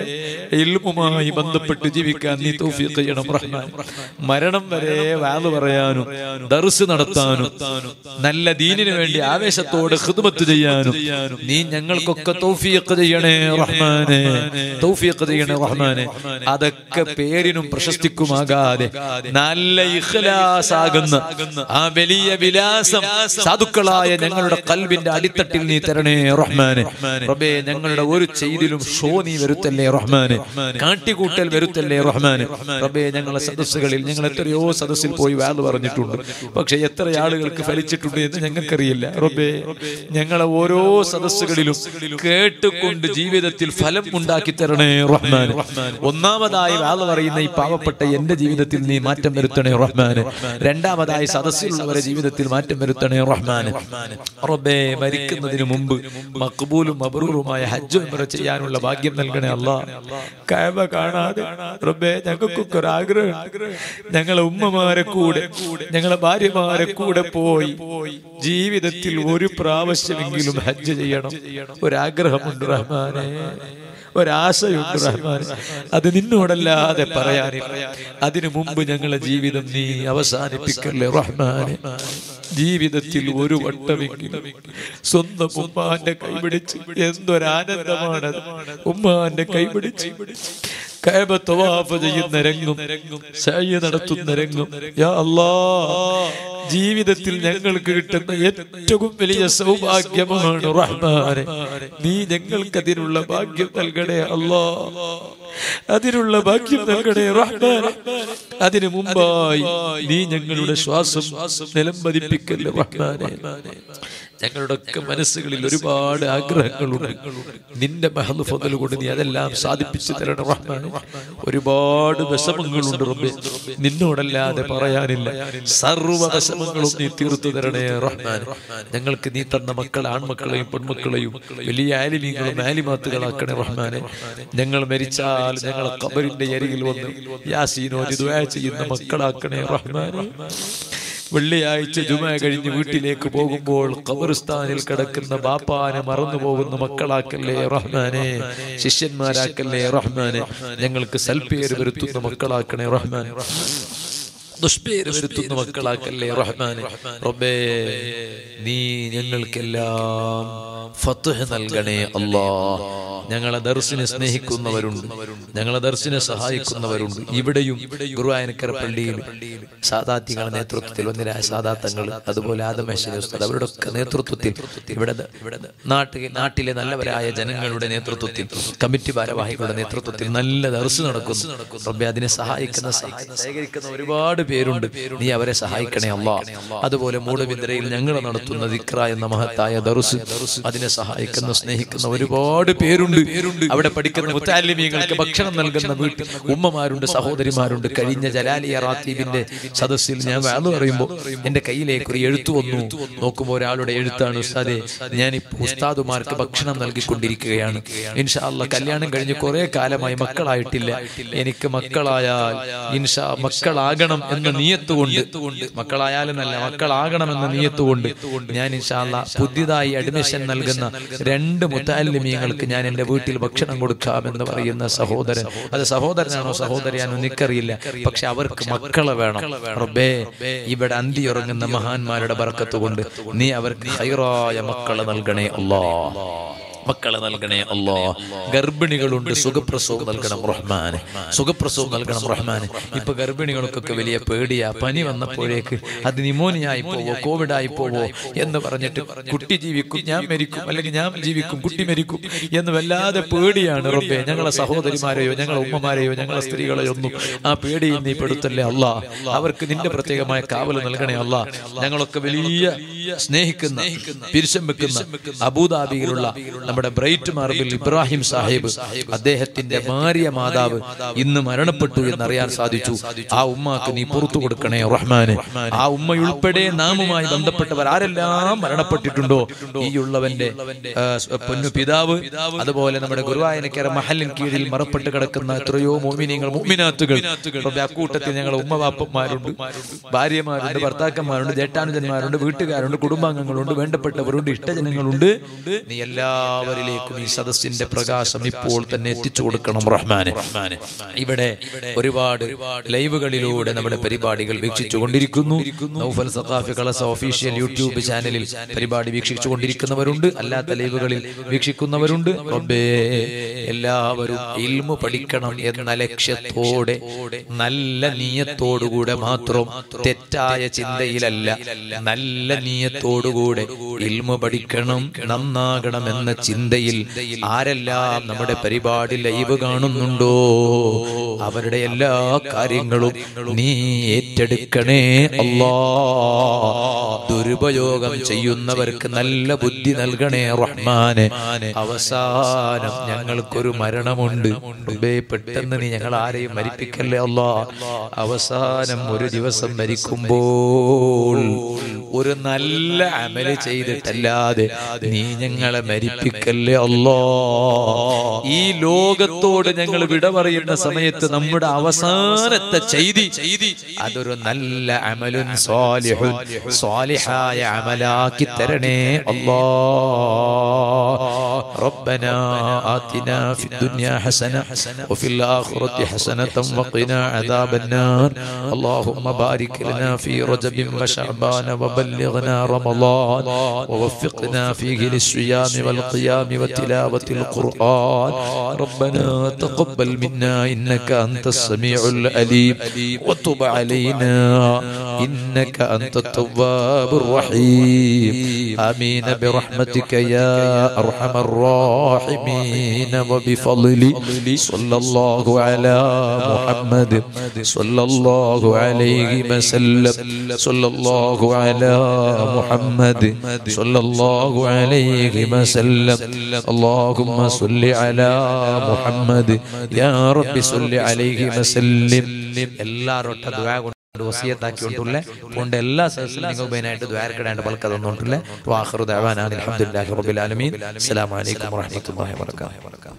ഇൽമുമായി ബന്ധപ്പെട്ട് ജീവിക്കാൻ നീ തൗഫീഖ് ചെയ്യണം റഹ്മാൻ മരണം വരെ വാല് പറയാനും ദർസ് നടത്താനും നല്ല ദീനിനു വേണ്ടി ആവേശത്തോടെ ഖിദ്മത്ത് ചെയ്യാനും നീ ഞങ്ങൾക്കൊക്കെ തൗഫീഖ് ചെയ്യണേ റഹ്മാനെ തൗഫീഖ് ചെയ്യണേ റഹ്മാനെ അതൊക്കെ പേരിനും പ്രശസ്തിക്കുമാകാതെ നല്ല ഇഖ്ലാസ് ആകുന്ന ആ വലിയ വിലാസം സാധുക്കളായ ഞങ്ങളുടെ കൽബിന്റെ അടിത്തട്ടിൽ നീ തരണേ റഹ്മാനെ റബ്ബേ ഞങ്ങളുടെ ഒരു ചെയ്തിലും ഷോ നീ വരുത്തല്ലേ റഹ്മാനെ കാട്ടിക്കൂട്ടൽ വരുത്തല്ലേ റഹ്മാനെ റബ്ബേ ഞങ്ങളെ സദസ്സുകളിൽ ഞങ്ങൾ എത്രയോ സദസ്സിൽ പോയി വാത് പറഞ്ഞിട്ടുണ്ട് പക്ഷെ എത്ര ആളുകൾക്ക് ഫലിച്ചിട്ടുണ്ട് എന്ന് ഞങ്ങൾക്കറിയില്ല റബ്ബേ ഞങ്ങളെ ഓരോ സദസ്സുകളിലും കേട്ടുകൊണ്ട് ജീവിതത്തിൽ ഫലം ഉണ്ടാക്കി തരണേ റഹ്മാൻ ഒന്നാമതായി വാള പറയുന്ന ഈ പാവപ്പെട്ട എന്റെ ജീവിതത്തിൽ നീ മാറ്റം വരുത്തണേ റഹ്മാൻ രണ്ടാമതായി സദസ്സിലുള്ളവരെ ജീവിതത്തിൽ മാറ്റം വരുത്തണേ റഹ്മാൻ റബ്ബേ മരിക്കുന്നതിന് മുമ്പ് മക്ബൂലും മബറൂറുമായ ഹജ്ജ് ഉംറ ചെയ്യാനുള്ള ഭാഗ്യം നൽകണേ അല്ലാ കഅബ കാണാതെ റബ്ബേ ഞങ്ങൾക്കൊക്കെ ഒരു ആഗ്രഹം ഞങ്ങളെ ഉമ്മമാരെ കൂടെ ഞങ്ങളെ ഭാര്യമാരെ കൂടെ പോയി ജീവിതത്തിൽ ഒരു പ്രാവശ്യമെങ്കിലും ഹജ്ജ് ചെയ്യണം ഒരാഗ്രഹമുണ്ട് റഹ്മാനെ ഒരാശയുണ്ട് റഹ്മാൻ അത് നിന്നോടല്ലാതെ പറയാനില്ല അതിനു മുമ്പ് ഞങ്ങളെ ജീവിതം നീ അവസാനിപ്പിക്കല്ലേ റഹ്മാനെ ജീവിതത്തിൽ ഒരു വട്ടമെങ്കിലും സ്വന്തം ഉമ്മാന്റെ കൈപിടിച്ച് എന്തൊരാനന്ദമാണത് ഉമ്മാന്റെ കൈപിടിച്ച് കഅബ തവാഫ് ചെയ്യുന്ന രംഗം സഅയ് നടത്തുന്ന രംഗം യാ അല്ലാ ജീവിതത്തിൽ ഞങ്ങൾക്ക് കിട്ടുന്ന ഏറ്റവും വലിയ സൗഭാഗ്യമാണ് റഹ്മാനെ നീ ഞങ്ങൾക്ക് അതിനുള്ള ഭാഗ്യം നൽകണേ അല്ലാ അതിനുള്ള ഭാഗ്യം നൽകണേ റഹ്മാനെ അതിനു മുമ്പായി നീ ഞങ്ങളുടെ ശ്വാസം നിലംപതിപ്പിക്കല്ലേ റഹ്മാനെ ഞങ്ങളുടെ ഒക്കെ മനസ്സുകളിൽ ഒരുപാട് ആഗ്രഹങ്ങളുണ്ട് നിന്റെ മഹദ് ഫضل കൊണ്ട് നീ അതെല്ലാം സാധിപ്പിച്ചു തരണം റഹ്മാനെ ഒരുപാട് വിഷമങ്ങളുണ്ട് റബ്ബേ നിന്നോടല്ലാതെ പറയാനില്ല സർവ്വ വിഷമങ്ങളും നീ തീർത്തു തരണേ റഹ്മാൻ ഞങ്ങൾക്ക് നീ തന്ന മക്കൾ ആൺമക്കളെയും പെൺമക്കളെയും വലിയ ആലിമീങ്ങളും ആലിമാത്തുകളാക്കണേ റഹ്മാനെ ഞങ്ങൾ മരിച്ചാൽ ഞങ്ങളെ കബറിന്റെ അരികിൽ വന്ന് യാസീനോദി ദുആ ചെയ്യുന്ന മക്കളാക്കണേ റഹ്മാനെ വെള്ളിയാഴ്ച ജുമ കഴിഞ്ഞ് വീട്ടിലേക്ക് പോകുമ്പോൾ ഖബറിസ്ഥാനിൽ കിടക്കുന്ന ബാപ്പാനെ മറന്നു പോകുന്ന മക്കളാക്കല്ലേ റഹ്മാനെ ശിഷ്യന്മാരാക്കല്ലേ റഹ്മാനെ ഞങ്ങൾക്ക് സൽപ്പേര് വരുത്തുന്ന മക്കളാക്കണേ റഹ്മാൻ ദുഷ്പേര് വരുത്തുന്ന മക്കളാക്കല്ലേ റഹ്മാനെ റബ്ബേ നീ ഞങ്ങൾക്കെല്ലാം ഫത്ഹ് നൽകണേ അല്ലാ ഞങ്ങളെ ദർശനെ സ്നേഹിക്കുന്നവരുണ്ട് ഞങ്ങളെ ദർശനെ സഹായിക്കുന്നവരുണ്ട് ഇവിടെയും ഗുരുവായനക്കര പള്ളിയിൽ സാദാത്യങ്ങളുടെ നേതൃത്വത്തിൽ ഒന്നിരായ സാദാത്തങ്ങൾ അതുപോലെ ആദമേശ്വര ഉസ്താദ് അവരുടെ ഒക്കെ നേതൃത്വത്തിൽ ഇവിടെ ഇവിടെ നാട്ടിൽ നാട്ടിലെ നല്ലവരായ ജനങ്ങളുടെ നേതൃത്വത്തിൽ കമ്മിറ്റി ഭാരവാഹികളുടെ നേതൃത്വത്തിൽ നല്ല ദർശനം നടക്കുന്നു റബ്ബെ അതിനെ സഹായിക്കുന്ന സഹായി- സഹകരിക്കുന്ന ഒരുപാട് പേരുണ്ട് നീ അവരെ സഹായിക്കണേ അല്ലാ അതുപോലെ മൂടുബിന്ദ്രയിൽ ഞങ്ങൾ നടത്തുന്ന ദിക്ര എന്ന മഹത്തായ ദറുസ് അതിനെ സഹായിക്കുന്ന സ്നേഹിക്കുന്ന ഒരുപാട് പേരുണ്ട് അവിടെ പഠിക്കുന്ന മുത്താലിമീങ്ങൾക്ക് ഭക്ഷണം നൽകുന്ന വീട്ടിൽ ഉമ്മമാരുണ്ട് സഹോദരിമാരുണ്ട് കഴിഞ്ഞ ജലാലിയ റാത്തീബിന്റെ സദസ്സിൽ ഞാൻ വേണം പറയുമ്പോൾ എന്റെ കയ്യിലേക്ക് ഒരു എഴുത്തു വന്നു നോക്കുമ്പോൾ ഒരാളുടെ എഴുത്താണ് ഉസ്താദെ ഞാൻ ഇപ്പോൾ ഉസ്താദുമാർക്ക് ഭക്ഷണം നൽകിക്കൊണ്ടിരിക്കുകയാണ് ഇൻഷാ അല്ല കല്യാണം കഴിഞ്ഞ് കുറെ കാലമായി മക്കളായിട്ടില്ല എനിക്ക് മക്കളായാൽ ഇൻഷാ മക്കളാകണം എന്ന നീയത്തുകൊണ്ട് മക്കളായാലെന്നല്ല മക്കളാകണം എന്ന നീയത്തുകൊണ്ട് ഞാൻ ഇൻഷാ അല്ല പുതിയതായി അഡ്മിഷൻ നൽകുന്ന രണ്ട് മുത്താലിമീങ്ങൾക്ക് ഞാൻ എന്റെ വീട്ടിൽ ഭക്ഷണം കൊടുക്കാമെന്ന് പറയുന്ന സഹോദരൻ അത് സഹോദരനാണോ സഹോദരിയാണോ എനിക്കറിയില്ല പക്ഷെ അവർക്ക് മക്കളെ വേണം റബ്ബേ ഇവിടെ അന്തി ഉറങ്ങുന്ന മഹാന്മാരുടെ ബർക്കത്ത് കൊണ്ട് നീ അവർക്ക് ഹൈറായ മക്കളെ നൽകണേ അല്ലാ മക്കളെ നൽകണേ അല്ലോ ഗർഭിണികളുണ്ട് സുഖപ്രസവം നൽകണം റഹ്മാന് സുഖപ്രസവം നൽകണം റഹ്മാന് ഇപ്പൊ ഗർഭിണികൾക്കൊക്കെ വലിയ പേടിയാ പനി വന്നപ്പോഴേക്ക് അത് നിമോണിയ ആയി പോവോ കോവിഡ് ആയി പോവോ എന്ന് പറഞ്ഞിട്ട് കുട്ടി ജീവിക്കും ഞാൻ മരിക്കും അല്ലെങ്കിൽ ഞാൻ ജീവിക്കും കുട്ടി മരിക്കും എന്ന് വല്ലാതെ പേടിയാണ് റബ്ബേ ഞങ്ങളെ സഹോദരിമാരെയോ ഞങ്ങളെ ഉമ്മമാരെയോ ഞങ്ങളെ സ്ത്രീകളെയോ ഒന്നും ആ പേടിയിൽ നീ പെടുത്തല്ലേ അല്ല അവർക്ക് നിന്റെ പ്രത്യേകമായ കാവൽ നൽകണേ അല്ല ഞങ്ങളൊക്കെ വലിയ സ്നേഹിക്കുന്ന പിരിശം വെക്കുന്ന അബുദാബിയിലുള്ള നമ്മുടെ ബ്രൈറ്റ് മാർബിൽ ഇബ്രാഹിം സാഹിബ് അദ്ദേഹത്തിന്റെ ഭാര്യ മാതാവ് ഇന്ന് മരണപ്പെട്ടു എന്നറിയാൻ സാധിച്ചു ആ ഉമ്മാക്ക് നീ പുറത്തു കൊടുക്കണേ റഹ്മാന് ആ ഉമ്മയുൾപ്പെടെ നാമുമായി ബന്ധപ്പെട്ടവർ ആരെല്ലാം മരണപ്പെട്ടിട്ടുണ്ടോ ഈ ഉള്ളവന്റെ ആ, സ് പൊന്നു പിതാവ് അതുപോലെ നമ്മുടെ ഗുരുവായനക്കര മഹലിൻ കീഴിൽ മറപ്പെട്ട് കിടക്കുന്ന എത്രയോ മോമിനിയങ്ങൾ മോമിനാത്തുകൾ റബ്ബേ, അക്കൂട്ടത്തിൽ ഞങ്ങൾ ഉമ്മവാപ്പന്മാരുണ്ട് ഭാര്യമാരുണ്ട് ഭർത്താക്കന്മാരുണ്ട് ജേട്ടാനുജന്മാരുണ്ട് വീട്ടുകാരുണ്ട് കുടുംബാംഗങ്ങളുണ്ട് വേണ്ടപ്പെട്ടവരുണ്ട് ഇഷ്ടജനങ്ങളുണ്ട് നീ എല്ലാവരിലേക്കും ഈ സദസ്സിന്റെ പ്രകാശം ഇപ്പോൾ തന്നെ എത്തിച്ചു കൊടുക്കണം റഹ്മാന് ഇവിടെ ഒരുപാട് ലൈവുകളിലൂടെ നമ്മുടെ പരിപാടികൾ വീക്ഷിച്ചു കൊണ്ടിരിക്കുന്നു നൗഫൽ സഖാഫി കളസ ഒഫീഷ്യൽ യൂട്യൂബ് ചാനലിൽ പരിപാടി വീക്ഷിച്ചു കൊണ്ടിരിക്കുന്നവരുണ്ട് അല്ലാത്ത ലൈവുകളിൽ വീക്ഷിക്കുന്നവരുണ്ട് റബ്ബേ എല്ലാവരും ഇൽമു പഠിക്കണം എന്ന ലക്ഷ്യത്തോടെ നല്ല നീയത്തോടുകൂടെ മാത്രം തെറ്റായ ചിന്തയിലല്ല നല്ല നീയത്തോടുകൂടെ ഇൽമു പഠിക്കണം നന്നാകണം എന്ന ചിന്തയിൽ ആരെല്ലാം നമ്മുടെ പരിപാടി ലൈവ് കാണുന്നുണ്ടോ അവരുടെ എല്ലാ കാര്യങ്ങളും നീ ഏറ്റെടുക്കണേ അല്ലാ ദുരുപയോഗം ചെയ്യുന്നവർക്ക് നല്ല ബുദ്ധി നൽകണേ റഹ്മാനെ അവസാനം ഞങ്ങൾക്കൊരു മരണമുണ്ട് റബ്ബേ, പെട്ടെന്ന് നീ ഞങ്ങൾ ആരെയും മരിപ്പിക്കല്ലേ അല്ലാ അവസാനം ഒരു ദിവസം മരിക്കുമ്പോൾ ഒരു നല്ല അമല് ചെയ്തിട്ടല്ലാതെ നീ ഞങ്ങളെ മരിപ്പിക്കല്ലേ അല്ലോ ഈ ലോകത്തോട് ഞങ്ങൾ വിട പറയുന്ന സമയത്ത് നമ്മുടെ അവസാനത്തെ ചെയ്തി അതൊരു നല്ല അമലുൻ സ്വാലിഹുൻ സ്വാലിഹായ അമലാക്കി തരണേ അല്ലോ ربنا آتنا في الدنيا حسنة وفي الآخرة حسنة وقنا عذاب النار اللهم بارك لنا في رجب وشعبان وبلغنا رمضان ووفقنا فيه للصيام والقيام وتلاوة القرآن ربنا تقبل منا إنك أنت السميع الأليم وتب علينا إنك أنت التواب الرحيم آمين برحمتك يا أرحم الراحمين وبفضل صلى الله على محمد صلى الله عليه وسلم صلى الله على محمد صلى الله عليه وسلم اللهم صل على محمد يا رب صل عليه وسلم എല്ലാവരും ദ്വാ കൊണ്ട് വസിയത്താക്കിക്കൊണ്ടുള്ള കൊണ്ട് എല്ലാ സദസ്സിലും നിങ്ങൾ മെയിനായിട്ട് ദ്വാരക്കിടാണ്ട് പലക്ക് തന്നോണ്ടില്ല വാഹൃദാൻ അലഹമുല്ലാഹി റബ്ബിൽ ആലമീൻ അസ്സലാമു അലൈക്കും വറഹ്മത്തുള്ളാഹി വബറകാതുഹു